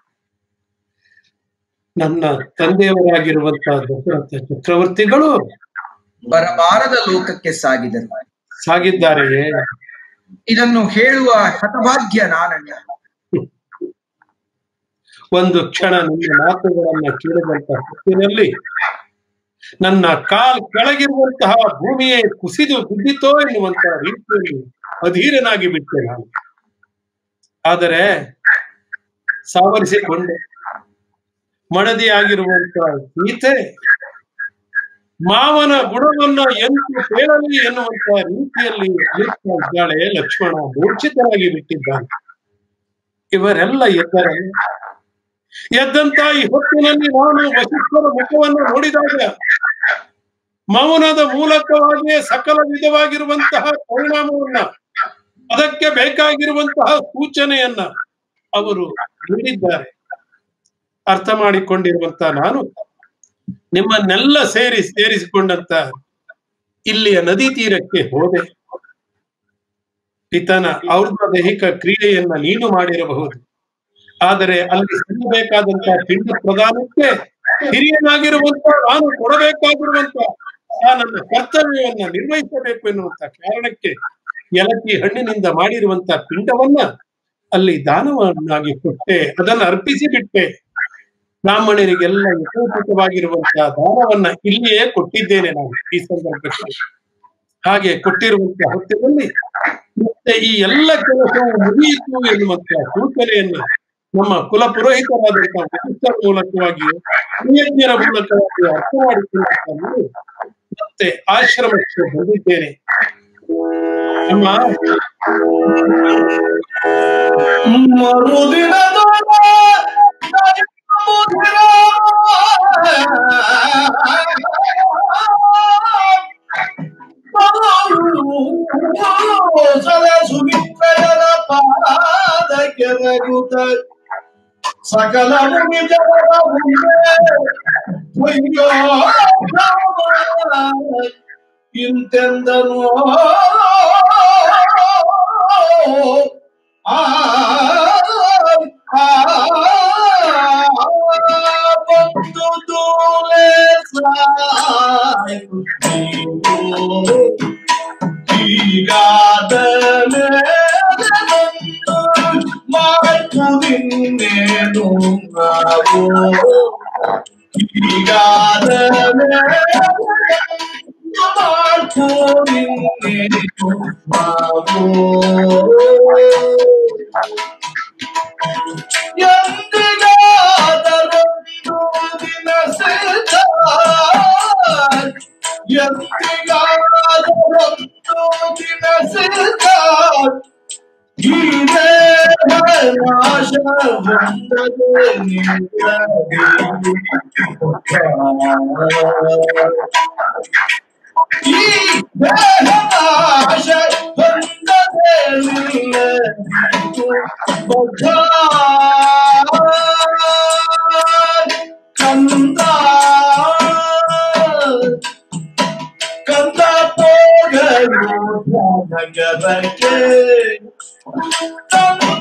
[SPEAKER 4] ನನ್ನ ತಂದೆಯವರಾಗಿರುವಂತಹ ದಶರಥ ಚಕ್ರವರ್ತಿಗಳು
[SPEAKER 6] ಬರಬಾರದ ಲೋಕಕ್ಕೆ ಸಾಗಿದರು
[SPEAKER 4] ಸಾಗಿದ್ದಾರೆಯೇ
[SPEAKER 6] ಇದನ್ನು ಹೇಳುವ ಹತಭಾಗ್ಯ ನಾನಣ್ಣ
[SPEAKER 4] ಒಂದು ಕ್ಷಣ ನಿಮ್ಮ ಮಾತುಗಳನ್ನ ಕೇಳಿದಂತ ಹೊತ್ತಿನಲ್ಲಿ ನನ್ನ ಕಾಲ್ ಕೆಳಗಿರುವಂತಹ ಭೂಮಿಯೇ ಕುಸಿದು ಬಿದ್ದಿತೋ ಎನ್ನುವಂತಹ ರೀತಿಯಲ್ಲಿ ಅಧೀರನಾಗಿ ಬಿಟ್ಟೆ ನಾನು ಆದರೆ ಸಾವರಿಸಿಕೊಂಡೆ ಮಡದಿಯಾಗಿರುವಂತಹ ಸೀತೆ ಮಾವನ ಗುಣವನ್ನ ಎಂತು ಕೇಳಲಿ ಎನ್ನುವಂತಹ ರೀತಿಯಲ್ಲಿ ಅಳುತ್ತಾ ಇದ್ದಾಳೆ ಲಕ್ಷ್ಮಣ ಮೂರ್ಛಿತನಾಗಿ ಬಿಟ್ಟಿದ್ದಾನೆ ಇವರೆಲ್ಲ ಎದ್ದರೆ ಎದ್ದಂತ ಈ ಹೊತ್ತಿನಲ್ಲಿ ನಾನು ವಶಿಷ್ಠರ ಮುಖವನ್ನು ನೋಡಿದಾಗ ಮೌನದ ಮೂಲಕವಾಗಿಯೇ ಸಕಲ ವಿಧವಾಗಿರುವಂತಹ ಪರಿಣಾಮವನ್ನ ಅದಕ್ಕೆ ಬೇಕಾಗಿರುವಂತಹ ಸೂಚನೆಯನ್ನ ಅವರು ನೀಡಿದ್ದಾರೆ ಅರ್ಥ ಮಾಡಿಕೊಂಡಿರುವಂತಹ ನಾನು ನಿಮ್ಮನ್ನೆಲ್ಲ ಸೇರಿ ಸೇರಿಸಿಕೊಂಡಂತ ಇಲ್ಲಿಯ ನದಿ ತೀರಕ್ಕೆ ಹೋದೆ ಪಿತನ ಔರ್ಧ್ವ ದೈಹಿಕ ಕ್ರಿಯೆಯನ್ನ ನೀನು ಮಾಡಿರಬಹುದು ಆದರೆ ಅಲ್ಲಿ ಸಿಗಬೇಕಾದಂತಹ ಪಿಂಡ ಪ್ರದಾನಕ್ಕೆ ಹಿರಿಯನಾಗಿರುವಂತ ನಾನು ಕೊಡಬೇಕಾಗಿರುವಂತ ಆ ನನ್ನ ಕರ್ತವ್ಯವನ್ನ ನಿರ್ವಹಿಸಬೇಕು ಎನ್ನುವಂತ ಕಾರಣಕ್ಕೆ ಎಲಕ್ಕಿ ಹಣ್ಣಿನಿಂದ ಮಾಡಿರುವಂತ ಪಿಂಡವನ್ನ ಅಲ್ಲಿ ದಾನವನ್ನಾಗಿ ಕೊಟ್ಟೆ ಅದನ್ನು ಅರ್ಪಿಸಿ ಬಿಟ್ಟೆ ಬ್ರಾಹ್ಮಣರಿಗೆಲ್ಲ ಯಥೋಚಿತವಾಗಿರುವಂತಹ ದಾನವನ್ನ ಇಲ್ಲಿಯೇ ಕೊಟ್ಟಿದ್ದೇನೆ ನಾನು ಈ ಸಂದರ್ಭದಲ್ಲಿ ಹಾಗೆ ಕೊಟ್ಟಿರುವಂತಹ ಹೊತ್ತಿನಲ್ಲಿ ಮತ್ತೆ ಈ ಎಲ್ಲ ಕೆಲಸವು ಮುಗಿಯಿತು ಎನ್ನುವಂತಹ ಸೂಚನೆಯನ್ನ ನಮ್ಮ ಕುಲ ಪುರೋಹಿತರಾದಂತಹ ವರಿಷ್ಠರ ಮೂಲಕವಾಗಿ ನಿಯಜ್ಞರ ಮೂಲಕವಾಗಿ ಅರ್ಥ ಮಾಡಿಕೊಳ್ಳುತ್ತಾ ನಾನು ಮತ್ತೆ ಆಶ್ರಮಕ್ಕೆ ಬಂದಿದ್ದೇನೆ ನಮ್ಮ
[SPEAKER 2] ಮರುದಿನದೊಳ ಸಮುದ್ರ ಸಲ ಸುಮಿತ್ರರ ಪಾದ ಕೆರಗುತ್ತ ಸಕಲ ಮುಗಿ ಜನರ ಮುಂದೆ ಅಯ್ಯೋ ಇಂತೆಂದನು ಆ ಬಂದು ದೂಲೆ ಸಾಯ್ತು ಈಗಾದ ಮಾತು ನಿನ್ನೇನು ನಾವು ಈಗಾದ ಮಾತು ನಿನ್ನೇನು ನಾವು ಎಂದಿಗಾದರೊಂದು ದಿನ ಸಿದ್ಧ ಎಂದಿಗಾದರೊಂದು ದಿನ ಸಿದ್ಧ ಈ ದೇಹ ನಾಶ ಹೊಂದದೆ ಈ ದೇಹ ನಾಶ ಹೊಂದದೆ ಬುದ್ಧ ಕಂದ ಕಂದ ಹೋಗಲು ನಗರಕ್ಕೆ ಕಂದ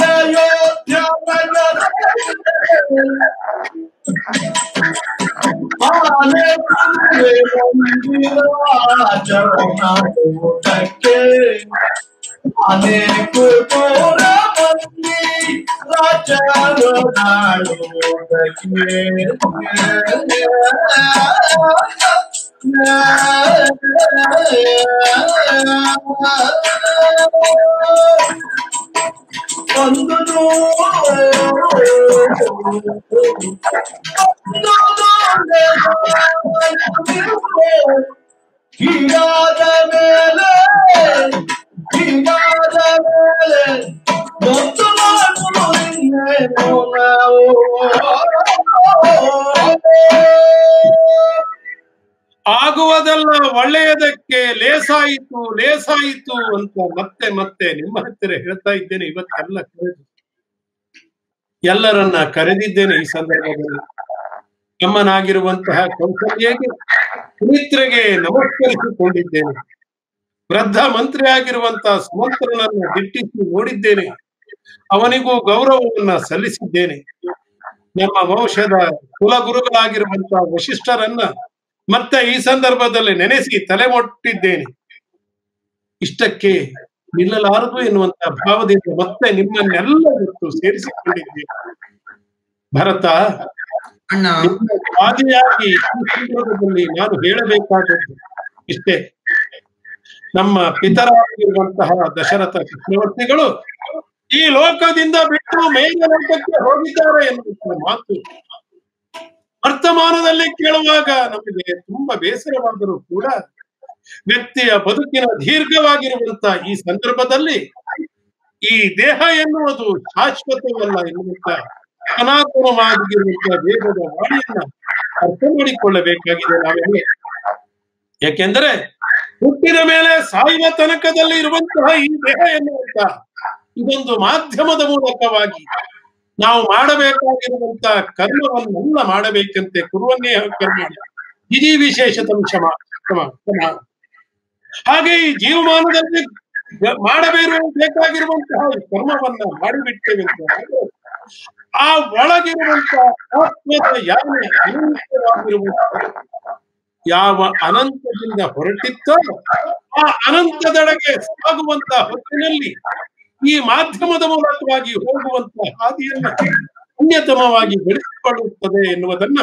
[SPEAKER 2] ಹೋಗಯೋಧ್ಯ ನಗರಕ್ಕೆ ಆನೆ ಕುದುರೆ ಮಂದಿರ ಚರಣಕ್ಕೆ ಆನೆ ಕುದುರ ಮಂದಿ ಒಂದು ಹೀಗಾದ ಮೇಲೆ ಹೀಗಾದ ಮೇಲೆ ಮತ್ತು ನಾನು ಇನ್ನೇನು ನಾವು
[SPEAKER 4] ಆಗುವುದೆಲ್ಲ ಒಳ್ಳೆಯದಕ್ಕೆ ಲೇಸಾಯಿತು ಲೇಸಾಯಿತು ಅಂತ ಮತ್ತೆ ಮತ್ತೆ ನಿಮ್ಮ ಹತ್ತಿರ ಹೇಳ್ತಾ ಇದ್ದೇನೆ ಇವತ್ತೆಲ್ಲ ಕರೆದು ಎಲ್ಲರನ್ನ ಕರೆದಿದ್ದೇನೆ ಈ ಸಂದರ್ಭದಲ್ಲಿ ನಮ್ಮನಾಗಿರುವಂತಹ ಕೌಸಲ್ಯಗೆ ಸುಮಿತ್ರೆಗೆ ನಮಸ್ಕರಿಸಿಕೊಂಡಿದ್ದೇನೆ ವೃದ್ಧ ಮಂತ್ರಿ ಆಗಿರುವಂತಹ ಸುಮಂತ್ರನನ್ನ ದಿಟ್ಟಿಸಿ ನೋಡಿದ್ದೇನೆ ಅವನಿಗೂ ಗೌರವವನ್ನ ಸಲ್ಲಿಸಿದ್ದೇನೆ ನಮ್ಮ ವಂಶದ ಕುಲಗುರುಗಳಾಗಿರುವಂತಹ ವಶಿಷ್ಠರನ್ನ ಮತ್ತೆ ಈ ಸಂದರ್ಭದಲ್ಲಿ ನೆನೆಸಿ ತಲೆ ಮೊಟ್ಟಿದ್ದೇನೆ ಇಷ್ಟಕ್ಕೆ ನಿಲ್ಲಲಾರದು ಎನ್ನುವಂತಹ ಭಾವದಿಂದ ಮತ್ತೆ ನಿಮ್ಮನ್ನೆಲ್ಲ ಇವತ್ತು ಸೇರಿಸಿಕೊಂಡಿದ್ದೇನೆ ಭರತ
[SPEAKER 6] ಅಣ್ಣ
[SPEAKER 4] ನಿಮ್ಮ ಆದಿಯಾಗಿ ಈ ಸಂದರ್ಭದಲ್ಲಿ ನಾನು ಹೇಳಬೇಕಾದದ್ದು ಇಷ್ಟೇ ನಮ್ಮ ಪಿತರಾಗಿರುವಂತಹ ದಶರಥ ಚಕ್ರವರ್ತಿಗಳು ಈ ಲೋಕದಿಂದ ಬಿಟ್ಟು ಮೇಲಿನ ಲೋಕಕ್ಕೆ ಹೋಗಿದ್ದಾರೆ ಎನ್ನುವಂತಹ ಮಾತು ವರ್ತಮಾನದಲ್ಲಿ ಕೇಳುವಾಗ ನಮಗೆ ತುಂಬಾ ಬೇಸರವಾದರೂ ಕೂಡ ವ್ಯಕ್ತಿಯ ಬದುಕಿನ ದೀರ್ಘವಾಗಿರುವಂತಹ ಈ ಸಂದರ್ಭದಲ್ಲಿ ಈ ದೇಹ ಎನ್ನುವುದು ಶಾಶ್ವತವಲ್ಲ ಎನ್ನುವಂತ ಸನಾತನವಾಗಿರುವಂತಹ ವೇದದ ವಾಣಿಯನ್ನ ಅರ್ಥ ಮಾಡಿಕೊಳ್ಳಬೇಕಾಗಿದೆ ನಾವೆಲ್ಲ ಯಾಕೆಂದರೆ ಹುಟ್ಟಿದ ಮೇಲೆ ಸಾಯುವ ತನಕದಲ್ಲಿ ಇರುವಂತಹ ಈ ದೇಹ ಎನ್ನುವಂತ ಇದೊಂದು ಮಾಧ್ಯಮದ ಮೂಲಕವಾಗಿ ನಾವು ಮಾಡಬೇಕಾಗಿರುವಂತಹ ಕರ್ಮವನ್ನೆಲ್ಲ ಮಾಡಬೇಕಂತೆ ಕುರುವನ್ನೇ ಕರ್ಮ ಇಡೀ ವಿಶೇಷತಂ ಕ್ಷಮ ಕ್ಷಮ ಕ್ಷಮ ಹಾಗೆ ಈ ಜೀವಮಾನದಲ್ಲಿ ಮಾಡಬೇರು ಬೇಕಾಗಿರುವಂತಹ ಈ ಕರ್ಮವನ್ನ ಮಾಡಿಬಿಟ್ಟೇವೆ ಅಂತ ಆದ್ರೆ ಆ ಒಳಗಿರುವಂತಹ ಆತ್ಮದ ಯಾವೇ ಅನಂತವಾಗಿರುವಂತಹ ಯಾವ ಅನಂತದಿಂದ ಹೊರಟಿತ್ತೋ ಆ ಅನಂತದೆಡೆಗೆ ಸಾಗುವಂತಹ ಹೊತ್ತಿನಲ್ಲಿ ಈ ಮಾಧ್ಯಮದ ಮೂಲಕವಾಗಿ ಹೋಗುವಂತಹ ಹಾದಿಯನ್ನ ಪುಣ್ಯತಮವಾಗಿ ಬೆಳೆಸಿಕೊಳ್ಳುತ್ತದೆ ಎನ್ನುವುದನ್ನ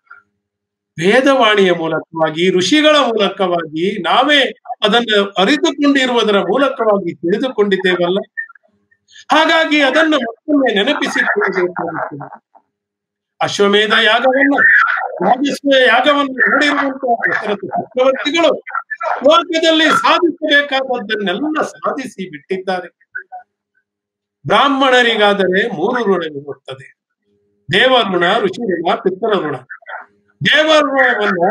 [SPEAKER 4] ವೇದವಾಣಿಯ ಮೂಲಕವಾಗಿ ಋಷಿಗಳ ಮೂಲಕವಾಗಿ ನಾವೇ ಅದನ್ನು ಅರಿತುಕೊಂಡಿರುವುದರ ಮೂಲಕವಾಗಿ ತಿಳಿದುಕೊಂಡಿದ್ದೇವಲ್ಲ ಹಾಗಾಗಿ ಅದನ್ನು ಮತ್ತೊಮ್ಮೆ ನೆನಪಿಸಿಕೊಳ್ಳಬೇಕಾಗುತ್ತದೆ ಅಶ್ವಮೇಧ ಯಾಗವನ್ನು ರಾಜಸ್ವ ಯಾಗವನ್ನು ನೋಡಿರುವಂತಹ ದಶರಥ ಚಕ್ರವರ್ತಿಗಳು ಲೋಕದಲ್ಲಿ ಸಾಧಿಸಬೇಕಾದದ್ದನ್ನೆಲ್ಲ ಸಾಧಿಸಿ ಬಿಟ್ಟಿದ್ದಾರೆ ಬ್ರಾಹ್ಮಣರಿಗಾದರೆ ಮೂರು ಋಣವಿರುತ್ತದೆ ದೇವ ಋಣ ಋಷಿ ಋಣ ಪಿತರ ಋಣ ದೇವ ಋಣವನ್ನು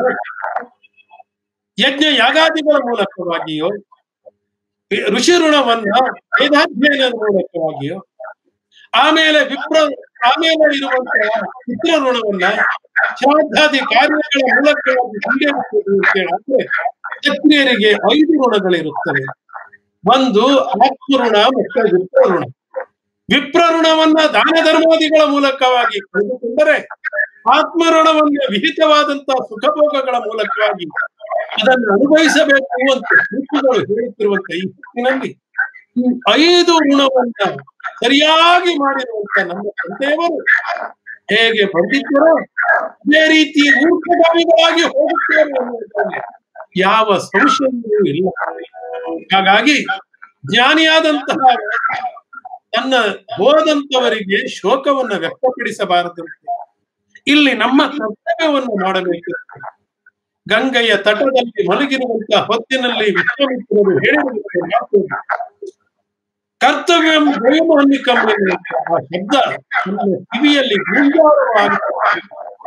[SPEAKER 4] ಯಜ್ಞ ಯಾಗಾದಿಗಳ ಮೂಲಕವಾಗಿಯೋ ಋಷಿ ಋಣವನ್ನ ವೇದಾಧ್ಯಯನದ ಮೂಲಕವಾಗಿಯೋ ಆಮೇಲೆ ವಿಪ್ರ ಆಮೇಲೆ ಇರುವಂತಹ ಪಿತೃ ಋಣವನ್ನ ಶ್ರಾದ್ದಾದಿ ಕಾರ್ಯಗಳ ಮೂಲಕವಾಗಿ ಈಡೇರಿಸುವುದು ಅಂತ ಹೇಳಿದ್ರೆ ಕ್ಷತ್ರಿಯರಿಗೆ ಐದು ಋಣಗಳಿರುತ್ತವೆ ಒಂದು ಆತ್ಮಋಣ ಮತ್ತು ವಿಪ್ರಋಣ ವಿಪ್ರಋಣವನ್ನ ದಾನ ಧರ್ಮಾದಿಗಳ ಮೂಲಕವಾಗಿ ಕಳೆದುಕೊಂಡರೆ ಆತ್ಮಋಣವನ್ನ ವಿಹಿತವಾದಂತಹ ಸುಖಭೋಗಗಳ ಮೂಲಕವಾಗಿ ಅದನ್ನು ಅನುಭವಿಸಬೇಕು ಅಂತ ಶ್ರುತಿಗಳು ಹೇಳುತ್ತಿರುವಂತ ಈ ಹೊತ್ತಿನಲ್ಲಿ ಈ ಐದು ಋಣವನ್ನ ಸರಿಯಾಗಿ ಮಾಡಿರುವಂತ ನಮ್ಮ ತಂದೆಯವರು ಹೇಗೆ ಬಂದಿದ್ದರೋ ಅದೇ ರೀತಿ ಮೂರ್ಖಗಾಮಿಗಳಾಗಿ ಹೋಗುತ್ತೇವೆ ಅನ್ನುವುದರಲ್ಲಿ ಯಾವ ಸಂಶಯವೂ ಇಲ್ಲ ಹಾಗಾಗಿ ಜ್ಞಾನಿಯಾದಂತಹ ತನ್ನ ಹೋದಂತವರಿಗೆ ಶೋಕವನ್ನ ವ್ಯಕ್ತಪಡಿಸಬಾರದಂತೆ ಇಲ್ಲಿ ನಮ್ಮ ಕರ್ತವ್ಯವನ್ನು ಮಾಡಬೇಕು ಗಂಗೆಯ ತಟದಲ್ಲಿ ಮಲಗಿರುವಂತಹ ಹೊತ್ತಿನಲ್ಲಿ ವಿಶ್ವಾಮಿತ್ರರು ಹೇಳಿರುವಂತಹ ಮಾತು ಕರ್ತವ್ಯ ದೈವಮಹನ್ನಿಕಂ ಎನ್ನುವಂತಹ ಆ ಶಬ್ದ ನಮ್ಮ ಕಿವಿಯಲ್ಲಿ ಗುಂಜಾರವಾಗುತ್ತದೆ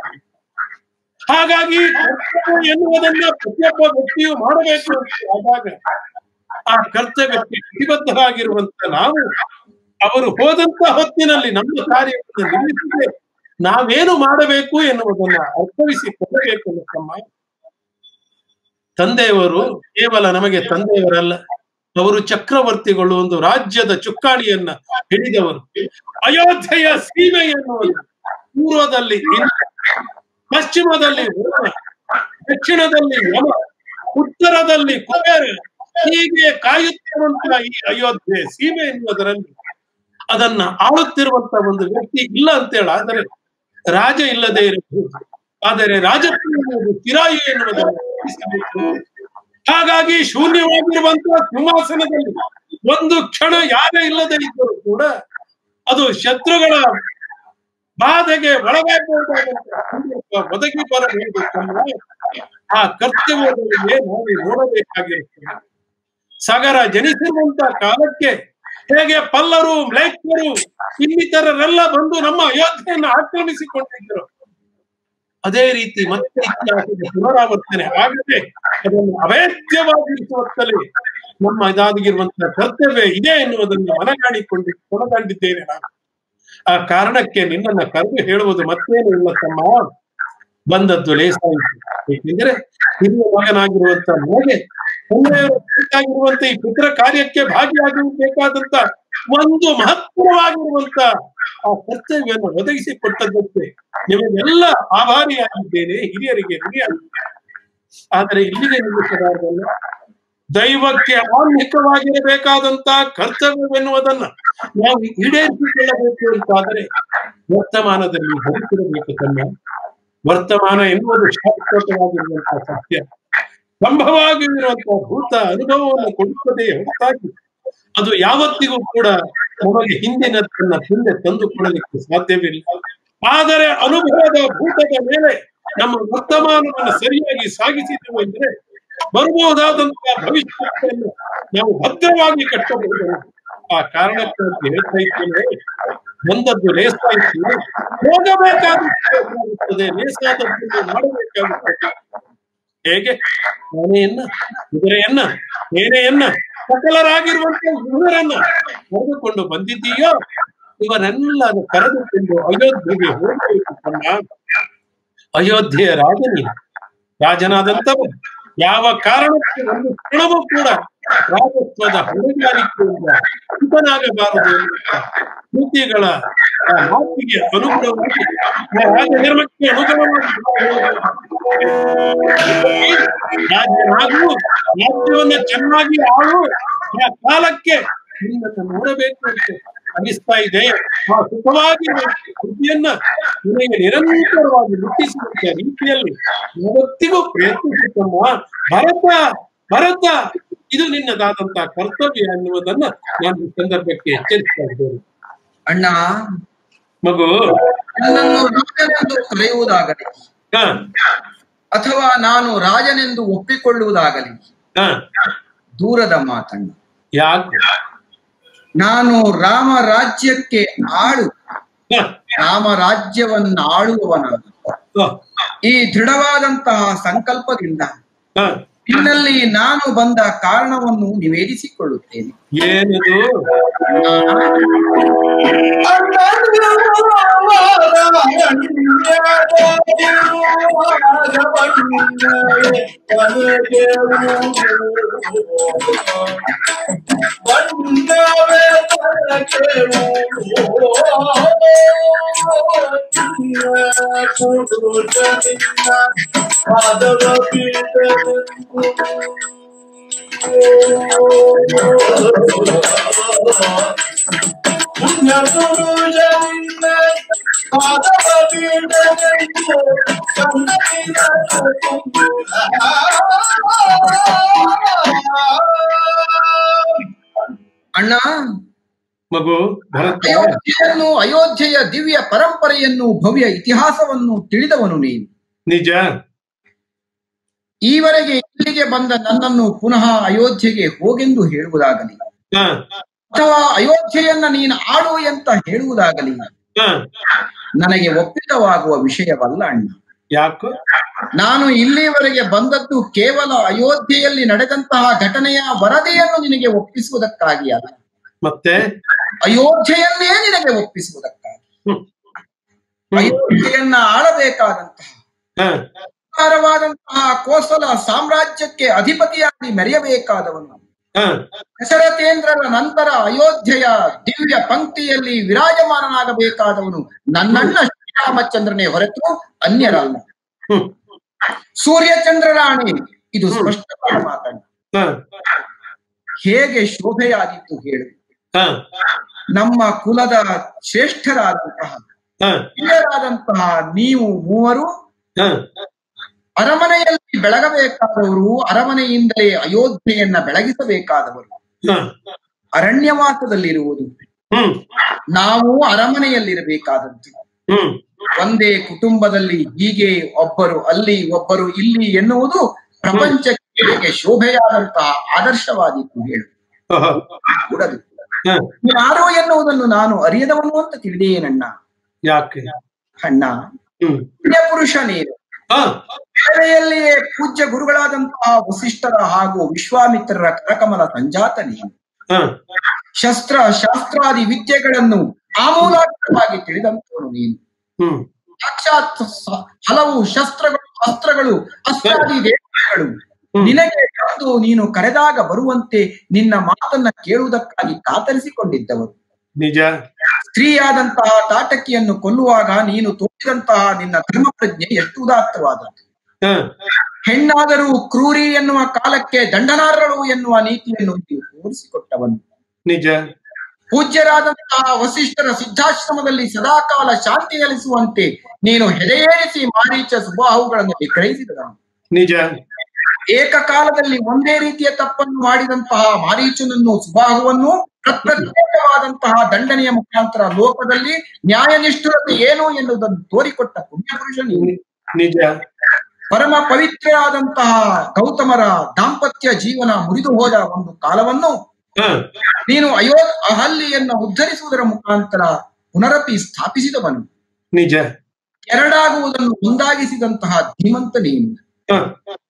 [SPEAKER 4] ಹಾಗಾಗಿ ಕರ್ತವ್ಯ ಎನ್ನುವುದನ್ನ ಪ್ರತಿಯೊಬ್ಬ ವ್ಯಕ್ತಿಯು ಮಾಡಬೇಕು ಅಂತ ಆದಾಗ ಆ ಕರ್ತವ್ಯಕ್ಕೆ ಪ್ರತಿಬದ್ಧರಾಗಿರುವಂತ ನಾವು ಅವರು ಹೋದಂತ ಹೊತ್ತಿನಲ್ಲಿ ನಮ್ಮ ಕಾರ್ಯವನ್ನು ನಿಲ್ಲಿಸದೆ ನಾವೇನು ಮಾಡಬೇಕು ಎನ್ನುವುದನ್ನ ಅರ್ಥವಿಸಿಕೊಳ್ಳಬೇಕು ತಮ್ಮ ತಂದೆಯವರು ಕೇವಲ ನಮಗೆ ತಂದೆಯವರಲ್ಲ ಅವರು ಚಕ್ರವರ್ತಿಗಳು ಒಂದು ರಾಜ್ಯದ ಚುಕ್ಕಾಣಿಯನ್ನ ಹಿಡಿದವರು ಅಯೋಧ್ಯೆಯ ಸೀಮೆ ಎನ್ನುವುದು ಪೂರ್ವದಲ್ಲಿ ಇನ್ನು ಪಶ್ಚಿಮದಲ್ಲಿ ವರುಣ ದಕ್ಷಿಣದಲ್ಲಿ ಯಮ ಉತ್ತರದಲ್ಲಿ ಕುಬೇರ ಹೀಗೆ ಕಾಯುತ್ತಿರುವಂತಹ ಈ ಅಯೋಧ್ಯೆ ಸೀಮೆ ಎನ್ನುವುದರಲ್ಲಿ ಅದನ್ನ ಆಳುತ್ತಿರುವಂತ ಒಂದು ವ್ಯಕ್ತಿ ಇಲ್ಲ ಅಂತೇಳಿ ಆದರೆ ರಾಜ ಇಲ್ಲದೆ ಇರಬಹುದು ಆದರೆ ರಾಜತ್ವ ಎನ್ನುವುದು ಚಿರಾಯು ಎನ್ನುವುದನ್ನು ಗಮನಿಸಬೇಕು. ಹಾಗಾಗಿ ಶೂನ್ಯವಾಗಿರುವಂತಹ ಸಿಂಹಾಸನದಲ್ಲಿ ಒಂದು ಕ್ಷಣ ಯಾರೇ ಇಲ್ಲದೆ ಇದ್ದರೂ ಕೂಡ ಅದು ಶತ್ರುಗಳ ಬಾಧೆಗೆ ಒಳಗಾಗಬಹುದಾದಂತಹ ಸಂದರ್ಭ ಒದಗಿ ಬರಬಹುದು ಎಂಬ ಆ ಕರ್ತವ್ಯಗಳಿಗೆ ನಾವು ನೋಡಬೇಕಾಗಿರುತ್ತದೆ ಸಗರ ಜನಿಸಿರುವಂತ ಕಾಲಕ್ಕೆ ಹೇಗೆ ಪಲ್ಲರು ಮ್ಲೇಚ್ಛರು ಇನ್ನಿತರರೆಲ್ಲ ಬಂದು ನಮ್ಮ ಅಯೋಧ್ಯೆಯನ್ನು ಆಕ್ರಮಿಸಿಕೊಂಡಿದ್ದರು ಅದೇ ರೀತಿ ಮತ್ತೆ ಇತಿಹಾಸದ ಪುನರಾವರ್ತನೆ ಆಗದೆ ಅದನ್ನು ಅಭೇದ್ಯವಾಗಿರಿಸುವತ್ತಲೇ ನಮ್ಮ ಇದಾಗಿರುವಂತಹ ಕರ್ತವ್ಯ ಇದೆ ಎನ್ನುವುದನ್ನು ಮನಗಾಣಿಕೊಂಡು ಕೊನಗಂಡಿದ್ದೇನೆ ನಾನು ಆ ಕಾರಣಕ್ಕೆ ನಿನ್ನನ್ನ ಕರೆದು ಹೇಳುವುದು ಮತ್ತೇನು ಇಲ್ಲ ತಮ್ಮ ಬಂದದ್ದು ಲೇಸಾಯಿತು ಏಕೆಂದರೆ ಹಿರಿಯ ಮಗನಾಗಿರುವಂತ ನನಗೆ ತಂದೆಯವರಾಗಿರುವಂತ ಈ ಪುತ್ರ ಕಾರ್ಯಕ್ಕೆ ಭಾಗಿಯಾಗಬೇಕಾದಂತ ಒಂದು ಮಹತ್ವವಾಗಿರುವಂತ ಆ ಕರ್ತವ್ಯವನ್ನು ಒದಗಿಸಿಕೊಟ್ಟದ್ದಕ್ಕೆ ನಿಮಗೆಲ್ಲ ಆಭಾರಿಯಾಗಿದ್ದೇನೆ ಹಿರಿಯರಿಗೆ ಋಣಿಯಾಗಿದ್ದೇನೆ ಆದರೆ ಇಲ್ಲಿಗೆ ನಿಲ್ಲಿಸಬಾರದಲ್ಲ ದೈವಕ್ಕೆ ಆನ್ಮಿಕವಾಗಿರಬೇಕಾದಂತ ಕರ್ತವ್ಯವೆನ್ನುವುದನ್ನ ನಾವು ಈಡೇರಿಸಿಕೊಳ್ಳಬೇಕು ಅಂತಾದರೆ ವರ್ತಮಾನದಲ್ಲಿ ಬದುಕಿರಬೇಕು ತನ್ನ ವರ್ತಮಾನ ಎನ್ನುವುದು ಶಾಶ್ವತವಾಗಿರುವಂತಹ ಸತ್ಯ ಸಂಭವವಾಗಿರುವಂತಹ ಭೂತ ಅನುಭವವನ್ನು ಕೊಡುತ್ತದೆ ಹೊರತಾಗಿ ಅದು ಯಾವತ್ತಿಗೂ ಕೂಡ ನಮಗೆ ಹಿಂದಿನದನ್ನ ಹಿಂದೆ ತಂದುಕೊಡಲಿಕ್ಕೆ ಸಾಧ್ಯವಿಲ್ಲ ಆದರೆ ಅನುಭವದ ಭೂತದ ಮೇಲೆ ನಮ್ಮ ವರ್ತಮಾನವನ್ನು ಸರಿಯಾಗಿ ಸಾಗಿಸಿದೆವು ಅಂದ್ರೆ ಬರಬಹುದಾದಂತಹ ಭವಿಷ್ಯವನ್ನು ನಾವು ಭದ್ರವಾಗಿ ಕಟ್ಟಬಹುದು ಆ ಕಾರಣಕ್ಕಾಗಿ ಹೇಳ್ತಾ ಇದ್ದೇನೆ ಬಂದದ್ದು ಲೇಸಾಯಿತು ಹೋಗಬೇಕಾಗುತ್ತದೆ ಲೇಸಾದದ್ದನ್ನು ಮಾಡಬೇಕಾಗುತ್ತದೆ ಹೇಗೆ ಆನೆಯನ್ನ ಕುದುರೆಯನ್ನ ಏನೆಯನ್ನ ಸಕಲರಾಗಿರುವಂತಹ ಇವರನ್ನ ಕರೆದುಕೊಂಡು ಬಂದಿದ್ದೀಯೋ ಇವರೆಲ್ಲರೂ ಕರೆದುಕೊಂಡು ಅಯೋಧ್ಯೆಗೆ ಹೋಗಬೇಕು ತಮ್ಮ ಅಯೋಧ್ಯೆಯ ರಾಜನಿ ರಾಜನಾದಂತವ ಯಾವ ಕಾರಣಕ್ಕೆ ಒಂದು ಕ್ಷಣವೂ ಕೂಡ ರಾಜತ್ವದ ಹೊಣೆಗಾರಿಕೆಯಿಂದ ಹಿತನಾಗಬಾರದು ಎನ್ನುವ ಕೃತಿಗಳ ಆ ಮಾತಿಗೆ ಅನುಗುಣವಾಗಿ ಆ ರಾಜಧರ್ಮಕ್ಕೆ ಅನುಗುಣವಾಗಿ ರಾಜನಾಗು ರಾಜ್ಯವನ್ನ ಚೆನ್ನಾಗಿ ಆಳು ಆ ಕಾಲಕ್ಕೆ ನಿನ್ನನ್ನು ನೋಡಬೇಕು ಅಂತ ಅನಿಸ್ತಾ ಇದೆ ಆ ಸುಖವಾಗಿ ಬುದ್ಧಿಯನ್ನ ನಿನಗೆ ನಿರಂತರವಾಗಿ ಮುಟ್ಟಿಸುವಂತ ರೀತಿಯಲ್ಲಿ ಯಾವತ್ತಿಗೂ ಪ್ರಯತ್ನಿಸುತ್ತಮ್ಮ ಭರತ ಭರತ ಇದು ನಿನ್ನದಾದಂತಹ ಕರ್ತವ್ಯ ಎನ್ನುವುದನ್ನ ನಾನು ಈ ಸಂದರ್ಭಕ್ಕೆ ಎಚ್ಚರಿಸ್ತಾ ಇದ್ದೇನೆ
[SPEAKER 6] ಅಣ್ಣ
[SPEAKER 4] ಮಗು
[SPEAKER 6] ನನ್ನನ್ನು ರಾಜನೆಂದು ಕರೆಯುವುದಾಗಲಿ
[SPEAKER 4] ಹ
[SPEAKER 6] ಅಥವಾ ನಾನು ರಾಜನೆಂದು ಒಪ್ಪಿಕೊಳ್ಳುವುದಾಗಲಿ
[SPEAKER 4] ಹ
[SPEAKER 6] ದೂರದ ಮಾತಣ್ಣ
[SPEAKER 4] ಯಾಕೆ
[SPEAKER 6] ನಾನು ರಾಮ ರಾಜ್ಯಕ್ಕೆ ಆಳು
[SPEAKER 4] ಹ
[SPEAKER 6] ರಾಮ ರಾಜ್ಯವನ್ನ ಆಳುವವನಾದ
[SPEAKER 4] ಹ
[SPEAKER 6] ಈ ದೃಢವಾದಂತಹ ಸಂಕಲ್ಪದಿಂದ
[SPEAKER 4] ಹ
[SPEAKER 6] ನಿನ್ನಲ್ಲಿ ನಾನು ಬಂದ ಕಾರಣವನ್ನು ನಿವೇದಿಸಿಕೊಳ್ಳುತ್ತೇನೆ
[SPEAKER 4] ಏನದು
[SPEAKER 6] ಅಣ್ಣ
[SPEAKER 4] ಮಗು ಭರತ
[SPEAKER 6] ಅಯೋಧ್ಯೆಯನ್ನು ಅಯೋಧ್ಯೆಯ ದಿವ್ಯ ಪರಂಪರೆಯನ್ನು ಭವ್ಯ ಇತಿಹಾಸವನ್ನು ತಿಳಿದವನು ನೀನು
[SPEAKER 4] ನಿಜ
[SPEAKER 6] ಈವರೆಗೆ ಇಲ್ಲಿಗೆ ಬಂದ ನನ್ನನ್ನು ಪುನಃ ಅಯೋಧ್ಯೆಗೆ ಹೋಗೆಂದು ಹೇಳುವುದಾಗಲಿ
[SPEAKER 4] ಹ
[SPEAKER 6] ಅಥವಾ ಅಯೋಧ್ಯೆಯನ್ನ ನೀನು ಆಡು ಅಂತ ಹೇಳುವುದಾಗಲಿ
[SPEAKER 4] ಹ
[SPEAKER 6] ನನಗೆ ಒಪ್ಪಿತವಾಗುವ ವಿಷಯವಲ್ಲ ಅಣ್ಣ
[SPEAKER 4] ಯಾಕೋ
[SPEAKER 6] ನಾನು ಇಲ್ಲಿವರೆಗೆ ಬಂದದ್ದು ಕೇವಲ ಅಯೋಧ್ಯೆಯಲ್ಲಿ ನಡೆದಂತಹ ಘಟನೆಯ ವರದಿಯನ್ನು ನಿನಗೆ ಒಪ್ಪಿಸುವುದಕ್ಕಾಗಿ ಅಲ್ಲ
[SPEAKER 4] ಮತ್ತೆ
[SPEAKER 6] ಅಯೋಧ್ಯೆಯನ್ನೇ ನಿನಗೆ ಒಪ್ಪಿಸುವುದಕ್ಕಾಗಿ
[SPEAKER 4] ಹ್ಮ್.
[SPEAKER 6] ಅಯೋಧ್ಯೆಯನ್ನ ಆಳಬೇಕಾದಂತಹ
[SPEAKER 4] ಹ
[SPEAKER 6] ವಿಸ್ತಾರವಾದಂತಹ ಕೋಸಲ ಸಾಮ್ರಾಜ್ಯಕ್ಕೆ ಅಧಿಪತಿಯಾಗಿ ಮೆರೆಯಬೇಕಾದವನು
[SPEAKER 4] ಹ
[SPEAKER 6] ದಶರಥೇಂದ್ರರ ನಂತರ ಅಯೋಧ್ಯೆಯ ದಿವ್ಯ ಪಂಕ್ತಿಯಲ್ಲಿ ವಿರಾಜಮಾನನಾಗಬೇಕಾದವನು ನನ್ನಣ್ಣ ಶ್ರೀರಾಮಚಂದ್ರನೇ ಹೊರತು ಅನ್ಯರಲ್ಲ
[SPEAKER 4] ಹ್ಮ್
[SPEAKER 6] ಸೂರ್ಯಚಂದ್ರರ ಆಣೆ ಇದು ಸ್ಪಷ್ಟವಾದ ಮಾತಣ್ಣ
[SPEAKER 4] ಹ
[SPEAKER 6] ಹೇಗೆ ಶೋಭೆಯಾದಿತ್ತು ಹೇಳು
[SPEAKER 4] ಹ
[SPEAKER 6] ನಮ್ಮ ಕುಲದ ಶ್ರೇಷ್ಠರಾದಂತಹ
[SPEAKER 4] ಹ
[SPEAKER 6] ಹಿರಿಯರಾದಂತಹ ನೀವು ಮೂವರು
[SPEAKER 4] ಹ
[SPEAKER 6] ಅರಮನೆಯಲ್ಲಿ ಬೆಳಗಬೇಕಾದವರು ಅರಮನೆಯಿಂದಲೇ ಅಯೋಧ್ಯೆಯನ್ನ ಬೆಳಗಿಸಬೇಕಾದವರು
[SPEAKER 4] ಹ
[SPEAKER 6] ಅರಣ್ಯವಾಸದಲ್ಲಿರುವುದು
[SPEAKER 4] ಹ್ಮ್
[SPEAKER 6] ನಾವು ಅರಮನೆಯಲ್ಲಿರಬೇಕಾದದ್ದು
[SPEAKER 4] ಹ್ಮ್
[SPEAKER 6] ಒಂದೇ ಕುಟುಂಬದಲ್ಲಿ ಹೀಗೆ ಒಬ್ಬರು ಅಲ್ಲಿ ಒಬ್ಬರು ಇಲ್ಲಿ ಎನ್ನುವುದು ಪ್ರಪಂಚಕ್ಕೆ ಹೇಗೆ ಶೋಭೆಯಾದಂತಹ ಆದರ್ಶವಾದಿತ್ತು ಹೇಳು
[SPEAKER 4] ಹ ಹ
[SPEAKER 6] ಕೂಡದು
[SPEAKER 4] ಹ
[SPEAKER 6] ಯಾರು ಎನ್ನುವುದನ್ನು ನಾನು ಅರಿಯದವನು ಅಂತ ತಿಳಿದೇನಣ್ಣ
[SPEAKER 4] ಯಾಕೆ
[SPEAKER 6] ಅಣ್ಣ
[SPEAKER 4] ಹ್ಮ್
[SPEAKER 6] ಪುಣ್ಯ ಪುರುಷ ನೀನು
[SPEAKER 4] ಹ
[SPEAKER 6] ಬೇರೆಯಲ್ಲಿಯೇ ಪೂಜ್ಯ ಗುರುಗಳಾದಂತಹ ವಸಿಷ್ಠರ ಹಾಗೂ ವಿಶ್ವಾಮಿತ್ರರ ಕರಕಮಲ ಸಂಜಾತ ನೀನು
[SPEAKER 4] ಹ
[SPEAKER 6] ಶಸ್ತ್ರ ಶಾಸ್ತ್ರಾದಿ ವಿದ್ಯೆಗಳನ್ನು ಆಮೂಲಾಗ್ರವಾಗಿ ತಿಳಿದಂತವನು ನೀನು
[SPEAKER 4] ಹ್ಮ್
[SPEAKER 6] ಸಾಕ್ಷಾತ್ ಸ- ಹಲವು ಶಸ್ತ್ರಗಳು ಅಸ್ತ್ರಗಳು ಅಸ್ತ್ರಾದಿ ದೇವತೆಗಳು ನಿನಗೆ ಬಂದು ನೀನು ಕರೆದಾಗ ಬರುವಂತೆ ನಿನ್ನ ಮಾತನ್ನ ಕೇಳುವುದಕ್ಕಾಗಿ ಕಾತರಿಸಿಕೊಂಡಿದ್ದವರು
[SPEAKER 4] ನಿಜ
[SPEAKER 6] ಸ್ತ್ರೀಯಾದಂತಹ ತಾಟಕಿಯನ್ನು ಕೊಲ್ಲುವಾಗ ನೀನು ತೋರಿದಂತಹ ನಿನ್ನ ಧರ್ಮ ಪ್ರಜ್ಞೆ ಎಷ್ಟು ಉದಾತ್ತವಾದದ್ದು
[SPEAKER 4] ಹ
[SPEAKER 6] ಹೆಣ್ಣಾದರೂ ಕ್ರೂರಿ ಎನ್ನುವ ಕಾಲಕ್ಕೆ ದಂಡನಾರ್ಹಳು ಎನ್ನುವ ನೀತಿಯನ್ನು ನೀನು ತೋರಿಸಿಕೊಟ್ಟವನು
[SPEAKER 4] ನಿಜ
[SPEAKER 6] ಪೂಜ್ಯರಾದಂತಹ ವಸಿಷ್ಠರ ಸಿದ್ಧಾಶ್ರಮದಲ್ಲಿ ಸದಾಕಾಲ ಶಾಂತಿ ನೆಲೆಸುವಂತೆ ನೀನು ಹೆದೆಯೇರಿಸಿ ಮಾರೀಚ ಸುಬಾಹುಗಳನ್ನು ವಿಗ್ರಹಿಸಿದವನು
[SPEAKER 4] ನಿಜ
[SPEAKER 6] ಏಕಕಾಲದಲ್ಲಿ ಒಂದೇ ರೀತಿಯ ತಪ್ಪನ್ನು ಮಾಡಿದಂತಹ ಮಾರೀಚನನ್ನು ಸುಬಾಹುವನ್ನು ಪ್ರತ್ಯೇಕವಾದಂತಹ ದಂಡನೆಯ ಮುಖಾಂತರ ಲೋಕದಲ್ಲಿ ನ್ಯಾಯನಿಷ್ಠುರತೆ ಏನು ಎನ್ನುವುದನ್ನು ತೋರಿಕೊಟ್ಟ ಪುಣ್ಯಪುರುಷ ನೀನು
[SPEAKER 4] ನಿಜ
[SPEAKER 6] ಪರಮ ಪವಿತ್ರರಾದಂತಹ ಗೌತಮರ ದಾಂಪತ್ಯ ಜೀವನ ಮುರಿದು ಹೋದ ಒಂದು ಕಾಲವನ್ನು
[SPEAKER 4] ಹ
[SPEAKER 6] ನೀನು ಅಯೋ ಅಹಲ್ಯೆಯನ್ನು ಉದ್ಧರಿಸುವುದರ ಮುಖಾಂತರ ಪುನರಪಿ ಸ್ಥಾಪಿಸಿದವನು
[SPEAKER 4] ನಿಜ
[SPEAKER 6] ಎರಡಾಗುವುದನ್ನು ಒಂದಾಗಿಸಿದಂತಹ ಧೀಮಂತ ನೀನು
[SPEAKER 4] ಹ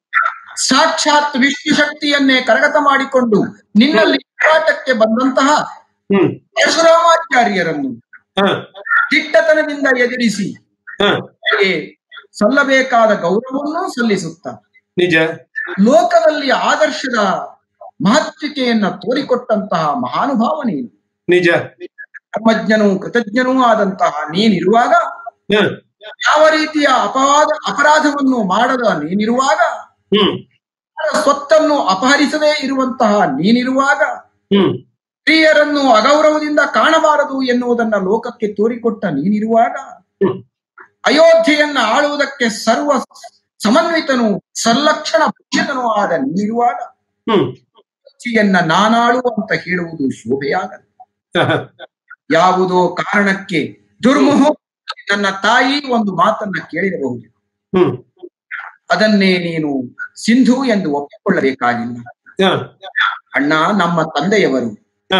[SPEAKER 6] ಸಾಕ್ಷಾತ್ ವಿಷ್ಣು ಶಕ್ತಿಯನ್ನೇ ಕರಗತ ಮಾಡಿಕೊಂಡು ನಿನ್ನಲ್ಲಿ ಹೋರಾಟಕ್ಕೆ ಬಂದಂತಹ
[SPEAKER 4] ಹ್ಮ್
[SPEAKER 6] ಪರಶುರಾಮಾಚಾರ್ಯರನ್ನು
[SPEAKER 4] ಹ
[SPEAKER 6] ದಿಟ್ಟತನದಿಂದ ಎದುರಿಸಿ
[SPEAKER 4] ಹ
[SPEAKER 6] ಅವರಿಗೆ ಸಲ್ಲಬೇಕಾದ ಗೌರವವನ್ನು ಸಲ್ಲಿಸುತ್ತ
[SPEAKER 4] ನಿಜ
[SPEAKER 6] ಲೋಕದಲ್ಲಿ ಆದರ್ಶದ ಮಹತ್ವಿಕೆಯನ್ನ ತೋರಿಕೊಟ್ಟಂತಹ ಮಹಾನುಭಾವ ನೀನು
[SPEAKER 4] ನಿಜ
[SPEAKER 6] ಧರ್ಮಜ್ಞನೂ ಕೃತಜ್ಞನೂ ಆದಂತಹ ನೀನಿರುವಾಗ
[SPEAKER 4] ಹ
[SPEAKER 6] ಯಾವ ರೀತಿಯ ಅಪವಾದ ಅಪರಾಧವನ್ನು ಮಾಡದ ನೀನಿರುವಾಗ
[SPEAKER 4] ಹ್ಮ್
[SPEAKER 6] ಯಾರ ಸ್ವತ್ತನ್ನು ಅಪಹರಿಸದೇ ಇರುವಂತಹ ನೀನಿರುವಾಗ
[SPEAKER 4] ಹ್ಮ್
[SPEAKER 6] ಸ್ತ್ರೀಯರನ್ನು ಅಗೌರವದಿಂದ ಕಾಣಬಾರದು ಎನ್ನುವುದನ್ನ ಲೋಕಕ್ಕೆ ತೋರಿಕೊಟ್ಟ ನೀನಿರುವಾಗ
[SPEAKER 4] ಹ್ಮ್
[SPEAKER 6] ಅಯೋಧ್ಯೆಯನ್ನ ಆಳುವುದಕ್ಕೆ ಸರ್ವ ಸಮನ್ವಿತನು ಸಲ್ಲಕ್ಷಣ ಭೂಷಿತನೂ ಆದ ನೀನಿರುವಾಗ
[SPEAKER 4] ಹ್ಮ್
[SPEAKER 6] ಅಯೋಧ್ಯೆಯನ್ನ ನಾನಾಳು ಅಂತ ಹೇಳುವುದು ಶೋಭೆಯಾಗದು
[SPEAKER 4] ಹ
[SPEAKER 6] ಯಾವುದೋ ಕಾರಣಕ್ಕೆ ದುರ್ಮುಹ ನನ್ನ ತಾಯಿ ಒಂದು ಮಾತನ್ನ ಕೇಳಿರಬಹುದು
[SPEAKER 4] ಹ್ಮ್
[SPEAKER 6] ಅದನ್ನೇ ನೀನು ಸಿಂಧು ಎಂದು ಒಪ್ಪಿಕೊಳ್ಳಬೇಕಾಗಿಲ್ಲ
[SPEAKER 4] ಹ
[SPEAKER 6] ಅಣ್ಣ ನಮ್ಮ ತಂದೆಯವರು
[SPEAKER 4] ಹ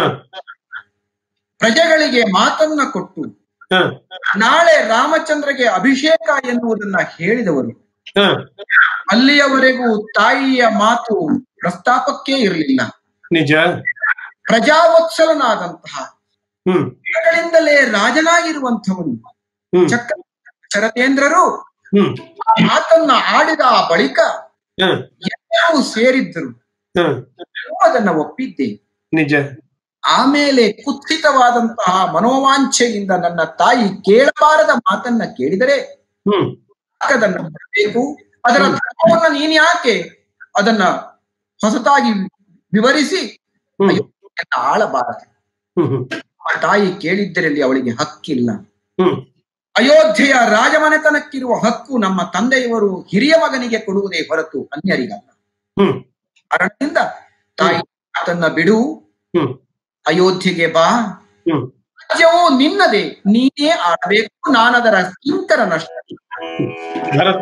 [SPEAKER 6] ಪ್ರಜೆಗಳಿಗೆ ಮಾತನ್ನ ಕೊಟ್ಟು
[SPEAKER 4] ಹ
[SPEAKER 6] ನಾಳೆ ರಾಮಚಂದ್ರಗೆ ಅಭಿಷೇಕ ಎನ್ನುವುದನ್ನ ಹೇಳಿದವರು
[SPEAKER 4] ಹ
[SPEAKER 6] ಅಲ್ಲಿಯವರೆಗೂ ತಾಯಿಯ ಮಾತು ಪ್ರಸ್ತಾಪಕ್ಕೇ ಇರಲಿಲ್ಲ
[SPEAKER 4] ನಿಜ
[SPEAKER 6] ಪ್ರಜಾವತ್ಸಲನಾದಂತಹ
[SPEAKER 4] ಹ್ಮ್
[SPEAKER 6] ಗಳಿಂದಲೇ ರಾಜನಾಗಿರುವಂಥವನು
[SPEAKER 4] ಹ್ಮ್
[SPEAKER 6] ಚಕ್ರ ಶರತೇಂದ್ರರು
[SPEAKER 4] ಹ್ಮ್
[SPEAKER 6] ಆ ಮಾತನ್ನ ಆಡಿದ ಆ ಬಳಿಕ
[SPEAKER 4] ಹ
[SPEAKER 6] ಎಲ್ಲರೂ ಸೇರಿದ್ದರು
[SPEAKER 4] ಹ
[SPEAKER 6] ನಾನು ಅದನ್ನ ಒಪ್ಪಿದ್ದೆ
[SPEAKER 4] ನಿಜ
[SPEAKER 6] ಆಮೇಲೆ ಕುತ್ಸಿತವಾದಂತಹ ಮನೋವಾಂಛೆಯಿಂದ ನನ್ನ ತಾಯಿ ಕೇಳಬಾರದ ಮಾತನ್ನ ಕೇಳಿದರೆ
[SPEAKER 4] ಹ್ಮ್
[SPEAKER 6] ಅದನ್ನ ಮಾಡಬೇಕು ಅದರ ಧರ್ಮವನ್ನ ನೀನ್ ಯಾಕೆ ಅದನ್ನ ಹೊಸತಾಗಿ ವಿವರಿಸಿ
[SPEAKER 4] ಹ್ಮ್
[SPEAKER 6] ಅಯೋಧ್ಯೆಯನ್ನ ಆಳಬಾರದು
[SPEAKER 4] ಹ್ಮ್ ಹ್ಮ್
[SPEAKER 6] ಆ ತಾಯಿ ಕೇಳಿದ್ದರಲ್ಲಿ ಅವಳಿಗೆ ಹಕ್ಕಿಲ್ಲ
[SPEAKER 4] ಹ್ಮ್
[SPEAKER 6] ಅಯೋಧ್ಯೆಯ ರಾಜಮನೆತನಕ್ಕಿರುವ ಹಕ್ಕು ನಮ್ಮ ತಂದೆಯವರು ಹಿರಿಯ ಮಗನಿಗೆ ಕೊಡುವುದೇ ಹೊರತು ಅನ್ಯರಿಗಲ್ಲ
[SPEAKER 4] ಹ್ಮ್
[SPEAKER 6] ಕಾರಣದಿಂದ ತಾಯಿ ಮಾತನ್ನ ಬಿಡು
[SPEAKER 4] ಹ್ಮ್
[SPEAKER 6] ಅಯೋಧ್ಯೆಗೆ ಬಾ
[SPEAKER 4] ಹ್ಮ್
[SPEAKER 6] ರಾಜ್ಯವು ನಿನ್ನದೇ ನೀನೇ ಆಡಬೇಕು ನಾನದರ ಕಿಂಕರನಷ್ಟ
[SPEAKER 4] ಭರತ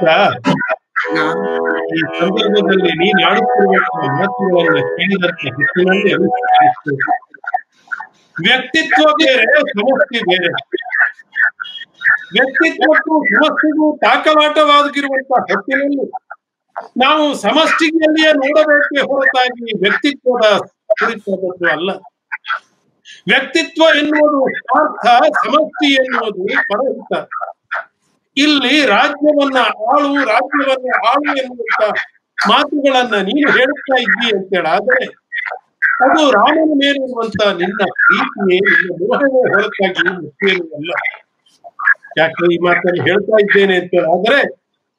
[SPEAKER 4] ಈ ಸಂದರ್ಭದಲ್ಲಿ ನೀನು ಆಡುತ್ತಿರುವ ಮಾತುಗಳನ್ನು ಕೇಳಿದಂತ ಹೊತ್ತಿನಲ್ಲಿ ಅನಿಸಿತು. ವ್ಯಕ್ತಿತ್ವ ಬೇರೆ ಸಮಷ್ಟಿ ಬೇರೆ ವ್ಯಕ್ತಿತ್ವಕ್ಕೂ ಸಮಷ್ಟಿಗೂ ತಾಕಲಾಟವಾಗಿರುವಂತಹ ಹೊತ್ತಿನಲ್ಲಿ ನಾವು ಸಮಷ್ಟಿಯಲ್ಲಿಯೇ ನೋಡಬೇಕೇ ಹೊರತಾಗಿ ವ್ಯಕ್ತಿತ್ವದ ಕುರಿತಾದದ್ದು ಅಲ್ಲ ವ್ಯಕ್ತಿತ್ವ ಎನ್ನುವುದು ಸ್ವಾರ್ಥ ಸಮಷ್ಟಿ ಎನ್ನುವುದು ಪರಹಿತ ಇಲ್ಲಿ ರಾಜ್ಯವನ್ನ ಆಳು ರಾಜ್ಯವನ್ನ ಆಳು ಎನ್ನುವಂತ ಮಾತುಗಳನ್ನ ನೀನು ಹೇಳುತ್ತಾ ಇದ್ದೀ ಅಂತೇಳಿ ಆದ್ರೆ ಅದು ರಾಮನ ಮೇಲಿರುವಂತ ನಿನ್ನ ಪ್ರೀತಿಯೇ ನಿನ್ನ ಮೋಹವೇ ಹೊರತಾಗಿ ಮತ್ತೇನು ಅಲ್ಲ ಯಾಕೆ ಈ ಮಾತನ್ನು ಹೇಳ್ತಾ ಇದ್ದೇನೆ ಅಂತೇಳಿ ಆದ್ರೆ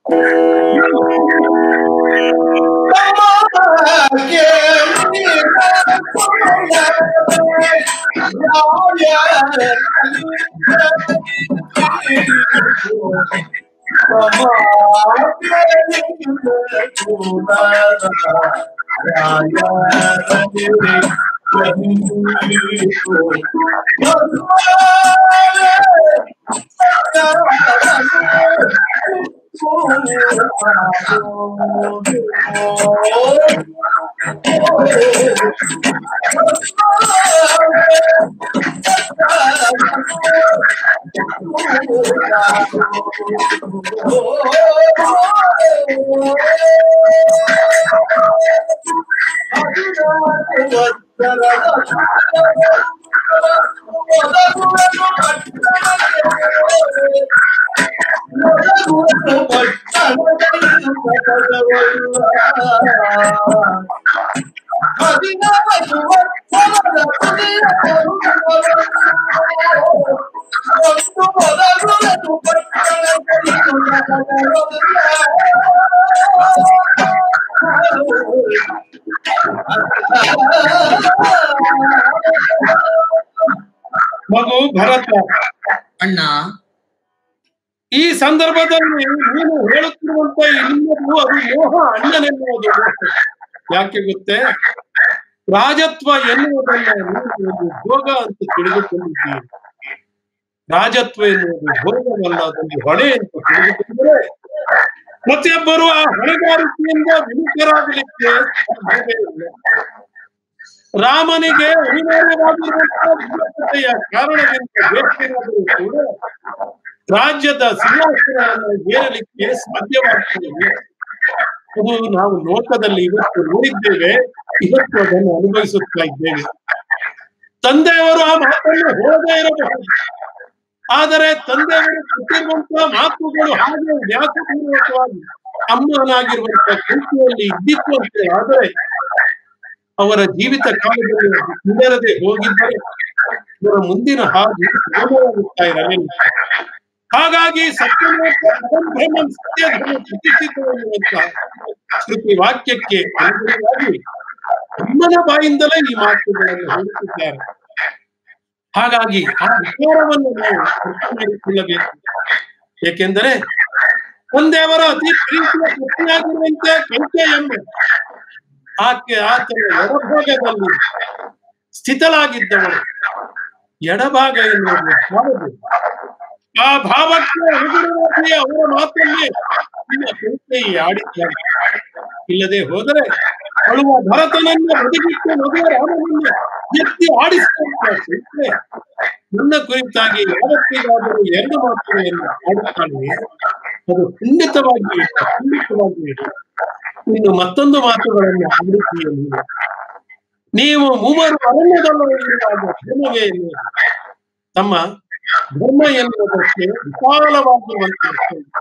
[SPEAKER 4] ಮಗು ಭರತ
[SPEAKER 6] ಅಣ್ಣ
[SPEAKER 4] ಈ ಸಂದರ್ಭದಲ್ಲಿ ನೀನು ಹೇಳುತ್ತಿರುವಂತ ಇನ್ನೊಂದು ಅದು ಮೋಹ ಅಣ್ಣನೆನ್ನುವುದು ಮೋಹ. ಯಾಕೆ ಗೊತ್ತೇ ರಾಜತ್ವ ಎನ್ನುವುದನ್ನ ನೀನು ಒಂದು ಭೋಗ ಅಂತ ತಿಳಿದುಕೊಂಡಿದ್ದೀರಿ ರಾಜತ್ವ ಎನ್ನುವುದು ಭೋಗವಲ್ಲ ಅದೊಂದು ಹೊಣೆ ಅಂತ ತಿಳಿದುಕೊಂಡರೆ ಪ್ರತಿಯೊಬ್ಬರು ಆ ಹೊಣೆಗಾರಿಕೆಯಿಂದ ವಿಮುಖರಾಗಲಿಕ್ಕೆ ಸಾಧ್ಯವೇ ಇಲ್ಲ ರಾಮನಿಗೆ ಅನಿವಾರ್ಯವಾಗಿರುವಂತಹ ವಿಮುಖತೆಯ ಕಾರಣದಿಂದ ಬೇಸರವಾದರೂ ಕೂಡ ರಾಜ್ಯದ ಸಿಂಹಾಸನವನ್ನು ಏರಲಿಕ್ಕೆ ಸಾಧ್ಯವಾಗ್ತಿಲ್ಲ ಅದು ನಾವು ಲೋಕದಲ್ಲಿ ಇವತ್ತು ನೋಡಿದ್ದೇವೆ ಇವತ್ತು ಅದನ್ನು ಅನುಭವಿಸುತ್ತಾ ಇದ್ದೇವೆ ತಂದೆಯವರು ಆ ಮಾತನ್ನು ಹೇಳದೇ ಇರಬಹುದು ಆದರೆ ತಂದೆಯವರು ಕೊಟ್ಟಿರುವಂತಹ ಮಾತುಗಳು ಹಾಗೆ ವ್ಯಾಸಪೂರ್ವಕವಾಗಿ ಅಮ್ಮನಾಗಿರುವಂತಹ ಕೃತಿಯಲ್ಲಿ ಇದ್ದಿತ್ತು ಅಂತೆ ಆದರೆ ಅವರ ಜೀವಿತ ಕಾಲದಲ್ಲಿ ಅದು ಹಿಂದರದೆ ಹೋಗಿದ್ದರೆ ಇವರ ಮುಂದಿನ ಹಾದಿ ಸುಗಮವಾಗುತ್ತಾ ಇರಲಿಲ್ಲ ಹಾಗಾಗಿ ಸತ್ಯಲೋಕ ಅಗಂಧರ್ಮಂ ಸತ್ಯಧರ್ಮ ಪ್ರತಿಷ್ಠಿತ ಎನ್ನುವಂತ ಶ್ರುತಿ ವಾಕ್ಯಕ್ಕೆ ಅನುಗುಣವಾಗಿ ಅಮ್ಮನ ಬಾಯಿಂದಲೇ ಈ ಮಾತುಗಳನ್ನು ಹೇಳುತ್ತಿದ್ದಾರೆ ಹಾಗಾಗಿ ಆ ವಿಚಾರವನ್ನು ನಾವು ಅರ್ಥ ಮಾಡಿಕೊಳ್ಳಬೇಕು ಏಕೆಂದರೆ ತಂದೆಯವರ ಅತಿ ಪ್ರೀತಿಯ ಪತ್ನಿಯಾಗಿರುವಂತೆ ಕೈಕೆ ಎಂಬ ಆಕೆ ಆತನ ಎಡಭಾಗದಲ್ಲಿ ಸ್ಥಿತಲಾಗಿದ್ದವಳು ಎಡಭಾಗ ಎನ್ನುವುದು ಯಾವುದು ಆ ಭಾವಕ್ಕೆ ಅನುಗುಣವಾಗಿ ಅವರ ಮಾತಲ್ಲಿ ನಿಮ್ಮ ಕೈಕೈ ಆಡಿದ್ದಾರೆ ಇಲ್ಲದೆ ಹೋದರೆ ಅಳುವ ಭರತನನ್ನ ಬದುಕಿಟ್ಟು ಮದುವೆ ರಾಮನನ್ನ ಎತ್ತಿ ಆಡಿಸಿದಂತ ಕೈಕೆ ನನ್ನ ಕುರಿತಾಗಿ ಯಾವತ್ತಿಗಾದರೂ ಎರಡು ಮಾತುಗಳನ್ನು ಆಡುತ್ತಾನೆ ಅದು ಖಂಡಿತವಾಗಿ ಖಂಡಿತವಾಗಿ ಇನ್ನು ಮತ್ತೊಂದು ಮಾತುಗಳನ್ನು ಆಡುತ್ತೀಯ ನೀವು ನೀವು ಮೂವರು ಅರಣ್ಯದಲ್ಲಿರುವಾಗ ಧರ್ಮವೇ ಎನ್ನುವುದು ತಮ್ಮ ಧರ್ಮ ಎನ್ನುವುದಕ್ಕೆ ವಿಶಾಲವಾಗಿರುವಂತಹ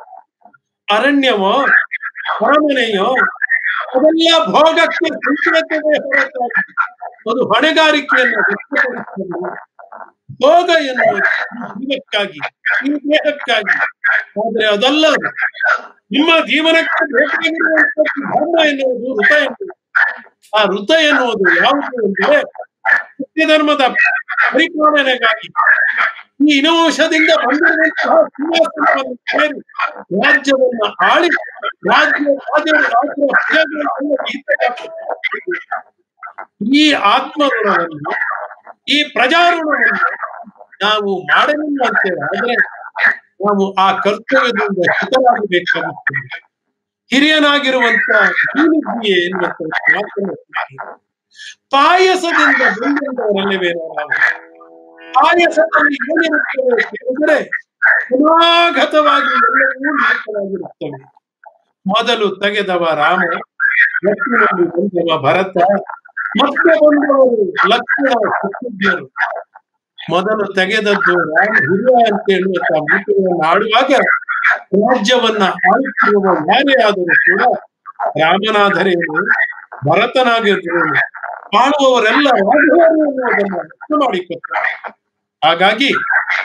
[SPEAKER 4] ಅರಣ್ಯವೋ ಅರಮನೆಯೋ ಅದೆಲ್ಲ ಭೋಗಕ್ಕೆ ಸಂಕೇತವೇ ಹೊರತಾಗಿ ಅದು ಹೊಣೆಗಾರಿಕೆಯನ್ನು ವ್ಯಕ್ತಪಡಿಸುತ್ತದೆ ಭೋಗ ಎನ್ನುವುದು ಈ ಜೀವಕ್ಕಾಗಿ ಈ ದೇಹಕ್ಕಾಗಿ ಆದ್ರೆ ಅದಲ್ಲ ನಿಮ್ಮ ಜೀವನಕ್ಕೆ ಬೇಕಾಗಿರುವಂತಹ ಧರ್ಮ ಎನ್ನುವುದು ಋತ ಎನ್ನುವುದು ಆ ಋತ ಎನ್ನುವುದು ಯಾವುದು ಅಂದರೆ ಸತ್ಯ ಧರ್ಮದ ಪರಿಪಾಲನೆಗಾಗಿ ಈ ಇನೋಷದಿಂದ ಬಂದಿರುವಂತಹ ಸಿಂಹಾಸನವನ್ನು ಸೇರಿ ರಾಜ್ಯವನ್ನ ಆಳಿ ರಾಜ್ಯ ರಾಜ್ಯ ರಾಜ್ಯ ಪ್ರಜೆಗಳನ್ನೆಲ್ಲ ಈತಗಾಕುತ್ತದೆ. ಈ ಆತ್ಮಋಣವನ್ನು ಈ ಪ್ರಜಾಋಣವನ್ನು ನಾವು ಮಾಡಲಿಲ್ಲ ಅಂತೇವೆ ಆದ್ರೆ ನಾವು ಆ ಕರ್ತವ್ಯದಿಂದ ಹಿತರಾಗಬೇಕಾಗುತ್ತದೆ ಹಿರಿಯನಾಗಿರುವಂತ ನೀನಿದ್ದೀಯೇ ಎನ್ನುವಂತ ಮಾತನ್ನು ಹೇಳ್ತೀನಿ. ಪಾಯಸದಿಂದ ಬಂದಿರುವವರಲ್ಲವೇನೋ ನಾವು ಪಾಯಸದಲ್ಲಿ ಏನಿರುತ್ತದೆ ಕೇಳಿದರೆ ಅನಾಘತವಾಗಿ ಎಲ್ಲವೂ ನಾಶವಾಗಿರುತ್ತವೆ ಮೊದಲು ತೆಗೆದವ ರಾಮ ಲಕ್ಷ್ಮಣನಲ್ಲಿ ಬಂದವ ಭರತ ಮತ್ತೆ ಬಂದವರು ಲಕ್ಷ್ಮಣ ಶತ್ರುಘ್ನರು ಮೊದಲು ತೆಗೆದದ್ದು ರಾಮ ಹಿರಿಯ ಅಂತ ಹೇಳುವಂತ ಮಾತುಗಳನ್ನು ಆಡುವಾಗ ರಾಜ್ಯವನ್ನ ಆಳುತ್ತಿರುವ ಯಾರೇ ಆದರೂ ಕೂಡ ರಾಮನಾದರೇನು ಭರತನಾಗಿರುವುದು ಆಳುವವರೆಲ್ಲ ರಾಘವರು ಅನ್ನೋದನ್ನ ಅರ್ಥ ಮಾಡಿಕೊಳ್ತಾರೆ ಹಾಗಾಗಿ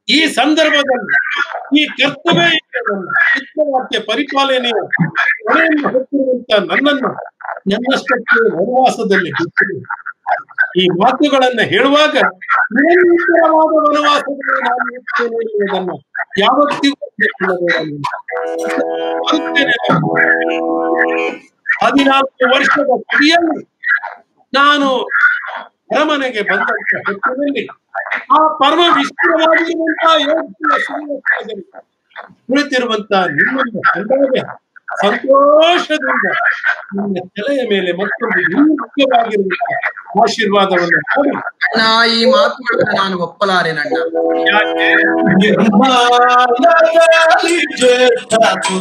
[SPEAKER 4] ಈ ಸಂದರ್ಭದಲ್ಲಿ ಈ ಕರ್ತವ್ಯ ಇಲ್ಲದನ್ನ ಚಿತ್ರವಾಕ್ಯ ಪರಿಪಾಲನೆಯ ಹೊಣೆಯನ್ನು ಹೊತ್ತಿರುವಂತ ನನ್ನನ್ನು ನನ್ನಷ್ಟಕ್ಕೆ ವನವಾಸದಲ್ಲಿ ಬಿಟ್ಟಿದೆ ಈ ಮಾತುಗಳನ್ನ ಹೇಳುವಾಗ ನಿರಂತರವಾದ ವನವಾಸದಲ್ಲಿ ನಾನು ಇರ್ತೇನೆ ಎನ್ನುವುದನ್ನು ಯಾವತ್ತಿಗೂ ಮರೆತಿಲ್ಲವೇ ನಾನು. ಬರುತ್ತೇನೆ ನಾನು. ಹದಿನಾಲ್ಕು ವರ್ಷದ ಕುಡಿಯಲ್ಲಿ ನಾನು ಅರಮನೆಗೆ ಬಂದಂತ ಹೊತ್ತಿನಲ್ಲಿ ಆ ಪರಮ ವಿಸ್ತಾರವಾಗಿರುವಂತಹ ಯೋಗ್ಯ ಶ್ರೀವತ್ಸದಲ್ಲಿ ಕುಳಿತಿರುವಂತಹ ನಿಮ್ಮನ್ನು ಕಂಡಾಗ ಸಂತೋಷದಿಂದ ನಿನ್ನ ತಲೆಯ ಮೇಲೆ ಮತ್ತೊಂದು ಇನ್ನೂ ಮುಖ್ಯವಾಗಿರುವಂತಹ ಆಶೀರ್ವಾದವನ್ನು ಮಾಡಿ
[SPEAKER 6] ಅಣ್ಣ ಈ ಮಾತುಗಳನ್ನು ನಾನು ಒಪ್ಪಲಾರೆನಣ್ಣ
[SPEAKER 4] ಯಾಕೆ
[SPEAKER 2] ನಿರ್ಮಾಣದಲ್ಲಿ ಜ್ಯೇಷ್ಠ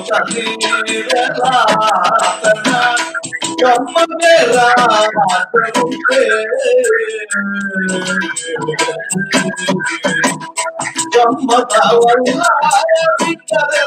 [SPEAKER 2] ಕಮ್ಮನೆ ರಾತ್ರುಂಟೆ ಜಮ್ಮದವಲ್ಲ ಬಿಟ್ಟರೆ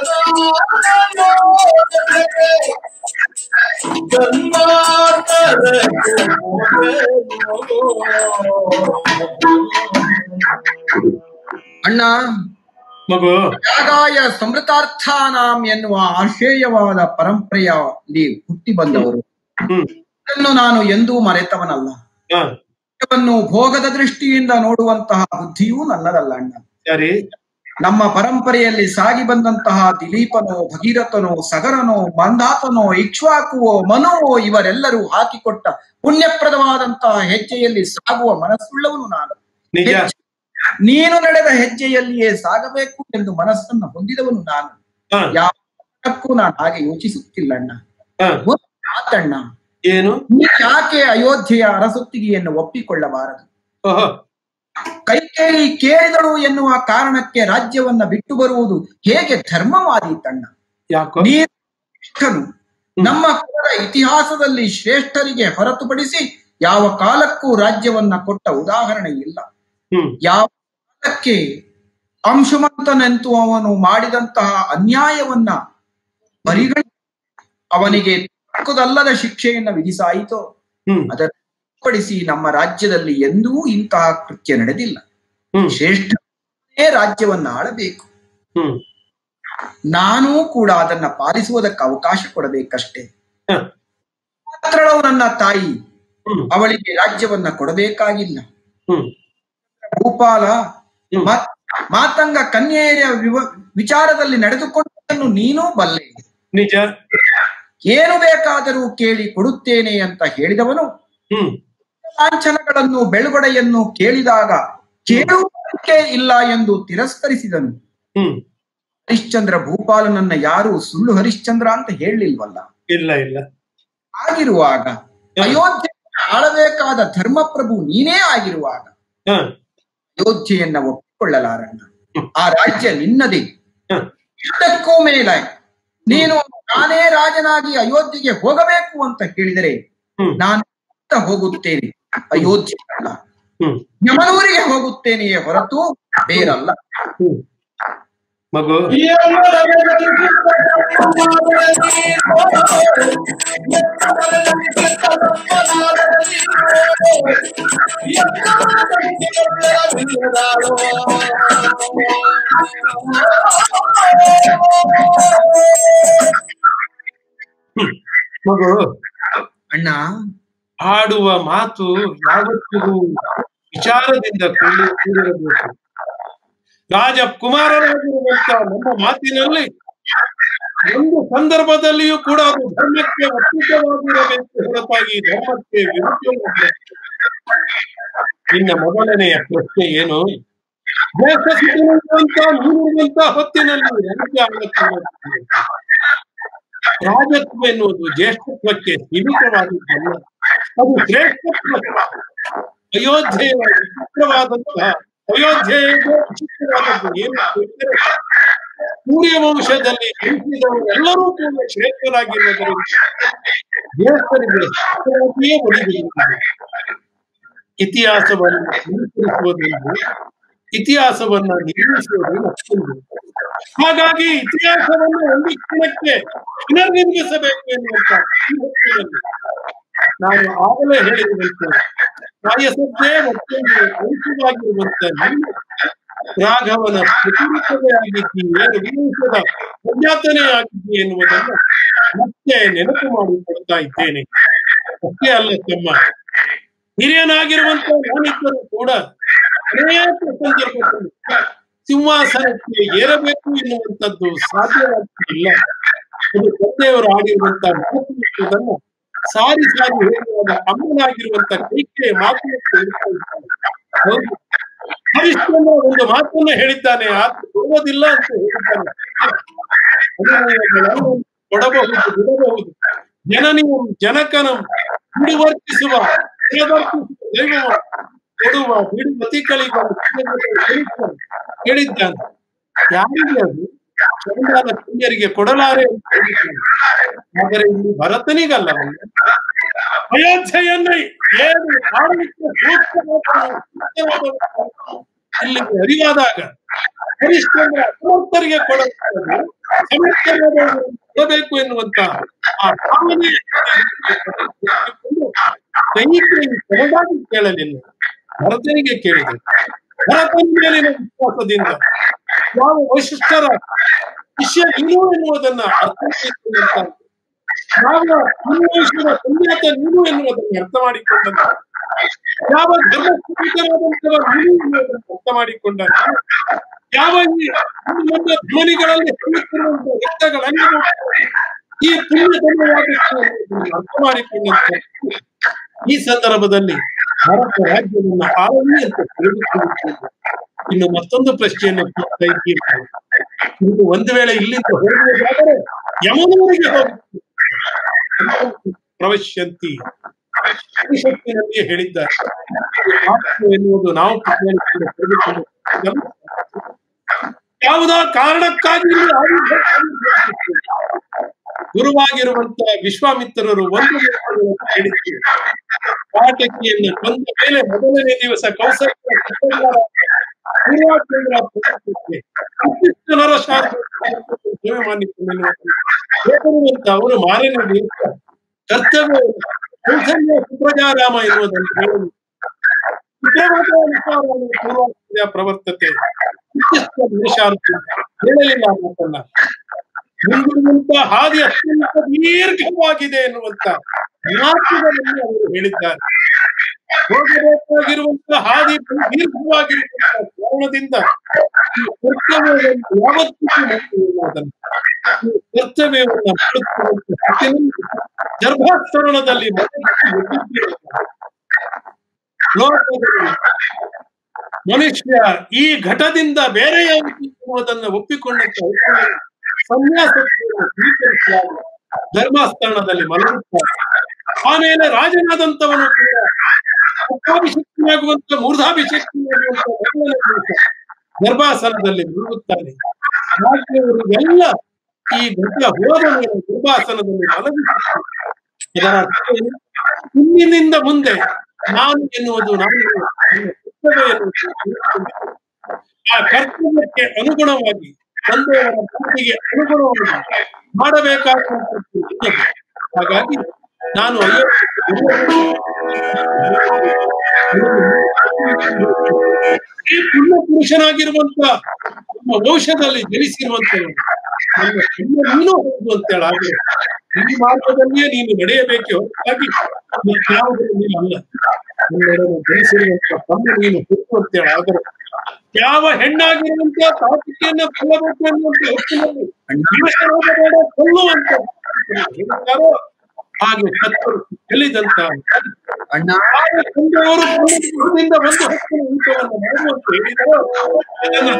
[SPEAKER 6] ಅಣ್ಣ
[SPEAKER 4] ಮಗು
[SPEAKER 6] ಯಾಗಾಯ ಸಮೃತಾರ್ಥಾನಾಂ ಎನ್ನುವ ಆಶೇಯವಾದ ಪರಂಪರೆಯಲ್ಲಿ ಹುಟ್ಟಿ ಬಂದವರು
[SPEAKER 4] ಹ್ಮ್
[SPEAKER 6] ಇದನ್ನು ನಾನು ಎಂದೂ ಮರೆತವನಲ್ಲ
[SPEAKER 4] ಹಾ
[SPEAKER 6] ವನ್ನು ಭೋಗದ ದೃಷ್ಟಿಯಿಂದ ನೋಡುವಂತಹ ಬುದ್ಧಿಯೂ ನನ್ನದಲ್ಲ ಅಣ್ಣ
[SPEAKER 4] ಸರಿ
[SPEAKER 6] ನಮ್ಮ ಪರಂಪರೆಯಲ್ಲಿ ಸಾಗಿ ಬಂದಂತಹ ದಿಲೀಪನೋ ಭಗೀರಥನೋ ಸಗರನೋ ಮಂದಾತನೋ ಇಕ್ಷ್ವಾಕುವೋ ಮನುವೋ ಇವರೆಲ್ಲರೂ ಹಾಕಿಕೊಟ್ಟ ಪುಣ್ಯಪ್ರದವಾದಂತಹ ಹೆಜ್ಜೆಯಲ್ಲಿ ಸಾಗುವ ಮನಸ್ಸುಳ್ಳವನು ನಾನು
[SPEAKER 4] ನಿಜ
[SPEAKER 6] ಹೆಜ್ಜೆ- ನೀನು ನಡೆದ ಹೆಜ್ಜೆಯಲ್ಲಿಯೇ ಸಾಗಬೇಕು ಎಂದು ಮನಸ್ಸನ್ನು ಹೊಂದಿದವನು ನಾನು
[SPEAKER 4] ಹಾ
[SPEAKER 6] ಯಾವ ಕಾರಣಕ್ಕೂ ನಾನು ಹಾಗೆ ಯೋಚಿಸುತ್ತಿಲ್ಲ ಅಣ್ಣ
[SPEAKER 4] ಹಾ
[SPEAKER 6] ಒಂದು ಮಾತಣ್ಣ
[SPEAKER 4] ಏನು
[SPEAKER 6] ನೀ ಯಾಕೆ ಅಯೋಧ್ಯೆಯ ಅರಸೊತ್ತಿಗೆಯನ್ನು ಒಪ್ಪಿಕೊಳ್ಳಬಾರದು
[SPEAKER 4] ಓಹೋ
[SPEAKER 6] ಕೈಕೇಯಿ ಕೇಳಿದಳು ಎನ್ನುವ ಕಾರಣಕ್ಕೆ ರಾಜ್ಯವನ್ನ ಬಿಟ್ಟು ಬರುವುದು ಹೇಗೆ ಧರ್ಮವಾದೀತಣ್ಣ
[SPEAKER 4] ಯಾಕೋ
[SPEAKER 6] ನೀನು ಶ್ರೇಷ್ಠನು ನಮ್ಮ ಕುಲದ ಇತಿಹಾಸದಲ್ಲಿ ಶ್ರೇಷ್ಠರಿಗೆ ಹೊರತುಪಡಿಸಿ ಯಾವ ಕಾಲಕ್ಕೂ ರಾಜ್ಯವನ್ನ ಕೊಟ್ಟ ಉದಾಹರಣೆ ಇಲ್ಲ
[SPEAKER 4] ಹ್ಮ್
[SPEAKER 6] ಯಾವ ಕಾಲಕ್ಕೆ ಅಂಶುಮಂತನೆಂತು ಅವನು ಮಾಡಿದಂತಹ ಅನ್ಯಾಯವನ್ನ ಪರಿಗಣಿ ಅವನಿಗೆ ತಕ್ಕದಲ್ಲದ ಶಿಕ್ಷೆಯನ್ನ ವಿಧಿಸಾಯಿತೋ
[SPEAKER 4] ಹ್ಮ್
[SPEAKER 6] ಅದನ್ನು ಹೊರತುಪಡಿಸಿ ನಮ್ಮ ರಾಜ್ಯದಲ್ಲಿ ಎಂದೂ ಇಂತಹ ಕೃತ್ಯ ನಡೆದಿಲ್ಲ
[SPEAKER 4] ಹ್ಮ್
[SPEAKER 6] ಶ್ರೇಷ್ಠನೇ ರಾಜ್ಯವನ್ನ ಆಳಬೇಕು
[SPEAKER 4] ಹ್ಮ್
[SPEAKER 6] ನಾನೂ ಕೂಡ ಅದನ್ನ ಪಾಲಿಸುವುದಕ್ಕೆ ಅವಕಾಶ ಕೊಡಬೇಕಷ್ಟೇ
[SPEAKER 4] ಹ,
[SPEAKER 6] ಮಾತ್ರಳವು ನನ್ನ ತಾಯಿ
[SPEAKER 4] ಹ್ಮ್
[SPEAKER 6] ಅವಳಿಗೆ ರಾಜ್ಯವನ್ನ ಕೊಡಬೇಕಾಗಿಲ್ಲ
[SPEAKER 4] ಹ್ಮ್
[SPEAKER 6] ಭೂಪಾಲ
[SPEAKER 4] ಹ್ಮ್.
[SPEAKER 6] ಮತ್- ಮಾತಂಗ ಕನ್ಯೆಯರ ವಿವ- ವಿಚಾರದಲ್ಲಿ ನಡೆದುಕೊಂಡನ್ನು ನೀನೂ ಬಲ್ಲೆ
[SPEAKER 4] ನಿಜ
[SPEAKER 6] ಏನು ಬೇಕಾದರೂ ಕೇಳಿ ಕೊಡುತ್ತೇನೆ ಅಂತ ಹೇಳಿದವನು
[SPEAKER 4] ಹ್ಮ್
[SPEAKER 6] ಲಾಂಛನಗಳನ್ನು ಬೆಳುಗಡೆಯನ್ನು ಕೇಳಿದಾಗ ಕೇಳುವುದಕ್ಕೆ ಇಲ್ಲ ಎಂದು ತಿರಸ್ಕರಿಸಿದನು
[SPEAKER 4] ಹ್ಮ್
[SPEAKER 6] ಹರಿಶ್ಚಂದ್ರ ಭೂಪಾಲನನ್ನ ಯಾರು ಸುಳ್ಳು ಹರಿಶ್ಚಂದ್ರ ಅಂತ ಹೇಳಲಿಲ್ವಲ್ಲ
[SPEAKER 4] ಇಲ್ಲ ಇಲ್ಲ
[SPEAKER 6] ಆಗಿರುವಾಗ ಅಯೋಧ್ಯೆ ಆಳಬೇಕಾದ ಧರ್ಮಪ್ರಭು ನೀನೇ ಆಗಿರುವಾಗ
[SPEAKER 4] ಹ,
[SPEAKER 6] ಅಯೋಧ್ಯೆಯನ್ನ ಒಪ್ಪಿಕೊಳ್ಳಲಾರಣ್ಣ ಆ ರಾಜ್ಯ ನಿನ್ನದೇ
[SPEAKER 4] ಹ,
[SPEAKER 6] ಇಷ್ಟಕ್ಕೂ ಮೇಲೆ ನೀನು ನಾನೇ ರಾಜನಾಗಿ ಅಯೋಧ್ಯೆಗೆ ಹೋಗಬೇಕು ಅಂತ ಹೇಳಿದರೆ
[SPEAKER 4] ಹ್ಮ್
[SPEAKER 6] ನಾನು ಅಂತ ಹೋಗುತ್ತೇನೆ ಅಯೋಧ್ಯೆ ಅಲ್ಲ
[SPEAKER 4] ಹ್ಮ್
[SPEAKER 6] ಯಮನೂರಿಗೆ ಹೋಗುತ್ತೇನೆಯೇ ಹೊರತು ಬೇರಲ್ಲ
[SPEAKER 4] ಹ್ಮ್ ಮಗು ಹ್ಮ್ ಮಗು
[SPEAKER 6] ಅಣ್ಣ
[SPEAKER 4] ಆಡುವ ಮಾತು ಯಾವತ್ತಿಗೂ ವಿಚಾರದಿಂದ ಕೂಡಿ ಕೂಡಿರಬೇಕು ರಾಜಕುಮಾರರಾಗಿರುವಂತ ನಮ್ಮ ಮಾತಿನಲ್ಲಿ ಒಂದು ಸಂದರ್ಭದಲ್ಲಿಯೂ ಕೂಡ ಅದು ಧರ್ಮಕ್ಕೆ ಒಪ್ಪಿತವಾಗಿರಬೇಕು ಹೊರತಾಗಿ ಧರ್ಮಕ್ಕೆ ವಿರುದ್ಧವಾಗಿರಬೇಕು ನಿನ್ನ ಮೊದಲನೆಯ ಪ್ರಶ್ನೆ ಏನು ದೇಶಸಿದ್ಧನಿರುವಂತ ನೀನಿರುವಂತ ಹೊತ್ತಿನಲ್ಲಿ ರಾಜ್ಯ ಆಳಕ್ಕೆ ರಾಜತ್ವ ಎನ್ನುವುದು ಜ್ಯೇಷ್ಠತ್ವಕ್ಕೆ ಸೀಮಿತವಾದದ್ದಲ್ಲ ಅದು ಶ್ರೇಷ್ಠತ್ವ ಅಯೋಧ್ಯೆಯ ವಿಚಿತ್ರವಾದಂತಹ ಅಯೋಧ್ಯೆಯ ವಿಚಿತ್ರವಾದದ್ದು ಏನು ಎಂದರೆ ಸೂರ್ಯ ವಂಶದಲ್ಲಿ ಜನಿಸಿದವರೆಲ್ಲರೂ ಕೂಡ ಶ್ರೇಷ್ಠರಾಗಿರುವುದರಿಂದ ಜ್ಯೇಷ್ಠರಿಗೆ ಶ್ರೇಷ್ಠರಾಗಿಯೇ ಒಲಿದಿರುತ್ತಾರೆ ಇತಿಹಾಸವನ್ನು ಅನುಸರಿಸುವುದೊಂದು ಇತಿಹಾಸವನ್ನ ನಿರ್ಮಿಸುವುದು ಮತ್ತೊಂದು ಹಾಗಾಗಿ ಇತಿಹಾಸವನ್ನು ಒಂದು ಕ್ಷಣಕ್ಕೆ ಪುನರ್ನಿರ್ಮಿಸಬೇಕು ಎನ್ನುವಂತ ಈ ಹೊತ್ತಿನಲ್ಲಿ ನಾನು ಆಗಲೇ ಹೇಳಿರುವಂತೆ ಕಾಯಸದ್ದೇ ಮತ್ತೊಂದು ಅಂಶವಾಗಿರುವಂತ ನಿಮ್ಮ ರಾಘವನ ಪ್ರತಿರೂಪವೇ ಆಗಿದ್ದಿ ಏನು ವಿದೇಶದ ಸಂಜಾತನೇ ಆಗಿದ್ದಿ ಎನ್ನುವುದನ್ನು ಮತ್ತೆ ನೆನಪು ಮಾಡಿಕೊಡ್ತಾ ಇದ್ದೇನೆ ಅಷ್ಟೇ ಅಲ್ಲ ತಮ್ಮ ಹಿರಿಯನಾಗಿರುವಂತ ನಾನಿದ್ದರೂ ಕೂಡ ಅನೇಕ ಸಂದರ್ಭದಲ್ಲಿ ಸಿಂಹಾಸನಕ್ಕೆ ಏರಬೇಕು ಎನ್ನುವಂಥದ್ದು ಸಾಧ್ಯವಾಗುತ್ತಿಲ್ಲ ಅದು ತಂದೆಯವರು ಆಡಿರುವಂತ ಮಾತುಗಳನ್ನು ಸಾರಿ ಸಾರಿ ಹೇಳುವಾಗ ಅಮ್ಮನಾಗಿರುವಂತ ಕೈಕೆಯ ಮಾತನ್ನು ಹೇಳ್ತಾ ಇದ್ದಾನೆ. ಹೌದು ಹರಿಶ್ಚಂದ್ರ ಒಂದು ಮಾತನ್ನ ಹೇಳಿದ್ದಾನೆ ಆತ ಕೊಡುವುದಿಲ್ಲ ಅಂತ ಹೇಳಿದ್ದಾನೆ ಅದನ್ನು ಕೊಡಬಹುದು ಬಿಡಬಹುದು ಜನನಿಯಂ ಜನಕನಂ ಬಿಡುವರ್ತಿಸುವ ಪ್ರಿಯದರ್ಶಿಸುವ ದೈವವ ಕೊಡುವ ಬಿಡುಮತಿಗಳಿಗ ಹೇಳಿದ್ದಾನೆ ಯಾರಿಗೆ ಅದು ಚಂದಾನ ಪುಣ್ಯರಿಗೆ ಕೊಡಲಾರೆ ಅಂತ ಹೇಳಿದ್ದಾನೆ ಆದರೆ ಇಲ್ಲಿ ಭರತನಿಗಲ್ಲವಲ್ಲ ಅಯೋಧ್ಯೆಯನ್ನ ಏನು ಆಡಳಿತ ಸೂಕ್ತವಾದ ಇಲ್ಲಿಗೆ ಅರಿವಾದಾಗ ಹರಿಶ್ಚಂದ್ರ ಸಮರ್ಥರಿಗೆ ಕೊಡಬೇಕು ಸಮರ್ಥರಾದವರಿಗೆ ಕೊಡಬೇಕು ಎನ್ನುವಂತ ಆ ಭಾವನೆ ಕೈಕೈ ಸರಳಾಗಿ ಕೇಳಲಿಲ್ಲ ಭರತನಿಗೆ ಕೇಳಿದೆ ಭರತನ ಮೇಲಿನ ವಿಶ್ವಾಸದಿಂದ ಯಾವ ವೈಶಿಷ್ಟ್ಯರ ಶಿಷ್ಯ ನೀನು ಎನ್ನುವುದನ್ನ ಅರ್ಥ ಮಾಡಿಕೊಂಡಂತ ಯಾವ ಅನ್ವೇಷಣ ಸಂಜಾತ ನೀನು ಎನ್ನುವುದನ್ನು ಅರ್ಥ ಮಾಡಿಕೊಂಡಂತ ಯಾವ ಧರ್ಮಸ್ಥಿತರಾದಂತಹ ನೀನು ಎನ್ನುವುದನ್ನು ಅರ್ಥ ಮಾಡಿಕೊಂಡ ನಾನು ಯಾವ ಈ ನಮ್ಮ ಧ್ವನಿಗಳಲ್ಲಿ ಹೇಳುತ್ತಿರುವಂತಹ ವ್ಯಕ್ತಗಳನ್ನು ಈ ಪುಣ್ಯ ಧರ್ಮವಾದವನ್ನು ಅರ್ಥ ಮಾಡಿಕೊಂಡಂತ ಈ ಸಂದರ್ಭದಲ್ಲಿ ಭಾರತ ರಾಜ್ಯವನ್ನು ಆಳಲಿ ಅಂತ ತಿಳಿದುಕೊಳ್ಳುತ್ತೇವೆ ಇನ್ನು ಮತ್ತೊಂದು ಪ್ರಶ್ನೆಯನ್ನು ಕೇಳ್ತಾ ಇದ್ದೀರಿ ನೀವು ಒಂದು ವೇಳೆ ಇಲ್ಲಿಂದ ಹೋಗುವುದಾದರೆ ಯಮನೂರಿಗೆ ಹೋಗುತ್ತೀರಿ ಪ್ರವೇಶಂತಿ ಶಕ್ತಿನಲ್ಲಿಯೇ ಹೇಳಿದ್ದಾರೆ ಮಾತು ಎನ್ನುವುದು ನಾವು ಕೇಳಿಕೊಂಡು ತೆಗೆದುಕೊಂಡು ಯಾವುದೋ ಕಾರಣಕ್ಕಾಗಿ ಇಲ್ಲಿ ಆವಿರ್ಭಾವ ಗುರುವಾಗಿರುವಂತಹ ವಿಶ್ವಾಮಿತ್ರರು ಒಂದು ಮಾತನ್ನು ಹೇಳಿದ್ದಾರೆ ಪಾಠಕಿಯನ್ನು ಕೊಂದ ಮೇಲೆ ಮೊದಲನೇ ದಿವಸ ಕೌಸಲ್ಯ ಸುಕನ್ಯರ ಪೂರ್ವಾಚಂದ್ರ ಪ್ರಶಸ್ತಿಗೆ ಉತ್ಕೃಷ್ಟ ನರಶಾಸ್ತ್ರ ಸೇವೆ ಮಾಡಿಕೊಳ್ಳುವಂತ ಅವರು ಮಾರನೇ ದಿವಸ ಕರ್ತವ್ಯ ಕೌಸಲ್ಯ ಸುಪ್ರಜಾರಾಮ ಎನ್ನುವುದನ್ನು ಹೇಳಲು ಪೂರ್ವಾಚಾರ್ಯ ಪ್ರವರ್ತತೆ ಉತ್ಕೃಷ್ಟ ನರಶಾಸ್ತ್ರ ಹೇಳಲಿಲ್ಲ ಆ ಮಾತನ್ನ ಮುಂದಿರುವಂತ ಹಾದಿ ಅತ್ಯಂತ ದೀರ್ಘವಾಗಿದೆ ಎನ್ನುವಂತ ಮಾತುಗಳನ್ನು ಅವರು ಹೇಳಿದ್ದಾರೆ ಹೋಗಬೇಕಾಗಿರುವಂತಹ ಹಾದಿ ದೀರ್ಘವಾಗಿರುವಂತಹ ಕಾರಣದಿಂದ ಈ ಕರ್ತವ್ಯವನ್ನು ಯಾವತ್ತೂ ಮಾಡುವುದನ್ನು ಈ ಕರ್ತವ್ಯವನ್ನು ಮಾಡುತ್ತಿರುವಂತಹ ಸ್ಥಿತಿಯಲ್ಲಿ ಗರ್ಭಾಸ್ತರಣದಲ್ಲಿ ಲೋಕದಲ್ಲಿ ಮನುಷ್ಯ ಈ ಘಟದಿಂದ ಬೇರೆಯಾಗುವುದನ್ನು ಒಪ್ಪಿಕೊಂಡಂತ ಸನ್ಯಾಸತ್ವವನ್ನು ಸ್ವೀಕರಿಸಿದಾಗ ಧರ್ಮಾಸ್ತರಣದಲ್ಲಿ ಮಲಗುತ್ತಾರೆ ಆಮೇಲೆ ರಾಜನಾದಂತವನು ಕೂಡ ಅಪ್ಪಾಭಿಷಕ್ತಿಯಾಗುವಂತ ಮೂರ್ಧಾಭಿಷಕ್ತಿಯಾಗುವಂತ ಮೊದಲನೇ ದಿವಸ ಗರ್ಭಾಸನದಲ್ಲಿ ಮುಳುಗುತ್ತಾನೆ ರಾಜ್ಯವರಿಗೆಲ್ಲ ಈ ಘಟ ಹೋದ ಮೇಲೆ ಗರ್ಭಾಸನದಲ್ಲಿ ಮಲಗಿಸುತ್ತಾರೆ ಇದರ ಅರ್ಥ ಏನು? ಇಂದಿನಿಂದ ಮುಂದೆ ನಾನು ಎನ್ನುವುದು ನಾನು ಕರ್ತವ್ಯ ಎನ್ನುವುದು ಆ ಕರ್ತವ್ಯಕ್ಕೆ ಅನುಗುಣವಾಗಿ ತಂದೆಯವರ ಮಾತಿಗೆ ಅನುಗುಣವಾಗಿ ಮಾಡಬೇಕಾದಂಥದ್ದು ಇನ್ನದು. ಹಾಗಾಗಿ ನಾನು ಈ ಪುಣ್ಯ ಪುರುಷನಾಗಿರುವಂತ ನಮ್ಮ ವಂಶದಲ್ಲಿ ಜನಿಸಿರುವಂತವನು ನನ್ನ ಪುಣ್ಯ ನೀನು ಹೌದು ಅಂತೇಳಿ ಆದ್ರೆ ಈ ಮಾರ್ಗದಲ್ಲಿಯೇ ನೀನು ನಡೆಯಬೇಕೆ ಹೊರತಾಗಿ ಮತ್ಯಾವುದನ್ನು ನೀನು ಅಲ್ಲ ನಿನ್ನೊಡನೆ ಜನಿಸಿರುವಂತ ತಮ್ಮ ನೀನು ಹುಟ್ಟು ಅಂತೇಳಿ ಆದರೆ ಯಾವ ಹೆಣ್ಣಾಗಿರುವಂತ ತಾಪಿಕೆಯನ್ನ ಕೊಲ್ಲಬೇಕು ಅನ್ನುವಂತ ಹೊತ್ತಿನಲ್ಲಿ ಹಿಂಸೆರೋಗ ಬೇಡ ಕೊಲ್ಲುವಂತ ಹೇಳ್ತಾರೋ ಹಾಗೆ ಸತ್ತರು ಎಲ್ಲಿದಂತ
[SPEAKER 6] ಅಣ್ಣ
[SPEAKER 4] ಹಾಗೆ ತಂದೆಯವರು ಪುಣ್ಯದಿಂದ ಒಂದು ಹಕ್ಕಿನ ಊಟವನ್ನು ಮಾಡುವಂತ ಹೇಳಿದರು ಅದನ್ನು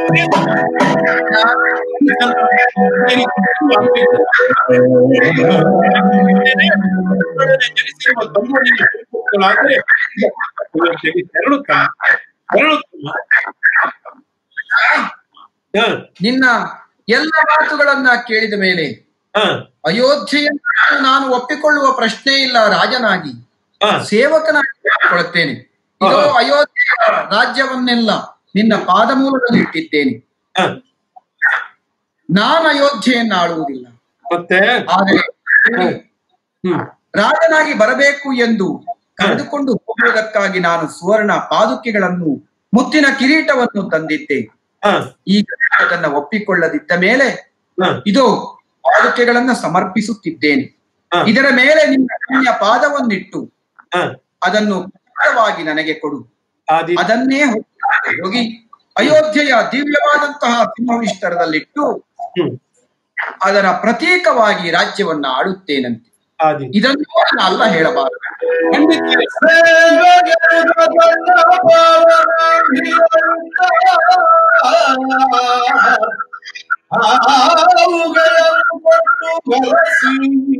[SPEAKER 4] ಜನಿಸಿರುವ ತಮ್ಮನಿಗೆ ಹುಟ್ಟುಗಳಾದ್ರೆ ಎರಡು ತಮ್ಮ ಎರಡು ತಮ್ಮ ಹ,
[SPEAKER 6] ನಿನ್ನ ಎಲ್ಲ ಮಾತುಗಳನ್ನ ಕೇಳಿದ ಮೇಲೆ
[SPEAKER 4] ಹ,
[SPEAKER 6] ಅಯೋಧ್ಯೆಯನ್ನು ನಾನು ಒಪ್ಪಿಕೊಳ್ಳುವ ಪ್ರಶ್ನೆ ಇಲ್ಲ ರಾಜನಾಗಿ
[SPEAKER 4] ಹ,
[SPEAKER 6] ಸೇವಕನಾಗಿ ಒಪ್ಪಿಕೊಳ್ಳುತ್ತೇನೆ ಇದೋ
[SPEAKER 4] ಹಾ.
[SPEAKER 6] ಅಯೋಧ್ಯೆಯ ರಾಜ್ಯವನ್ನೆಲ್ಲ ನಿನ್ನ ಪಾದಮೂಲದಲ್ಲಿ ಇಟ್ಟಿದ್ದೇನೆ
[SPEAKER 4] ಹ.
[SPEAKER 6] ನಾನು ಅಯೋಧ್ಯೆಯನ್ನು ಆಳುವುದಿಲ್ಲ
[SPEAKER 4] ಮತ್ತೆ
[SPEAKER 6] ಆದರೆ
[SPEAKER 4] ಹ್ಮ್ ಹ್ಮ್
[SPEAKER 6] ರಾಜನಾಗಿ ಬರಬೇಕು ಎಂದು ಕರೆದುಕೊಂಡು ಹೋಗುವುದಕ್ಕಾಗಿ ನಾನು ಸುವರ್ಣ ಪಾದುಕೆಗಳನ್ನು ಮುತ್ತಿನ ಕಿರೀಟವನ್ನು ತಂದಿದ್ದೆ
[SPEAKER 4] ಹ,
[SPEAKER 6] ಈಗ ಅದನ್ನ ಒಪ್ಪಿಕೊಳ್ಳದಿದ್ದ ಮೇಲೆ
[SPEAKER 4] ಹ,
[SPEAKER 6] ಇದು ಪಾದುಕೆಗಳನ್ನ ಸಮರ್ಪಿಸುತ್ತಿದ್ದೇನೆ
[SPEAKER 4] ಹ,
[SPEAKER 6] ಇದರ ಮೇಲೆ ನಿನ್ನ ಪುಣ್ಯ ಪಾದವನ್ನಿಟ್ಟು
[SPEAKER 4] ಹ.
[SPEAKER 6] ಅದನ್ನು ಪ್ರಸಾದವಾಗಿ ನನಗೆ ಕೊಡು
[SPEAKER 4] ಆದಿ
[SPEAKER 6] ಅದನ್ನೇ ಹೊತ್ತು ಹೋಗಿ ಅಯೋಧ್ಯೆಯ ದಿವ್ಯವಾದಂತಹ ಸಿಂಹವಿಸ್ತರದಲ್ಲಿಟ್ಟು
[SPEAKER 4] ಹ್ಮ್
[SPEAKER 6] ಅದರ ಪ್ರತೀಕವಾಗಿ ರಾಜ್ಯವನ್ನ ಆಳುತ್ತೇನಂತೆ
[SPEAKER 4] ಆದಿ
[SPEAKER 6] ಇದನ್ನು ನಾನು ಅಲ್ಲ ಹೇಳಬಾರದು
[SPEAKER 4] ಖಂಡಿತ
[SPEAKER 2] ಹಾವುಗಳನ್ನು ಕೊಟ್ಟು ಬೆಳೆಸಿ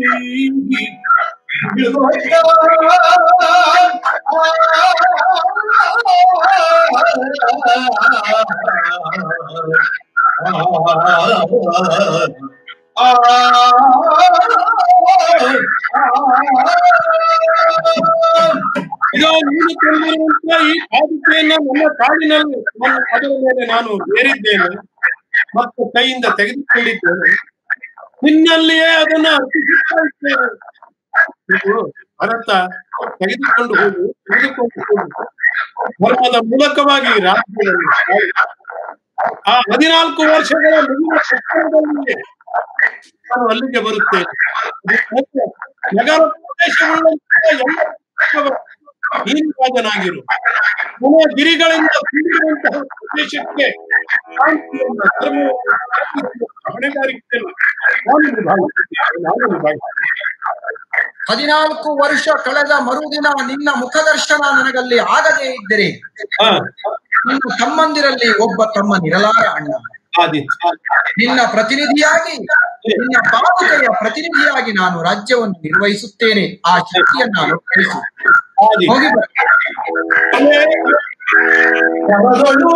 [SPEAKER 4] ಇದೋ ನೀನು ತಂದಿರುವಂತ ಈ ಪಾದುಕೆಯನ್ನ ನನ್ನ ಕಾಲಿನಲ್ಲಿ ನಾನು ಅದರ ಮೇಲೆ ನಾನು ಏರಿದ್ದೇನೆ ಮತ್ತು ಕೈಯಿಂದ ತೆಗೆದುಕೊಂಡಿದ್ದೇನೆ ನಿನ್ನಲ್ಲಿಯೇ ಅದನ್ನ ಅರ್ಪಿಸುತ್ತಾ ಇದ್ದೇನೆ ಇದು ಭರತ ತೆಗೆದುಕೊಂಡು ಹೋಗು ತೆಗೆದುಕೊಂಡು ಹೋಗು ಧರ್ಮದ ಮೂಲಕವಾಗಿ ರಾಜ್ಯದಲ್ಲಿ ಆಳು. ಆ ಹದಿನಾಲ್ಕು ವರ್ಷಗಳ ಮುಗಿದ ತಕ್ಷಣದಲ್ಲಿಯೇ ನಾನು ಅಲ್ಲಿಗೆ ಬರುತ್ತೇನೆ ಮತ್ತೆ ನಗರ ಪ್ರದೇಶವುಳ್ಳಂತಹ ಎಲ್ಲ ನೀನು ರಾಜನಾಗಿರು ನನ್ನ ಗಿರಿಗಳಿಂದ ತುಂಬಿರುವಂತಹ ಪ್ರದೇಶಕ್ಕೆ ಶಾಂತಿಯನ್ನ ಧರ್ಮವನ್ನು ಸ್ಥಾಪಿಸುವ ಹೊಣೆಗಾರಿಕೆಯನ್ನು ನಾನು ನಿಭಾಯಿಸುತ್ತೇನೆ ನಾನು ನಿಭಾಯಿಸುತ್ತೇನೆ
[SPEAKER 6] ಹದಿನಾಲ್ಕು ವರ್ಷ ಕಳೆದ ಮರುದಿನ ನಿನ್ನ ಮುಖದರ್ಶನ ನನಗಲ್ಲಿ ಆಗದೇ ಇದ್ದರೆ
[SPEAKER 4] ಹಾ
[SPEAKER 6] ನಿನ್ನ ತಮ್ಮಂದಿರಲ್ಲಿ ಒಬ್ಬ ತಮ್ಮನಿರಲಾರ ಅಣ್ಣ
[SPEAKER 4] ಆದಿತ್ಯ
[SPEAKER 6] ನಿನ್ನ ಪ್ರತಿನಿಧಿಯಾಗಿ ನಿನ್ನ ಪಾದುಕೆಯ ಪ್ರತಿನಿಧಿಯಾಗಿ ನಾನು ರಾಜ್ಯವನ್ನು ನಿರ್ವಹಿಸುತ್ತೇನೆ ಆ ಶಕ್ತಿಯನ್ನು ನಾನು ಕಳಿಸು
[SPEAKER 4] ಆದಿ
[SPEAKER 6] ಹೋಗಿ ಬಾ.
[SPEAKER 2] ಕರದೊಳು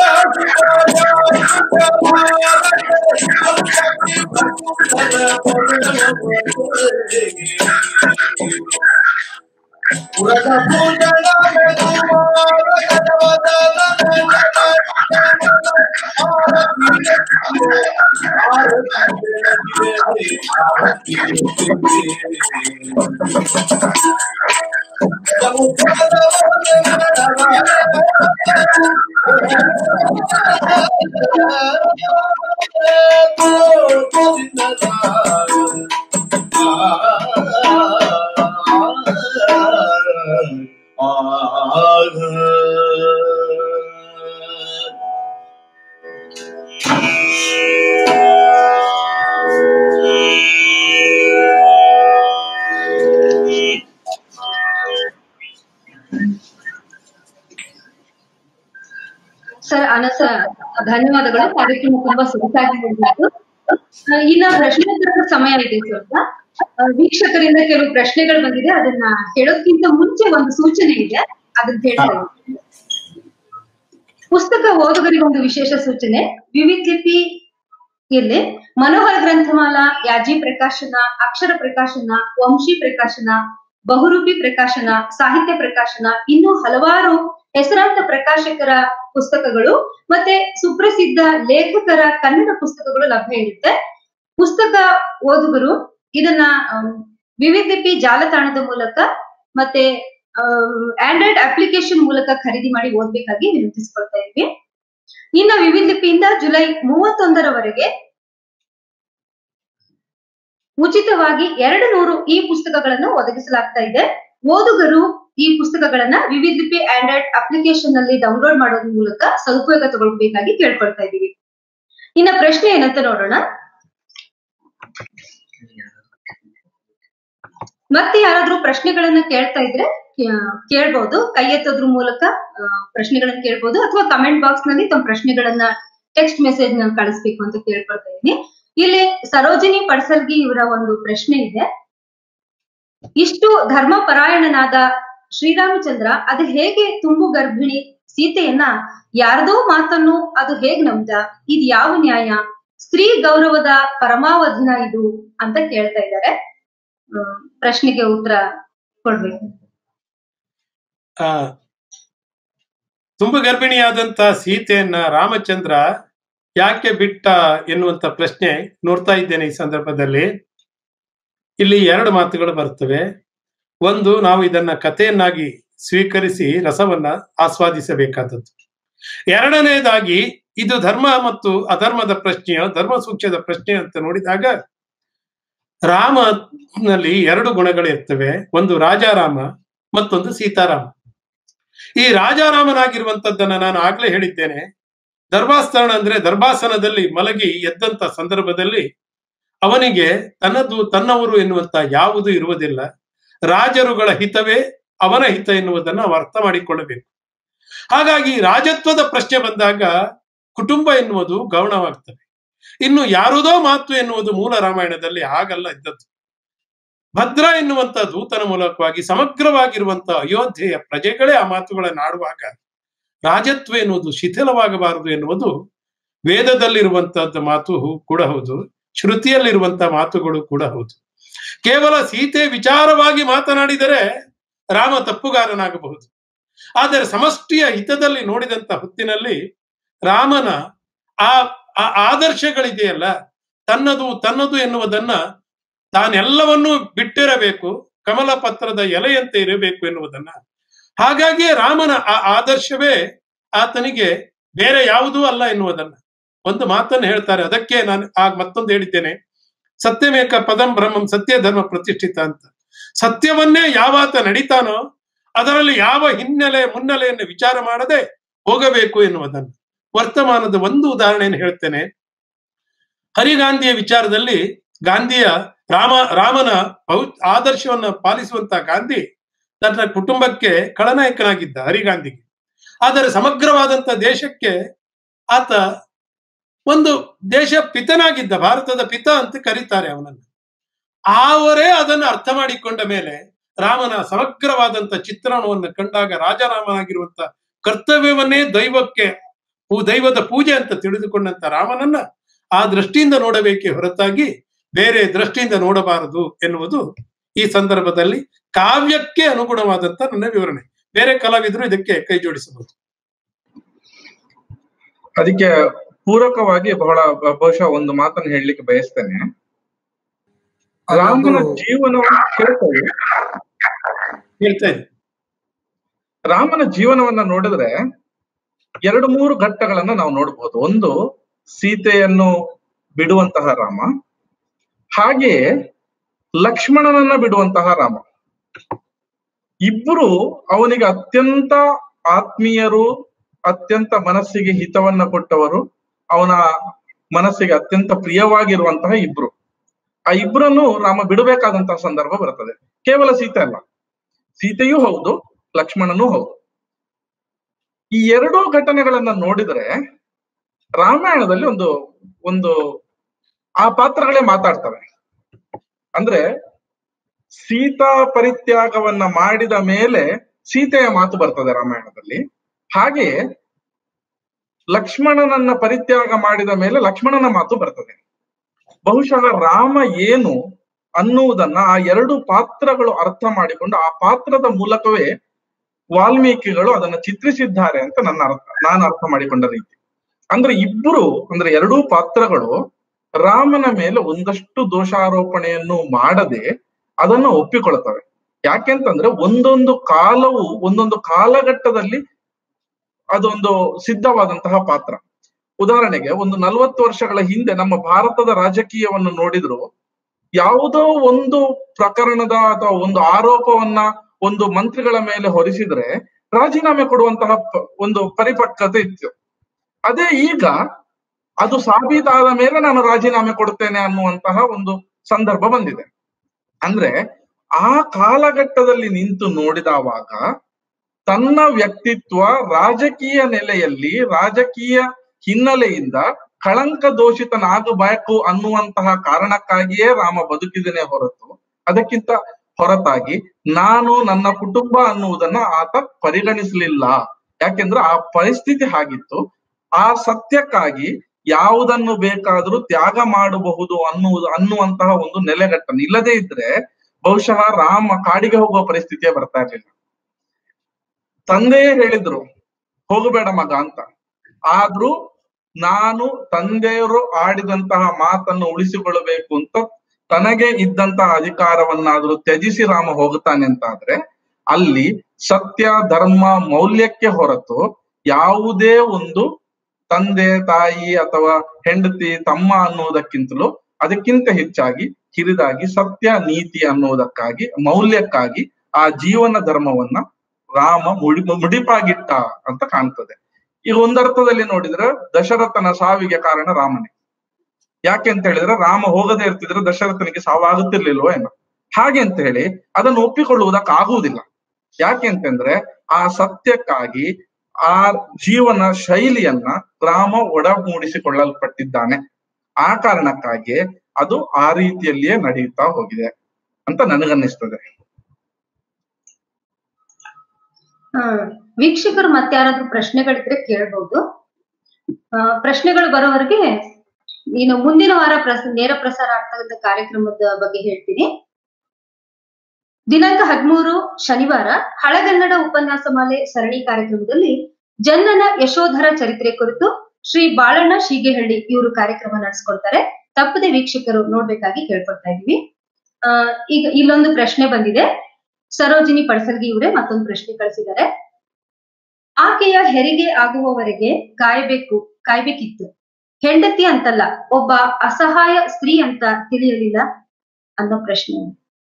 [SPEAKER 3] ಸರ್ ಅನಸ ಧನ್ಯವಾದಗಳು ಕಾರ್ಯಕ್ರಮ ತುಂಬಾ ಸೊಗಸಾಗಿ ನಡೆದಿತ್ತು ಆ, ಇನ್ನ ಪ್ರಶ್ನೋತ್ತರ ಸಮಯ ಇದೆ ಸ್ವಲ್ಪ ಆ, ವೀಕ್ಷಕರಿಂದ ಕೆಲವು ಪ್ರಶ್ನೆಗಳು ಬಂದಿದೆ ಅದನ್ನ ಹೇಳೋದ್ಕಿಂತ ಮುಂಚೆ ಒಂದು ಸೂಚನೆ ಇದೆ ಅದನ್ನ ಹೇಳ್ತಾ ಇದ್ದೀನಿ. ಪುಸ್ತಕ ಓದುಗರಿಗೆ ಒಂದು ವಿಶೇಷ ಸೂಚನೆ ವಿವಿಧ ಲಿಪಿ ಇಲ್ಲಿ ಮನೋಹರ ಗ್ರಂಥಮಾಲಾ ಯಾಜಿ ಪ್ರಕಾಶನ ಅಕ್ಷರ ಪ್ರಕಾಶನ ವಂಶಿ ಪ್ರಕಾಶನ ಬಹುರೂಪಿ ಪ್ರಕಾಶನ ಸಾಹಿತ್ಯ ಪ್ರಕಾಶನ ಇನ್ನು ಹಲವಾರು ಹೆಸರಾಂತ ಪ್ರಕಾಶಕರ ಪುಸ್ತಕಗಳು ಮತ್ತೆ ಸುಪ್ರಸಿದ್ಧ ಲೇಖಕರ ಕನ್ನಡ ಪುಸ್ತಕಗಳು ಲಭ್ಯ ಇರುತ್ತೆ ಪುಸ್ತಕ ಓದುಗರು ಇದನ್ನ ಆಮ್, ವಿವಿಧ ಲಿಪಿ ಜಾಲತಾಣದ ಮೂಲಕ ಮತ್ತೆ ಆಂಡ್ರಾಯ್ಡ್ ಅಪ್ಲಿಕೇಶನ್ ಮೂಲಕ ಖರೀದಿ ಮಾಡಿ ಓದ್ಬೇಕಾಗಿ ವಿನಂತಿಸ್ಕೊಳ್ತಾ ಇದ್ವಿ ಇನ್ನು ವಿವಿಧ ಲಿಪಿಯಿಂದ ಜುಲೈ ಮೂವತ್ತೊಂದರವರೆಗೆ ಉಚಿತವಾಗಿ ಎರಡು ನೂರು ಈ ಪುಸ್ತಕಗಳನ್ನು ಒದಗಿಸಲಾಗ್ತಾ ಇದೆ ಓದುಗರು ಈ ಪುಸ್ತಕಗಳನ್ನ ವಿವಿಧ ಲಿಪಿ ಆಂಡ್ರಾಯ್ಡ್ ಅಪ್ಲಿಕೇಶನ್ ನಲ್ಲಿ ಡೌನ್ಲೋಡ್ ಮಾಡೋದ್ರ ಮೂಲಕ ಸದುಪಯೋಗ ತಗೊಳ್ಬೇಕಾಗಿ ಕೇಳ್ಕೊಳ್ತಾ ಇದೀವಿ ಇನ್ನ ಪ್ರಶ್ನೆ ಏನಂತ ನೋಡೋಣ ಮತ್ತೆ ಯಾರಾದ್ರೂ ಪ್ರಶ್ನೆಗಳನ್ನ ಕೇಳ್ತಾ ಇದ್ರೆ ಕೇ- ಕೇಳ್ಬೋದು ಕೈ ಎತ್ತೋದ್ರ ಮೂಲಕ ಆ, ಪ್ರಶ್ನೆಗಳನ್ನ ಕೇಳ್ಬೋದು ಅಥವಾ ಕಮೆಂಟ್ ಬಾಕ್ಸ್ ನಲ್ಲಿ ತಮ್ಮ ಪ್ರಶ್ನೆಗಳನ್ನ ಟೆಕ್ಸ್ಟ್ ಮೆಸೇಜ್ ನಲ್ಲಿ ಕಳಿಸ್ಬೇಕು ಅಂತ ಕೇಳ್ಕೊಳ್ತಾ ಇದ್ದೀನಿ ಇಲ್ಲಿ ಸರೋಜಿನಿ ಪಡ್ಸಲ್ಗಿ ಇವರ ಒಂದು ಪ್ರಶ್ನೆ ಇದೆ ಇಷ್ಟು ಧರ್ಮ ಪರಾಯಣನಾದ ಶ್ರೀರಾಮಚಂದ್ರ ಅದು ಹೇಗೆ ತುಂಬು ಗರ್ಭಿಣಿ ಸೀತೆಯನ್ನ ಯಾರದೋ ಮಾತನ್ನು ಅದು ಹೇಗ್ ನಂಬ್ದ ಇದು ಯಾವ ನ್ಯಾಯ ಸ್ತ್ರೀ ಗೌರವದ ಪರಮಾವಧಿನ ಇದು ಅಂತ ಕೇಳ್ತಾ ಇದ್ದಾರೆ ಹ್ಮ್, ಪ್ರಶ್ನೆಗೆ ಉತ್ತರ ಕೊಡ್ಬೇಕು
[SPEAKER 4] ಆ ತುಂಬ ಗರ್ಭಿಣಿಯಾದಂತ ಸೀತೆಯನ್ನ ರಾಮಚಂದ್ರ ಯಾಕೆ ಬಿಟ್ಟ ಎನ್ನುವಂತ ಪ್ರಶ್ನೆ ನೋಡ್ತಾ ಇದ್ದೇನೆ ಈ ಸಂದರ್ಭದಲ್ಲಿ ಇಲ್ಲಿ ಎರಡು ಮಾತುಗಳು ಬರ್ತವೆ ಒಂದು ನಾವು ಇದನ್ನ ಕಥೆಯನ್ನಾಗಿ ಸ್ವೀಕರಿಸಿ ರಸವನ್ನ ಆಸ್ವಾದಿಸಬೇಕಾದದ್ದು ಎರಡನೇದಾಗಿ ಇದು ಧರ್ಮ ಮತ್ತು ಅಧರ್ಮದ ಪ್ರಶ್ನೆಯ ಧರ್ಮ ಸೂಕ್ಷ್ಯದ ಪ್ರಶ್ನೆ ಅಂತ ನೋಡಿದಾಗ ರಾಮನಲ್ಲಿ ಎರಡು ಗುಣಗಳಿರ್ತವೆ ಒಂದು ರಾಜಾರಾಮ ಮತ್ತೊಂದು ಸೀತಾರಾಮ ಈ ರಾಜಾರಾಮನಾಗಿರುವಂತದ್ದನ್ನ ನಾನು ಆಗ್ಲೇ ಹೇಳಿದ್ದೇನೆ ದರ್ಭಾಸ್ತರಣ ಅಂದ್ರೆ ದರ್ಭಾಸನದಲ್ಲಿ ಮಲಗಿ ಎದ್ದಂತ ಸಂದರ್ಭದಲ್ಲಿ ಅವನಿಗೆ ತನ್ನದು ತನ್ನವರು ಎನ್ನುವಂತ ಯಾವುದು ಇರುವುದಿಲ್ಲ ರಾಜರುಗಳ ಹಿತವೇ ಅವನ ಹಿತ ಎನ್ನುವುದನ್ನು ನಾವು ಅರ್ಥ ಮಾಡಿಕೊಳ್ಳಬೇಕು ಹಾಗಾಗಿ ರಾಜತ್ವದ ಪ್ರಶ್ನೆ ಬಂದಾಗ ಕುಟುಂಬ ಎನ್ನುವುದು ಗೌಣವಾಗ್ತದೆ ಇನ್ನು ಯಾರುದೋ ಮಾತು ಎನ್ನುವುದು ಮೂಲ ರಾಮಾಯಣದಲ್ಲಿ ಹಾಗಲ್ಲ ಇದ್ದದ್ದು ಭದ್ರ ಎನ್ನುವಂತ ದೂತನ ಮೂಲಕವಾಗಿ ಸಮಗ್ರವಾಗಿರುವಂತ ಅಯೋಧ್ಯೆಯ ಪ್ರಜೆಗಳೇ ಆ ಮಾತುಗಳನ್ನು ಆಡುವಾಗ ರಾಜತ್ವ ಎನ್ನುವುದು ಶಿಥಿಲವಾಗಬಾರದು ಎನ್ನುವುದು ವೇದದಲ್ಲಿರುವಂತಹದ್ದು ಮಾತು ಕೂಡ ಹೌದು ಶ್ರುತಿಯಲ್ಲಿರುವಂತ ಮಾತುಗಳು ಕೂಡ ಹೌದು ಕೇವಲ ಸೀತೆ ವಿಚಾರವಾಗಿ ಮಾತನಾಡಿದರೆ ರಾಮ ತಪ್ಪುಗಾರನಾಗಬಹುದು ಆದರೆ ಸಮಷ್ಟಿಯ ಹಿತದಲ್ಲಿ ನೋಡಿದಂತ ಹೊತ್ತಿನಲ್ಲಿ ರಾಮನ ಆ ಆ ಆದರ್ಶಗಳಿದೆಯಲ್ಲ ತನ್ನದು ತನ್ನದು ಎನ್ನುವುದನ್ನ ತಾನೆಲ್ಲವನ್ನೂ ಬಿಟ್ಟಿರಬೇಕು ಕಮಲ ಪತ್ರದ ಎಲೆಯಂತೆ ಇರಬೇಕು ಎನ್ನುವುದನ್ನ ಹಾಗಾಗಿ ರಾಮನ ಆ ಆದರ್ಶವೇ ಆತನಿಗೆ ಬೇರೆ ಯಾವುದೂ ಅಲ್ಲ ಎನ್ನುವುದನ್ನ ಒಂದು ಮಾತನ್ನು ಹೇಳ್ತಾರೆ ಅದಕ್ಕೆ ನಾನು ಆಗ ಮತ್ತೊಂದು ಹೇಳಿದ್ದೇನೆ ಸತ್ಯಮೇಕ ಪದಂ ಬ್ರಹ್ಮಂ ಸತ್ಯ ಧರ್ಮ ಪ್ರತಿಷ್ಠಿತ ಅಂತ ಸತ್ಯವನ್ನೇ ಯಾವಾತ ನಡೀತಾನೋ ಅದರಲ್ಲಿ ಯಾವ ಹಿನ್ನೆಲೆ ಮುನ್ನೆಲೆಯನ್ನು ವಿಚಾರ ಮಾಡದೆ ಹೋಗಬೇಕು ಎನ್ನುವುದನ್ನು ವರ್ತಮಾನದ ಒಂದು ಉದಾಹರಣೆಯನ್ನು ಹೇಳ್ತೇನೆ ಹರಿಗಾಂಧಿಯ ವಿಚಾರದಲ್ಲಿ ಗಾಂಧಿಯ ರಾಮ ರಾಮನ ಔ- ಆದರ್ಶವನ್ನ ಪಾಲಿಸುವಂತ ಗಾಂಧಿ ತನ್ನ ಕುಟುಂಬಕ್ಕೆ ಖಳನಾಯಕನಾಗಿದ್ದ ಹರಿಗಾಂಧಿಗೆ ಆದರೆ ಸಮಗ್ರವಾದಂತ ದೇಶಕ್ಕೆ ಆತ ಒಂದು ದೇಶ ಪಿತನಾಗಿದ್ದ ಭಾರತದ ಪಿತ ಅಂತ ಕರೀತಾರೆ ಅವನನ್ನು ಅವರೇ ಅದನ್ನು ಅರ್ಥ ಮಾಡಿಕೊಂಡ ಮೇಲೆ ರಾಮನ ಸಮಗ್ರವಾದಂತ ಚಿತ್ರಣವನ್ನು ಕಂಡಾಗ ರಾಜರಾಮನಾಗಿರುವಂತ ಕರ್ತವ್ಯವನ್ನೇ ದೈವಕ್ಕೆ ಪೂ- ದೈವದ ಪೂಜೆ ಅಂತ ತಿಳಿದುಕೊಂಡಂತ ರಾಮನನ್ನ ಆ ದೃಷ್ಟಿಯಿಂದ ನೋಡಬೇಕೇ ಹೊರತಾಗಿ ಬೇರೆ ದೃಷ್ಟಿಯಿಂದ ನೋಡಬಾರದು ಎನ್ನುವುದು ಈ ಸಂದರ್ಭದಲ್ಲಿ ಕಾವ್ಯಕ್ಕೆ ಅನುಗುಣವಾದಂತ ನನ್ನ ವಿವರಣೆ ಬೇರೆ ಕಲಾವಿದರು ಇದಕ್ಕೆ ಕೈ ಜೋಡಿಸಬಹುದು
[SPEAKER 5] ಅದಕ್ಕೆ ಪೂರಕವಾಗಿ ಬಹಳ ಬ- ಬಹುಶಃ ಒಂದು ಮಾತನ್ನು ಹೇಳಲಿಕ್ಕೆ ಬಯಸ್ತೇನೆ ರಾಮನ
[SPEAKER 6] ಅದೊಂದು-
[SPEAKER 5] ಜೀವನವನ್ನು ಕೇಳ್ತೇವೆ
[SPEAKER 4] ಹೇಳ್ತಾ ಇದ್ದೆ
[SPEAKER 5] ರಾಮನ ಜೀವನವನ್ನ ನೋಡಿದ್ರೆ ಎರಡು ಮೂರು ಘಟ್ಟಗಳನ್ನ ನಾವು ನೋಡಬಹುದು ಒಂದು ಸೀತೆಯನ್ನು ಬಿಡುವಂತಹ ರಾಮ ಹಾಗೆಯೇ ಲಕ್ಷ್ಮಣನನ್ನ ಬಿಡುವಂತಹ ರಾಮ ಇಬ್ರು ಅವನಿಗೆ ಅತ್ಯಂತ ಆತ್ಮೀಯರು ಅತ್ಯಂತ ಮನಸ್ಸಿಗೆ ಹಿತವನ್ನ ಕೊಟ್ಟವರು ಅವನ ಮನಸ್ಸಿಗೆ ಅತ್ಯಂತ ಪ್ರಿಯವಾಗಿರುವಂತಹ ಇಬ್ರು ಆ ಇಬ್ಬರನ್ನು ರಾಮ ಬಿಡಬೇಕಾದಂತಹ ಸಂದರ್ಭ ಬರ್ತದೆ ಕೇವಲ ಸೀತೆ ಅಲ್ಲ ಸೀತೆಯೂ ಹೌದು ಲಕ್ಷ್ಮಣನೂ ಹೌದು ಈ ಎರಡೂ ಘಟನೆಗಳನ್ನ ನೋಡಿದ್ರೆ ರಾಮಾಯಣದಲ್ಲಿ ಒಂದು ಒಂದು ಆ ಪಾತ್ರಗಳೇ ಮಾತಾಡ್ತವೆ ಅಂದ್ರೆ ಸೀತಾ ಪರಿತ್ಯಾಗವನ್ನ ಮಾಡಿದ ಮೇಲೆ ಸೀತೆಯ ಮಾತು ಬರ್ತದೆ ರಾಮಾಯಣದಲ್ಲಿ ಹಾಗೆಯೇ ಲಕ್ಷ್ಮಣನನ್ನ ಪರಿತ್ಯಾಗ ಮಾಡಿದ ಮೇಲೆ ಲಕ್ಷ್ಮಣನ ಮಾತು ಬರ್ತದೆ ಬಹುಶಃ ರಾಮ ಏನು ಅನ್ನುವುದನ್ನ ಆ ಎರಡು ಪಾತ್ರಗಳು ಅರ್ಥ ಮಾಡಿಕೊಂಡು ಆ ಪಾತ್ರದ ಮೂಲಕವೇ ವಾಲ್ಮೀಕಿಗಳು ಅದನ್ನ ಚಿತ್ರಿಸಿದ್ದಾರೆ ಅಂತ ನನ್ನ ಅರ್ಥ ನಾನು ಅರ್ಥ ಮಾಡಿಕೊಂಡ ರೀತಿ ಅಂದ್ರೆ ಇಬ್ರು ಅಂದ್ರೆ ಎರಡೂ ಪಾತ್ರಗಳು ರಾಮನ ಮೇಲೆ ಒಂದಷ್ಟು ದೋಷಾರೋಪಣೆಯನ್ನು ಮಾಡದೆ ಅದನ್ನು ಒಪ್ಪಿಕೊಳ್ತವೆ ಯಾಕೆಂತಂದ್ರೆ ಒಂದೊಂದು ಕಾಲವು ಒಂದೊಂದು ಕಾಲಘಟ್ಟದಲ್ಲಿ ಅದೊಂದು ಸಿದ್ಧವಾದಂತಹ ಪಾತ್ರ ಉದಾಹರಣೆಗೆ ಒಂದು ನಲವತ್ತು ವರ್ಷಗಳ ಹಿಂದೆ ನಮ್ಮ ಭಾರತದ ರಾಜಕೀಯವನ್ನು ನೋಡಿದ್ರು ಯಾವುದೋ ಒಂದು ಪ್ರಕರಣದ ಅಥವಾ ಒಂದು ಆರೋಪವನ್ನ ಒಂದು ಮಂತ್ರಿಗಳ ಮೇಲೆ ಹೊರಿಸಿದ್ರೆ ರಾಜೀನಾಮೆ ಕೊಡುವಂತಹ ಪ- ಒಂದು ಪರಿಪಕ್ವತೆ ಇತ್ತು ಅದೇ ಈಗ ಅದು ಸಾಬೀತಾದ ಮೇಲೆ ನಾನು ರಾಜೀನಾಮೆ ಕೊಡ್ತೇನೆ ಅನ್ನುವಂತಹ ಒಂದು ಸಂದರ್ಭ ಬಂದಿದೆ ಅಂದ್ರೆ ಆ ಕಾಲಘಟ್ಟದಲ್ಲಿ ನಿಂತು ನೋಡಿದವಾಗ ತನ್ನ ವ್ಯಕ್ತಿತ್ವ ರಾಜಕೀಯ ನೆಲೆಯಲ್ಲಿ ರಾಜಕೀಯ ಹಿನ್ನೆಲೆಯಿಂದ ಕಳಂಕ ದೋಷಿತನಾಗಬೇಕು ಅನ್ನುವಂತಹ ಕಾರಣಕ್ಕಾಗಿಯೇ ರಾಮ ಬದುಕಿದನೇ ಹೊರತು ಅದಕ್ಕಿಂತ ಹೊರತಾಗಿ ನಾನು ನನ್ನ ಕುಟುಂಬ ಅನ್ನುವುದನ್ನ ಆತ ಪರಿಗಣಿಸಲಿಲ್ಲ ಯಾಕೆಂದ್ರೆ ಆ ಪರಿಸ್ಥಿತಿ ಹಾಗಿತ್ತು ಆ ಸತ್ಯಕ್ಕಾಗಿ ಯಾವುದನ್ನು ಬೇಕಾದರೂ ತ್ಯಾಗ ಮಾಡಬಹುದು ಅನ್ನುವುದು ಅನ್ನುವಂತಹ ಒಂದು ನೆಲೆಗಟ್ಟನ್ನು ಇಲ್ಲದೇ ಇದ್ರೆ ಬಹುಶಃ ರಾಮ ಕಾಡಿಗೆ ಹೋಗುವ ಪರಿಸ್ಥಿತಿಯೇ ಬರ್ತಾ ಇರ್ಲಿಲ್ಲ ತಂದೆಯೇ ಹೇಳಿದ್ರು ಹೋಗಬೇಡ ಮಗ ಅಂತ ಆದ್ರೂ ನಾನು ತಂದೆಯವರು ಆಡಿದಂತಹ ಮಾತನ್ನು ಉಳಿಸಿಕೊಳ್ಳಬೇಕು ಅಂತ ತನಗೆ ಇದ್ದಂತಹ ಅಧಿಕಾರವನ್ನಾದ್ರೂ ತ್ಯಜಿಸಿ ರಾಮ ಹೋಗುತ್ತಾನೆ ಅಂತ ಆದ್ರೆ ಅಲ್ಲಿ ಸತ್ಯ ಧರ್ಮ ಮೌಲ್ಯಕ್ಕೆ ಹೊರತು ಯಾವುದೇ ಒಂದು ತಂದೆ ತಾಯಿ ಅಥವಾ ಹೆಂಡತಿ ತಮ್ಮ ಅನ್ನುವುದಕ್ಕಿಂತಲೂ ಅದಕ್ಕಿಂತ ಹೆಚ್ಚಾಗಿ ಹಿರಿದಾಗಿ ಸತ್ಯ ನೀತಿ ಅನ್ನುವುದಕ್ಕಾಗಿ ಮೌಲ್ಯಕ್ಕಾಗಿ ಆ ಜೀವನ ಧರ್ಮವನ್ನ ರಾಮ ಮುಡಿ ಮುಡಿಪಾಗಿಟ್ಟ ಅಂತ ಕಾಣ್ತದೆ ಈಗ ಒಂದರ್ಥದಲ್ಲಿ ನೋಡಿದ್ರೆ ದಶರಥನ ಸಾವಿಗೆ ಕಾರಣ ರಾಮನೇ ಯಾಕೆ ಅಂತ ಹೇಳಿದ್ರೆ ರಾಮ ಹೋಗದೆ ಇರ್ತಿದ್ರೆ ದಶರಥನಿಗೆ ಸಾವಾಗುತ್ತಿರ್ಲಿಲ್ವೋ ಏನೋ ಹಾಗೆ ಅಂತ ಹೇಳಿ ಅದನ್ನು ಒಪ್ಪಿಕೊಳ್ಳುವುದಕ್ಕಾಗುವುದಿಲ್ಲ ಯಾಕೆ ಅಂತಂದ್ರೆ ಆ ಸತ್ಯಕ್ಕಾಗಿ ಆ ಜೀವನ ಶೈಲಿಯನ್ನ ರಾಮ ಒಡ ಮೂಡಿಸಿಕೊಳ್ಳಲ್ಪಟ್ಟಿದ್ದಾನೆ ಆ ಕಾರಣಕ್ಕಾಗಿ ಅದು ಆ ರೀತಿಯಲ್ಲಿಯೇ ನಡೆಯುತ್ತಾ ಹೋಗಿದೆ ಅಂತ ನನಗನ್ನಿಸ್ತದೆ
[SPEAKER 3] ಆ, ವೀಕ್ಷಕರು ಮತ್ತೆ ಯಾರಾದ್ರೂ ಪ್ರಶ್ನೆಗಳಿದ್ರೆ ಕೇಳಬಹುದು ಆ, ಪ್ರಶ್ನೆಗಳು ಬರೋವರೆಗೆ ಇನ್ನು ಮುಂದಿನ ವಾರ ಪ್ರಸ ನೇರ ಪ್ರಸಾರ ಆಗ್ತಕ್ಕಂಥ ಕಾರ್ಯಕ್ರಮದ ಬಗ್ಗೆ ಹೇಳ್ತೀನಿ ದಿನಾಂಕ ಹದಿಮೂರು ಶನಿವಾರ ಹಳಗನ್ನಡ ಉಪನ್ಯಾಸ ಮಾಲೆ ಸರಣಿ ಕಾರ್ಯಕ್ರಮದಲ್ಲಿ ಜನ್ನನ ಯಶೋಧರ ಚರಿತ್ರೆ ಕುರಿತು ಶ್ರೀ ಬಾಳಣ್ಣ ಶೀಗೆಹಳ್ಳಿ ಇವರು ಕಾರ್ಯಕ್ರಮ ನಡೆಸ್ಕೊಡ್ತಾರೆ ತಪ್ಪದೆ ವೀಕ್ಷಕರು ನೋಡ್ಬೇಕಾಗಿ ಕೇಳ್ಕೊಳ್ತಾ ಇದೀವಿ ಆ ಈಗ ಇಲ್ಲೊಂದು ಪ್ರಶ್ನೆ ಬಂದಿದೆ ಸರೋಜಿನಿ ಪಡಸಲ್ಗಿ ಇವರೇ ಮತ್ತೊಂದು ಪ್ರಶ್ನೆ ಕಳಿಸಿದ್ದಾರೆ ಆಕೆಯ ಹೆರಿಗೆ ಆಗುವವರೆಗೆ ಕಾಯಬೇಕು ಕಾಯ್ಬೇಕಿತ್ತು ಹೆಂಡತಿ ಅಂತಲ್ಲ ಒಬ್ಬ ಅಸಹಾಯ ಸ್ತ್ರೀ ಅಂತ ತಿಳಿಯಲಿಲ್ಲ ಅನ್ನೋ ಪ್ರಶ್ನೆ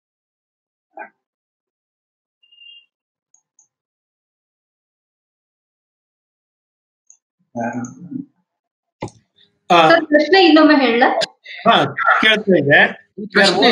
[SPEAKER 4] ಆ,
[SPEAKER 3] ಸರ್ ಪ್ರಶ್ನೆ ಇನ್ನೊಮ್ಮೆ ಹೇಳ
[SPEAKER 4] ಹಾ ಕೇಳ್ತಾ ಇದೆ
[SPEAKER 6] ಈ ಪ್ರಶ್ನೆ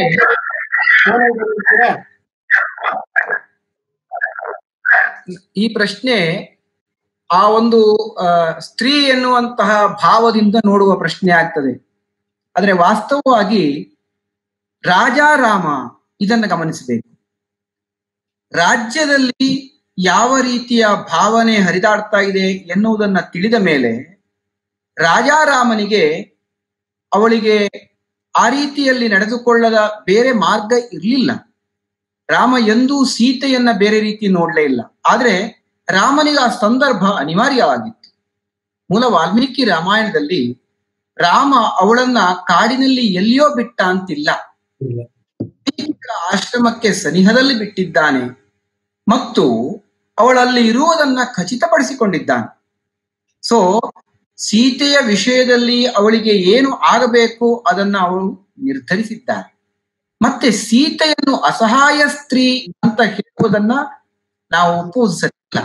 [SPEAKER 6] ಈ ಪ್ರಶ್ನೆ ಆ ಒಂದು ಆ, ಸ್ತ್ರೀ ಎನ್ನುವಂತಹ ಭಾವದಿಂದ ನೋಡುವ ಪ್ರಶ್ನೆ ಆಗ್ತದೆ ಆದ್ರೆ ವಾಸ್ತವವಾಗಿ ರಾಜಾರಾಮ ಇದನ್ನು ಗಮನಿಸಬೇಕು ರಾಜ್ಯದಲ್ಲಿ ಯಾವ ರೀತಿಯ ಭಾವನೆ ಹರಿದಾಡ್ತಾ ಇದೆ ಎನ್ನುವುದನ್ನ ತಿಳಿದ ಮೇಲೆ ರಾಜಾರಾಮನಿಗೆ ಅವಳಿಗೆ ಆ ರೀತಿಯಲ್ಲಿ ನಡೆದುಕೊಳ್ಳದ ಬೇರೆ ಮಾರ್ಗ ಇರಲಿಲ್ಲ ರಾಮ ಎಂದೂ ಸೀತೆಯನ್ನ ಬೇರೆ ರೀತಿ ನೋಡ್ಲೇ ಇಲ್ಲ ಆದ್ರೆ ರಾಮನಿಗೆ ಆ ಸಂದರ್ಭ ಅನಿವಾರ್ಯವಾಗಿತ್ತು ಮೂಲ ವಾಲ್ಮೀಕಿ ರಾಮಾಯಣದಲ್ಲಿ ರಾಮ ಅವಳನ್ನ ಕಾಡಿನಲ್ಲಿ ಎಲ್ಲಿಯೋ ಬಿಟ್ಟ ಅಂತಿಲ್ಲ
[SPEAKER 4] ಇಲ್ಲ.
[SPEAKER 6] ವಾಲ್ಮೀಕಿಗಳ ಆಶ್ರಮಕ್ಕೆ ಸನಿಹದಲ್ಲಿ ಬಿಟ್ಟಿದ್ದಾನೆ ಮತ್ತು ಅವಳಲ್ಲಿ ಇರುವುದನ್ನ ಖಚಿತಪಡಿಸಿಕೊಂಡಿದ್ದಾನೆ ಸೊ ಸೀತೆಯ ವಿಷಯದಲ್ಲಿ ಅವಳಿಗೆ ಏನು ಆಗಬೇಕು ಅದನ್ನ ಅವಳು ನಿರ್ಧರಿಸಿದ್ದಾನೆ ಮತ್ತೆ ಸೀತೆಯನ್ನು ಅಸಹಾಯ ಸ್ತ್ರೀ ಅಂತ ಹೇಳುವುದನ್ನ ನಾವು ಒಪ್ಪುವುದಿಲ್ಲ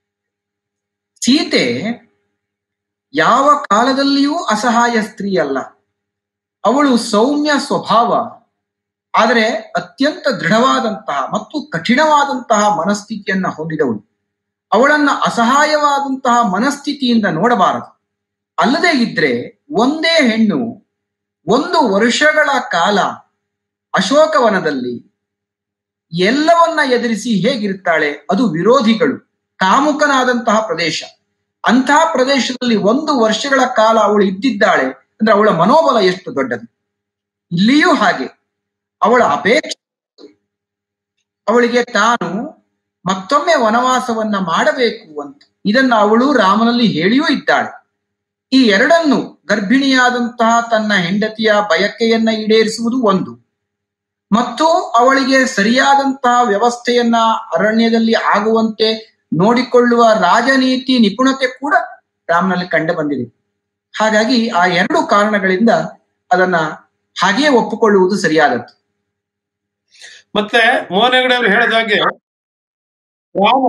[SPEAKER 6] ಸೀತೆ ಯಾವ ಕಾಲದಲ್ಲಿಯೂ ಅಸಹಾಯ ಸ್ತ್ರೀ ಅಲ್ಲ ಅವಳು ಸೌಮ್ಯ ಸ್ವಭಾವ ಆದರೆ ಅತ್ಯಂತ ದೃಢವಾದಂತಹ ಮತ್ತು ಕಠಿಣವಾದಂತಹ ಮನಸ್ಥಿತಿಯನ್ನ ಹೊಂದಿದವಳು ಅವಳನ್ನ ಅಸಹಾಯವಾದಂತಹ ಮನಸ್ಥಿತಿಯಿಂದ ನೋಡಬಾರದು ಅಲ್ಲದೆ ಇದ್ರೆ ಒಂದೇ ಹೆಣ್ಣು ಒಂದು ವರ್ಷಗಳ ಕಾಲ ಅಶೋಕವನದಲ್ಲಿ ಎಲ್ಲವನ್ನ ಎದುರಿಸಿ ಹೇಗಿರ್ತಾಳೆ ಅದು ವಿರೋಧಿಗಳು ಕಾಮುಕನಾದಂತಹ ಪ್ರದೇಶ ಅಂತಹ ಪ್ರದೇಶದಲ್ಲಿ ಒಂದು ವರ್ಷಗಳ ಕಾಲ ಅವಳು ಇದ್ದಿದ್ದಾಳೆ ಅಂದ್ರೆ ಅವಳ ಮನೋಬಲ ಎಷ್ಟು ದೊಡ್ಡದು ಇಲ್ಲಿಯೂ ಹಾಗೆ ಅವಳ ಅಪೇಕ್ಷೆ ಅವಳಿಗೆ ತಾನು ಮತ್ತೊಮ್ಮೆ ವನವಾಸವನ್ನ ಮಾಡಬೇಕು ಅಂತ ಇದನ್ನ ಅವಳು ರಾಮನಲ್ಲಿ ಹೇಳಿಯೂ ಇದ್ದಾಳೆ ಈ ಎರಡನ್ನು ಗರ್ಭಿಣಿಯಾದಂತಹ ತನ್ನ ಹೆಂಡತಿಯ ಬಯಕೆಯನ್ನ ಈಡೇರಿಸುವುದು ಒಂದು ಮತ್ತು ಅವಳಿಗೆ ಸರಿಯಾದಂತಹ ವ್ಯವಸ್ಥೆಯನ್ನ ಅರಣ್ಯದಲ್ಲಿ ಆಗುವಂತೆ ನೋಡಿಕೊಳ್ಳುವ ರಾಜನೀತಿ ನಿಪುಣತೆ ಕೂಡ ರಾಮನಲ್ಲಿ ಕಂಡು ಬಂದಿದೆ ಹಾಗಾಗಿ ಆ ಎರಡು ಕಾರಣಗಳಿಂದ ಅದನ್ನ ಹಾಗೆಯೇ ಒಪ್ಪಿಕೊಳ್ಳುವುದು ಸರಿಯಾದದ್ದು
[SPEAKER 4] ಮತ್ತೆ ಮೋಹನ್ ಹೆಗಡೆ ಅವರು ಹೇಳಿದಾಗೆ ರಾಮ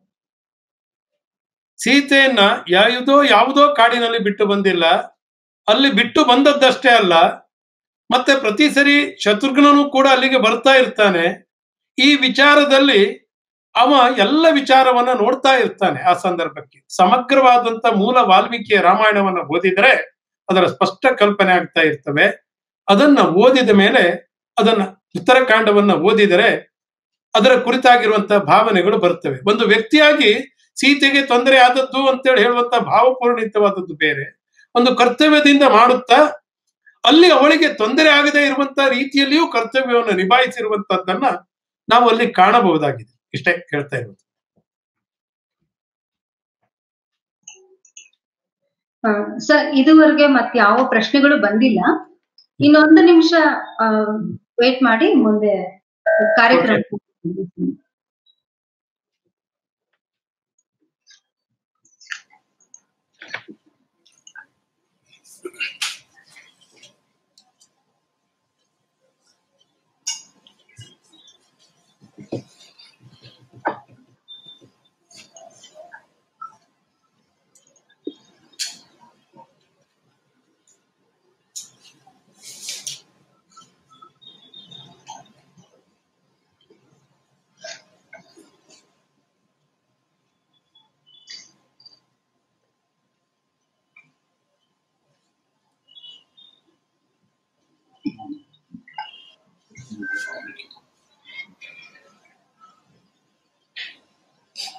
[SPEAKER 4] ಸೀತೆಯನ್ನ ಯಾವುದೋ ಯಾವುದೋ ಕಾಡಿನಲ್ಲಿ ಬಿಟ್ಟು ಬಂದಿಲ್ಲ ಅಲ್ಲಿ ಬಿಟ್ಟು ಬಂದದ್ದಷ್ಟೇ ಅಲ್ಲ ಮತ್ತೆ ಪ್ರತಿ ಸರಿ ಶತ್ರುಘ್ನನು ಕೂಡ ಅಲ್ಲಿಗೆ ಬರ್ತಾ ಇರ್ತಾನೆ ಈ ವಿಚಾರದಲ್ಲಿ ಅವ ಎಲ್ಲ ವಿಚಾರವನ್ನ ನೋಡ್ತಾ ಇರ್ತಾನೆ ಆ ಸಂದರ್ಭಕ್ಕೆ ಸಮಗ್ರವಾದಂತ ಮೂಲ ವಾಲ್ಮೀಕಿಯ ರಾಮಾಯಣವನ್ನ ಓದಿದ್ರೆ ಅದರ ಸ್ಪಷ್ಟ ಕಲ್ಪನೆ ಆಗ್ತಾ ಇರ್ತವೆ ಅದನ್ನ ಓದಿದ ಮೇಲೆ ಅದನ್ನ ಉತ್ತರಕಾಂಡವನ್ನ ಓದಿದರೆ ಅದರ ಕುರಿತಾಗಿರುವಂತಹ ಭಾವನೆಗಳು ಬರ್ತವೆ ಒಂದು ವ್ಯಕ್ತಿಯಾಗಿ ಸೀತೆಗೆ ತೊಂದರೆ ಆದದ್ದು ಅಂತೇಳಿ ಹೇಳುವಂತ ಭಾವಪೂರ್ಣಿತವಾದದ್ದು ಬೇರೆ ಒಂದು ಕರ್ತವ್ಯದಿಂದ ಮಾಡುತ್ತಾ ಅಲ್ಲಿ ಅವಳಿಗೆ ತೊಂದರೆ ಆಗದೆ ಇರುವಂತ ರೀತಿಯಲ್ಲಿಯೂ ಕರ್ತವ್ಯವನ್ನು ನಿಭಾಯಿಸಿರುವಂತದ್ದನ್ನ ನಾವು ಅಲ್ಲಿ ಕಾಣಬಹುದಾಗಿದೆ ಇಷ್ಟೇ ಹೇಳ್ತಾ ಇರೋದು
[SPEAKER 3] ಸರ್ ಇದುವರೆಗೆ ಮತ್ತೆ ಯಾವ ಪ್ರಶ್ನೆಗಳು ಬಂದಿಲ್ಲ ಇನ್ನೊಂದು ನಿಮಿಷ ವೇಟ್ ಮಾಡಿ ಮುಂದೆ ಕಾರ್ಯಕ್ರಮ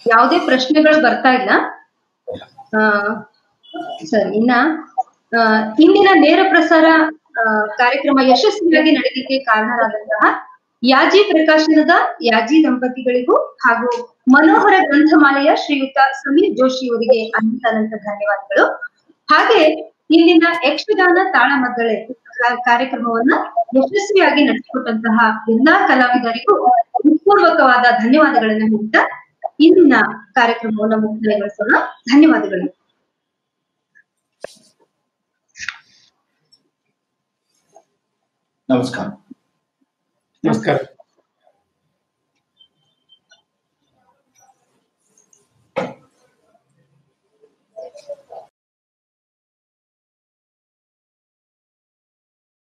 [SPEAKER 3] ಯಾವುದೇ ಪ್ರಶ್ನೆಗಳು ಬರ್ತಾ ಇಲ್ಲ ಆ, ಸರಿ ಇನ್ನ ಆ, ಇಂದಿನ ನೇರ ಪ್ರಸಾರ ಆ, ಕಾರ್ಯಕ್ರಮ ಯಶಸ್ವಿಯಾಗಿ ನಡೆಯಲಿಕ್ಕೆ ಕಾರಣರಾದಂತಹ ಯಾಜಿ ಪ್ರಕಾಶನದ ಯಾಜಿ ದಂಪತಿಗಳಿಗೂ ಹಾಗೂ ಮನೋಹರ ಗ್ರಂಥಮಾಲೆಯ ಶ್ರೀಯುತ ಸಮೀರ್ ಜೋಶಿ ಅವರಿಗೆ ಅನಂತ ಧನ್ಯವಾದಗಳು ಹಾಗೆ ಇಂದಿನ ಯಕ್ಷಗಾನ ತಾಳಮದ್ದಳೆ ಕಾ- ಕಾರ್ಯಕ್ರಮವನ್ನ ಯಶಸ್ವಿಯಾಗಿ ನಡೆಸಿಕೊಟ್ಟಂತಹ ಎಲ್ಲಾ ಕಲಾವಿದರಿಗೂ ಹೃತ್ಪೂರ್ವಕವಾದ ಧನ್ಯವಾದಗಳನ್ನು ಹೇಳ್ತಾ ಇಂದಿನ ಕಾರ್ಯಕ್ರಮವನ್ನು ಮುಕ್ತಾಯಗೊಳಿಸೋಣ ಧನ್ಯವಾದಗಳು
[SPEAKER 2] ನಮಸ್ಕಾರ
[SPEAKER 4] ನಮಸ್ಕಾರ